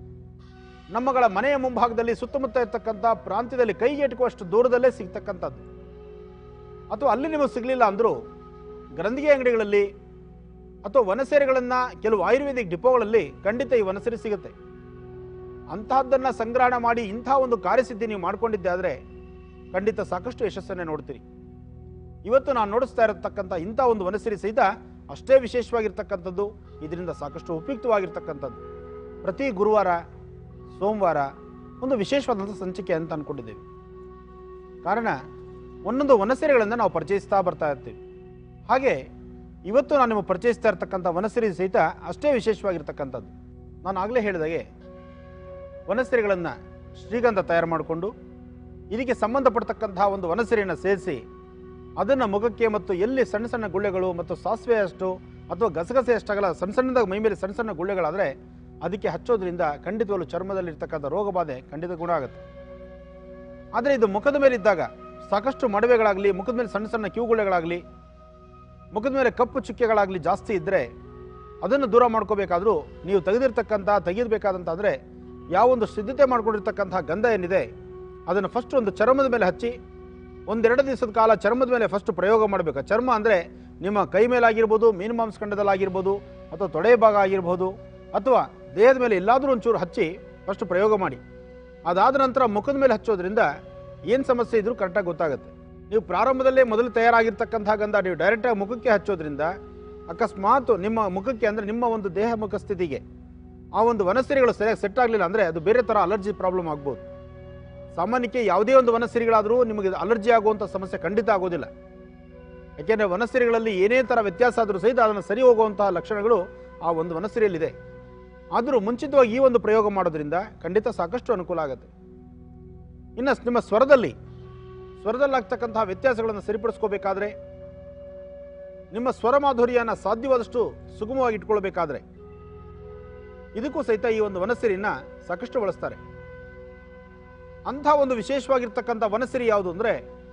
ನಮ್ಮಗಳ ಮನೆಯ ಮುಂಭಾಗದಲ್ಲಿ ಸುತ್ತಮುತ್ತ ಇರ್ತಕ್ಕಂಥ ಪ್ರಾಂತ್ಯದಲ್ಲಿ ಕೈಗೆ ಎಟುಕುವಷ್ಟು ದೂರದಲ್ಲೇ ಸಿಗ್ತಕ್ಕಂಥದ್ದು ಅಥವಾ ಅಲ್ಲಿ ನಿಮಗೆ ಸಿಗಲಿಲ್ಲ ಅಂದರೂ ಗ್ರಂಥಿಗೆ ಅಂಗಡಿಗಳಲ್ಲಿ ಅಥವಾ ವನಸೇರಿಗಳನ್ನು ಕೆಲವು ಆಯುರ್ವೇದಿಕ್ ಡಿಪೋಗಳಲ್ಲಿ ಖಂಡಿತ ಈ ವನಸರಿ ಸಿಗುತ್ತೆ ಅಂತಹದ್ದನ್ನು ಸಂಗ್ರಹಣ ಮಾಡಿ ಇಂಥ ಒಂದು ಕಾರ್ಯಸಿದ್ಧಿ ನೀವು ಮಾಡ್ಕೊಂಡಿದ್ದೆ ಆದರೆ ಖಂಡಿತ ಸಾಕಷ್ಟು ಯಶಸ್ಸನ್ನೇ ನೋಡ್ತೀರಿ ಇವತ್ತು ನಾನು ನೋಡಿಸ್ತಾ ಇರತಕ್ಕಂಥ ಇಂಥ ಒಂದು ವನಸಿರಿ ಸಹಿತ ಅಷ್ಟೇ ವಿಶೇಷವಾಗಿರ್ತಕ್ಕಂಥದ್ದು ಇದರಿಂದ ಸಾಕಷ್ಟು ಉಪಯುಕ್ತವಾಗಿರ್ತಕ್ಕಂಥದ್ದು ಪ್ರತಿ ಗುರುವಾರ ಸೋಮವಾರ ಒಂದು ವಿಶೇಷವಾದಂಥ ಸಂಚಿಕೆ ಅಂತ ಅಂದ್ಕೊಂಡಿದ್ದೇವೆ ಕಾರಣ ಒಂದೊಂದು ವನಸೆರೆಗಳನ್ನು ನಾವು ಪರಿಚಯಿಸ್ತಾ ಬರ್ತಾ ಇರ್ತೀವಿ ಹಾಗೆ ಇವತ್ತು ನಾನು ನಿಮಗೆ ಪರಿಚಯಿಸ್ತಾ ಇರ್ತಕ್ಕಂಥ ವನಸಿರಿ ಸಹಿತ ಅಷ್ಟೇ ವಿಶೇಷವಾಗಿರ್ತಕ್ಕಂಥದ್ದು ನಾನು ಆಗಲೇ ಹೇಳಿದಾಗೆ ವನಸಿರಿಗಳನ್ನು ಶ್ರೀಗಂಧ ತಯಾರು ಮಾಡಿಕೊಂಡು ಇದಕ್ಕೆ ಸಂಬಂಧಪಡ್ತಕ್ಕಂತಹ ಒಂದು ವನಸಿರಿಯನ್ನು ಸೇರಿಸಿ ಅದನ್ನು ಮುಖಕ್ಕೆ ಮತ್ತು ಎಲ್ಲಿ ಸಣ್ಣ ಸಣ್ಣ ಗುಳ್ಳೆಗಳು ಮತ್ತು ಸಾಸಿವೆ ಅಷ್ಟು ಅಥವಾ ಗಸಗಸೆ ಅಷ್ಟಾಗಲ್ಲ ಸಣ್ಣ ಸಣ್ಣದಾಗ ಮೈ ಮೇಲೆ ಸಣ್ಣ ಸಣ್ಣ ಗುಳ್ಳೆಗಳಾದರೆ ಅದಕ್ಕೆ ಹಚ್ಚೋದ್ರಿಂದ ಖಂಡಿತವಾಗ್ಲೂ ಚರ್ಮದಲ್ಲಿರ್ತಕ್ಕಂಥ ರೋಗ ಬಾಧೆ ಖಂಡಿತ ಗುಣ ಆಗುತ್ತೆ ಆದರೆ ಇದು ಮುಖದ ಮೇಲೆ ಇದ್ದಾಗ ಸಾಕಷ್ಟು ಮಡವೆಗಳಾಗಲಿ ಮುಖದ ಮೇಲೆ ಸಣ್ಣ ಸಣ್ಣ ಕಿವುಗುಳ್ಳೆಗಳಾಗಲಿ ಮುಖದ ಮೇಲೆ ಕಪ್ಪು ಚುಕ್ಕೆಗಳಾಗಲಿ ಜಾಸ್ತಿ ಇದ್ದರೆ ಅದನ್ನು ದೂರ ಮಾಡ್ಕೋಬೇಕಾದ್ರೂ ನೀವು ತೆಗೆದಿರ್ತಕ್ಕಂಥ ತೆಗೆಯಬೇಕಾದಂತ ಅಂದರೆ ಯಾವೊಂದು ಸಿದ್ಧತೆ ಮಾಡ್ಕೊಂಡಿರ್ತಕ್ಕಂಥ ಗಂಧ ಏನಿದೆ ಅದನ್ನು ಫಸ್ಟ್ ಒಂದು ಚರ್ಮದ ಮೇಲೆ ಹಚ್ಚಿ ಒಂದೆರಡು ದಿವಸದ ಕಾಲ ಚರ್ಮದ ಮೇಲೆ ಫಸ್ಟ್ ಪ್ರಯೋಗ ಮಾಡಬೇಕು ಚರ್ಮ ಅಂದರೆ ನಿಮ್ಮ ಕೈ ಮೇಲಾಗಿರ್ಬೋದು ಮೀನು ಮಾಂಸಖಂಡದಲ್ಲಾಗಿರ್ಬೋದು ಅಥವಾ ತೊಡೆ ಭಾಗ ಆಗಿರ್ಬೋದು ಅಥವಾ ದೇಹದ ಮೇಲೆ ಎಲ್ಲಾದರೂ ಒಂಚೂರು ಹಚ್ಚಿ ಫಸ್ಟ್ ಪ್ರಯೋಗ ಮಾಡಿ ಅದಾದ ನಂತರ ಮುಖದ ಮೇಲೆ ಹಚ್ಚೋದ್ರಿಂದ ಏನು ಸಮಸ್ಯೆ ಇದ್ರೂ ಕರೆಕ್ಟಾಗಿ ಗೊತ್ತಾಗುತ್ತೆ ನೀವು ಪ್ರಾರಂಭದಲ್ಲೇ ಮೊದಲು ತಯಾರಾಗಿರ್ತಕ್ಕಂಥ ಗಂಧ ನೀವು ಡೈರೆಕ್ಟಾಗಿ ಮುಖಕ್ಕೆ ಹಚ್ಚೋದ್ರಿಂದ ಅಕಸ್ಮಾತ್ ನಿಮ್ಮ ಮುಖಕ್ಕೆ ಅಂದರೆ ನಿಮ್ಮ ಒಂದು ದೇಹ ಮುಖ ಸ್ಥಿತಿಗೆ ಆ ಒಂದು ವನಸಿರಿಗಳು ಸರಿಯಾಗಿ ಸೆಟ್ ಆಗಲಿಲ್ಲ ಅಂದರೆ ಅದು ಬೇರೆ ಥರ ಅಲರ್ಜಿ ಪ್ರಾಬ್ಲಮ್ ಆಗ್ಬೋದು ಸಾಮಾನ್ಯಕ್ಕೆ ಯಾವುದೇ ಒಂದು ವನಸಿರಿಗಳಾದರೂ ನಿಮಗೆ ಅಲರ್ಜಿ ಆಗುವಂಥ ಸಮಸ್ಯೆ ಖಂಡಿತ ಆಗೋದಿಲ್ಲ ಯಾಕೆಂದರೆ ವನಸಿರಿಗಳಲ್ಲಿ ಏನೇ ಥರ ವ್ಯತ್ಯಾಸ ಆದರೂ ಸಹಿತ ಅದನ್ನು ಸರಿ ಹೋಗುವಂತಹ ಲಕ್ಷಣಗಳು ಆ ಒಂದು ವನಸಿರಿಯಲ್ಲಿದೆ ಆದರೂ ಮುಂಚಿತವಾಗಿ ಈ ಒಂದು ಪ್ರಯೋಗ ಮಾಡೋದ್ರಿಂದ ಖಂಡಿತ ಸಾಕಷ್ಟು ಅನುಕೂಲ ಆಗುತ್ತೆ ಇನ್ನು ನಿಮ್ಮ ಸ್ವರದಲ್ಲಿ ಸ್ವರದಲ್ಲಾಗ್ತಕ್ಕಂತಹ ವ್ಯತ್ಯಾಸಗಳನ್ನು ಸರಿಪಡಿಸ್ಕೋಬೇಕಾದ್ರೆ ನಿಮ್ಮ ಸ್ವರ ಮಾಧುರ್ಯನ ಸಾಧ್ಯವಾದಷ್ಟು ಸುಗಮವಾಗಿ ಇಟ್ಕೊಳ್ಬೇಕಾದ್ರೆ ಇದಕ್ಕೂ ಸಹಿತ ಈ ಒಂದು ವನಸಿರಿನ ಸಾಕಷ್ಟು ಬಳಸ್ತಾರೆ ಅಂಥ ಒಂದು ವಿಶೇಷವಾಗಿರ್ತಕ್ಕಂಥ ವನಸಿರಿ ಯಾವುದು ಅಂದರೆ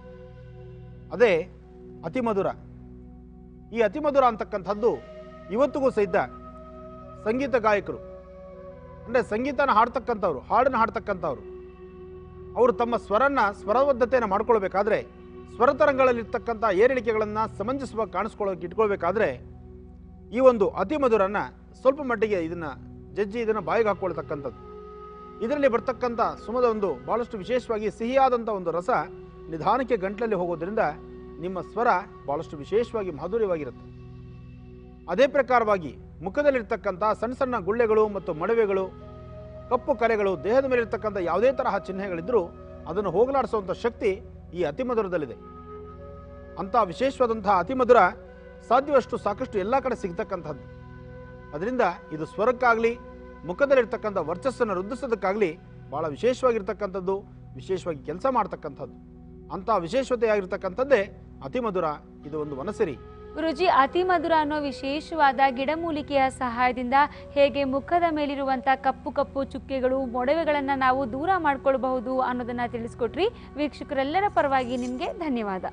ಅದೇ ಅತಿಮಧುರ ಈ ಅತಿಮಧುರ ಅಂತಕ್ಕಂಥದ್ದು ಇವತ್ತಿಗೂ ಸಹಿತ ಸಂಗೀತ ಗಾಯಕರು ಅಂದರೆ ಸಂಗೀತನ ಹಾಡ್ತಕ್ಕಂಥವ್ರು ಹಾಡನ್ನು ಹಾಡ್ತಕ್ಕಂಥವ್ರು ಅವರು ತಮ್ಮ ಸ್ವರನ್ನ ಸ್ವರಬದ್ಧತೆಯನ್ನು ಮಾಡ್ಕೊಳ್ಬೇಕಾದ್ರೆ ಸ್ವರತರಂಗಳಲ್ಲಿರ್ತಕ್ಕಂಥ ಏರಿಳಿಕೆಗಳನ್ನು ಸಮಂಜಸವಾಗಿ ಕಾಣಿಸ್ಕೊಳ್ಳೋಕೆ ಇಟ್ಕೊಳ್ಬೇಕಾದ್ರೆ ಈ ಒಂದು ಅತಿಮಧುರನ್ನ ಸ್ವಲ್ಪ ಮಟ್ಟಿಗೆ ಇದನ್ನು ಜಜ್ಜಿ ಇದನ್ನು ಬಾಯಿಗೆ ಹಾಕ್ಕೊಳ್ತಕ್ಕಂಥದ್ದು ಇದರಲ್ಲಿ ಬರ್ತಕ್ಕಂಥ ಸುಮದ ಒಂದು ಭಾಳಷ್ಟು ವಿಶೇಷವಾಗಿ ಸಿಹಿಯಾದಂಥ ಒಂದು ರಸ ನಿಧಾನಕ್ಕೆ ಗಂಟಲಲ್ಲಿ ಹೋಗೋದ್ರಿಂದ ನಿಮ್ಮ ಸ್ವರ ಭಾಳಷ್ಟು ವಿಶೇಷವಾಗಿ ಮಾಧುರ್ಯವಾಗಿರುತ್ತೆ ಅದೇ ಪ್ರಕಾರವಾಗಿ ಮುಖದಲ್ಲಿರ್ತಕ್ಕಂಥ ಸಣ್ಣ ಸಣ್ಣ ಗುಳ್ಳೆಗಳು ಮತ್ತು ಮಡವೆಗಳು ಕಪ್ಪು ಕಲೆಗಳು ದೇಹದ ಮೇಲಿರ್ತಕ್ಕಂಥ ಯಾವುದೇ ತರಹ ಚಿಹ್ನೆಗಳಿದ್ದರೂ ಅದನ್ನು ಹೋಗಲಾಡಿಸುವಂಥ ಶಕ್ತಿ ಈ ಅತಿಮಧುರದಲ್ಲಿದೆ ಅಂಥ ವಿಶೇಷವಾದಂತಹ ಅತಿಮಧುರ ಸಾಧ್ಯವಷ್ಟು ಸಾಕಷ್ಟು ಎಲ್ಲ ಕಡೆ ಸಿಗ್ತಕ್ಕಂಥದ್ದು ಅದರಿಂದ ಇದು ಸ್ವರಕ್ಕಾಗಲಿ ಮುಖದಲ್ಲಿರ್ತಕ್ಕಂಥ ವರ್ಚಸ್ಸನ್ನು ವೃದ್ಧಿಸೋದಕ್ಕಾಗಲಿ ಭಾಳ ವಿಶೇಷವಾಗಿರ್ತಕ್ಕಂಥದ್ದು ವಿಶೇಷವಾಗಿ ಕೆಲಸ ಮಾಡ್ತಕ್ಕಂಥದ್ದು ಅಂಥ ವಿಶೇಷತೆಯಾಗಿರ್ತಕ್ಕಂಥದ್ದೇ ಅತಿಮಧುರ ಇದು ಒಂದು ವನಸಿರಿ ಗುರುಜಿ ಅತಿ ಮಧುರ ಅನ್ನೋ ವಿಶೇಷವಾದ ಗಿಡಮೂಲಿಕೆಯ ಸಹಾಯದಿಂದ ಹೇಗೆ ಮುಖದ ಮೇಲಿರುವಂಥ ಕಪ್ಪು ಕಪ್ಪು ಚುಕ್ಕೆಗಳು ಮೊಡವೆಗಳನ್ನು ನಾವು ದೂರ ಮಾಡ್ಕೊಳ್ಬಹುದು ಅನ್ನೋದನ್ನು ತಿಳಿಸ್ಕೊಟ್ರಿ ವೀಕ್ಷಕರೆಲ್ಲರ ಪರವಾಗಿ ನಿಮಗೆ ಧನ್ಯವಾದ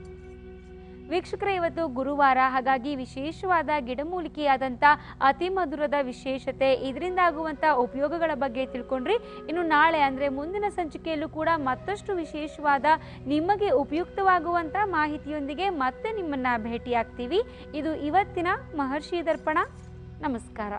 ವೀಕ್ಷಕರೇ ಇವತ್ತು ಗುರುವಾರ ಹಾಗಾಗಿ ವಿಶೇಷವಾದ ಗಿಡಮೂಲಿಕೆಯಾದಂಥ ಅತಿ ಮಧುರದ ವಿಶೇಷತೆ ಇದರಿಂದ ಆಗುವಂಥ ಉಪಯೋಗಗಳ ಬಗ್ಗೆ ತಿಳ್ಕೊಂಡ್ರಿ ಇನ್ನು ನಾಳೆ ಅಂದರೆ ಮುಂದಿನ ಸಂಚಿಕೆಯಲ್ಲೂ ಕೂಡ ಮತ್ತಷ್ಟು ವಿಶೇಷವಾದ ನಿಮಗೆ ಉಪಯುಕ್ತವಾಗುವಂಥ ಮಾಹಿತಿಯೊಂದಿಗೆ ಮತ್ತೆ ನಿಮ್ಮನ್ನು ಭೇಟಿಯಾಗ್ತೀವಿ ಇದು ಇವತ್ತಿನ ಮಹರ್ಷಿ ದರ್ಪಣ ನಮಸ್ಕಾರ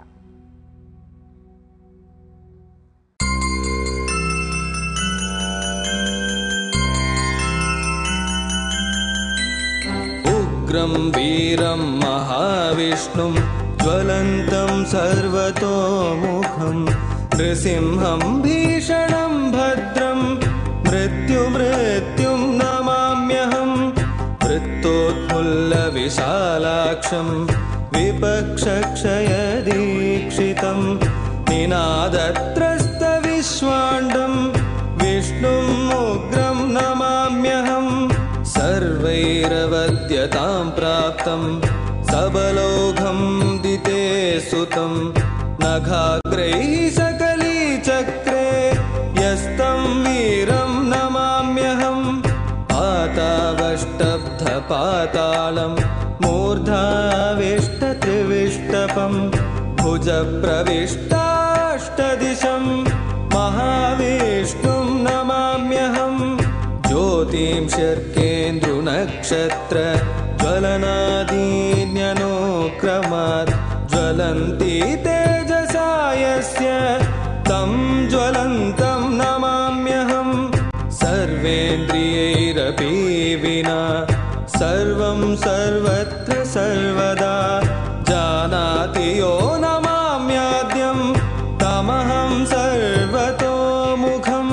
उग्रं वीरं महाविष्णुं ज्वलन्तं सर्वतोमुखं नृसिंहं भीषणं भद्रं मृत्युमृत्युं नमाम्यहं वृत्तोत्फुल्लविशालाक्षं विपक्षक्षयदीक्षितं निनादत्रस्तविश्वाण्डं विष्णुं उग्रं नमाम्यहं सर्वैरवद्यतां प्राप्तं सबलोघं दिते सुतं नखाग्रैः सकलीचक्रे यस्तं वीरं नमाम्यहं पातावष्टब्धपातालं मूर्धाविष्टत्रिविष्टपं भुजप्रविष्टाष्टदिशं महाविष्णुं नमाम्यहं ज्योतिंशर्केन्दुनक्षत्र ज्वलनादीन्यनुक्रमात् ज्वलन्ति तेजसा यस्य तं ज्वलन्तं नमाम्यहं सर्वेन्द्रियैरपि विना सर्वं सर्वत्र सर्वदा जानाति यो नमाम्याद्यं तमहं सर्वतोमुखम्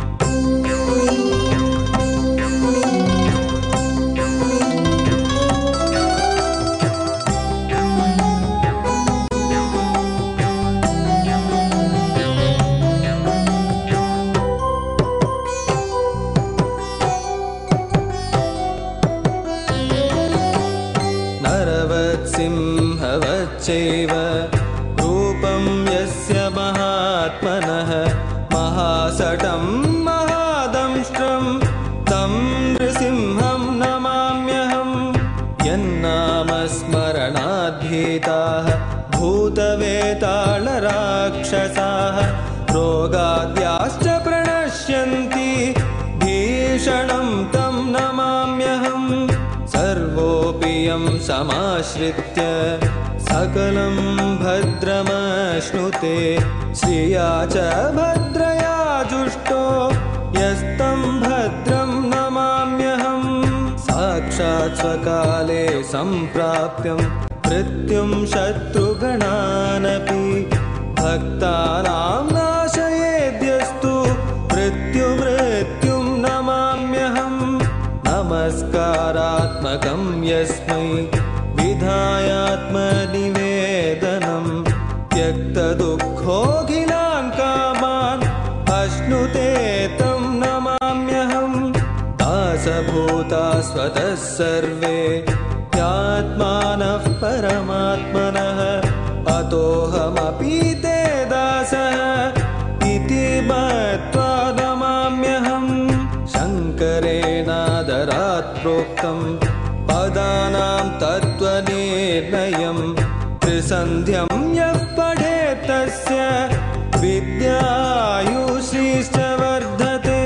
नरवत्सिंहवच्चैव रूपं यस्य महात्मनः महासटं महादंष्ट्रं तं नृसिंहं नमाम्यहं यन्नामस्मरणाद्भीताः भूतवेतालराक्षसाः रोगाद्याश्च प्रणश्यन्ति भीषणं तं नमाम्यहम् सर्वोऽपि यं समाश्रित्य सकलं भद्रमश्नुते श्रिया च भद्रया जुष्टो यस्तं भद्रं नमाम्यहं साक्षात् स्वकाले सम्प्राप्यं मृत्युं शत्रुगणानपि भक्तानां नाशयेद्यस्तु मृत्युमृत्युं नमाम्यहम् नमस्कारात्मकं यस्मै विधायात्मनिवेदनं त्यक्तदुःखोऽखिलान् कामान् अश्नुते तं नमाम्यहं दासभूता स्वतः सर्वे ह्यात्मानः परमात्मनः अतोऽहमपि ते दासः इति मत्वा नमाम्यहम् शङ्करेणादरात् प्रोक्तं पदानां तत्त्वनिर्णयं त्रिसन्ध्यं यः पठेत् तस्य विद्यायुषीश्च वर्धते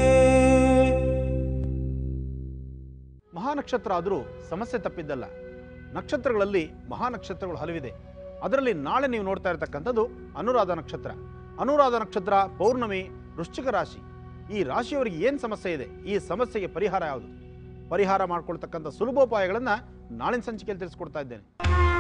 ಮಹಾನಕ್ಷತ್ರ ಆದರೂ ಸಮಸ್ಯೆ ತಪ್ಪಿದ್ದಲ್ಲ ನಕ್ಷತ್ರಗಳಲ್ಲಿ ಮಹಾನಕ್ಷತ್ರಗಳು ಹಲವಿದೆ ಅದರಲ್ಲಿ ನಾಳೆ ನೀವು ನೋಡ್ತಾ ಇರತಕ್ಕಂಥದ್ದು ಅನುರಾಧ ನಕ್ಷತ್ರ ಅನುರಾಧ ನಕ್ಷತ್ರ ಪೌರ್ಣಮಿ ವೃಶ್ಚಿಕ ರಾಶಿ ಈ ರಾಶಿಯವರಿಗೆ ಏನು ಸಮಸ್ಯೆ ಇದೆ ಈ ಸಮಸ್ಯೆಗೆ ಪರಿಹಾರ ಯಾವುದು ಪರಿಹಾರ ಮಾಡ್ಕೊಳ್ತಕ್ಕಂಥ ಸುಲಭೋಪಾಯಗಳನ್ನು ನಾಳಿನ ಸಂಚಿಕೆಯಲ್ಲಿ ತಿಳಿಸ್ಕೊಡ್ತಾ ಇದ್ದೇನೆ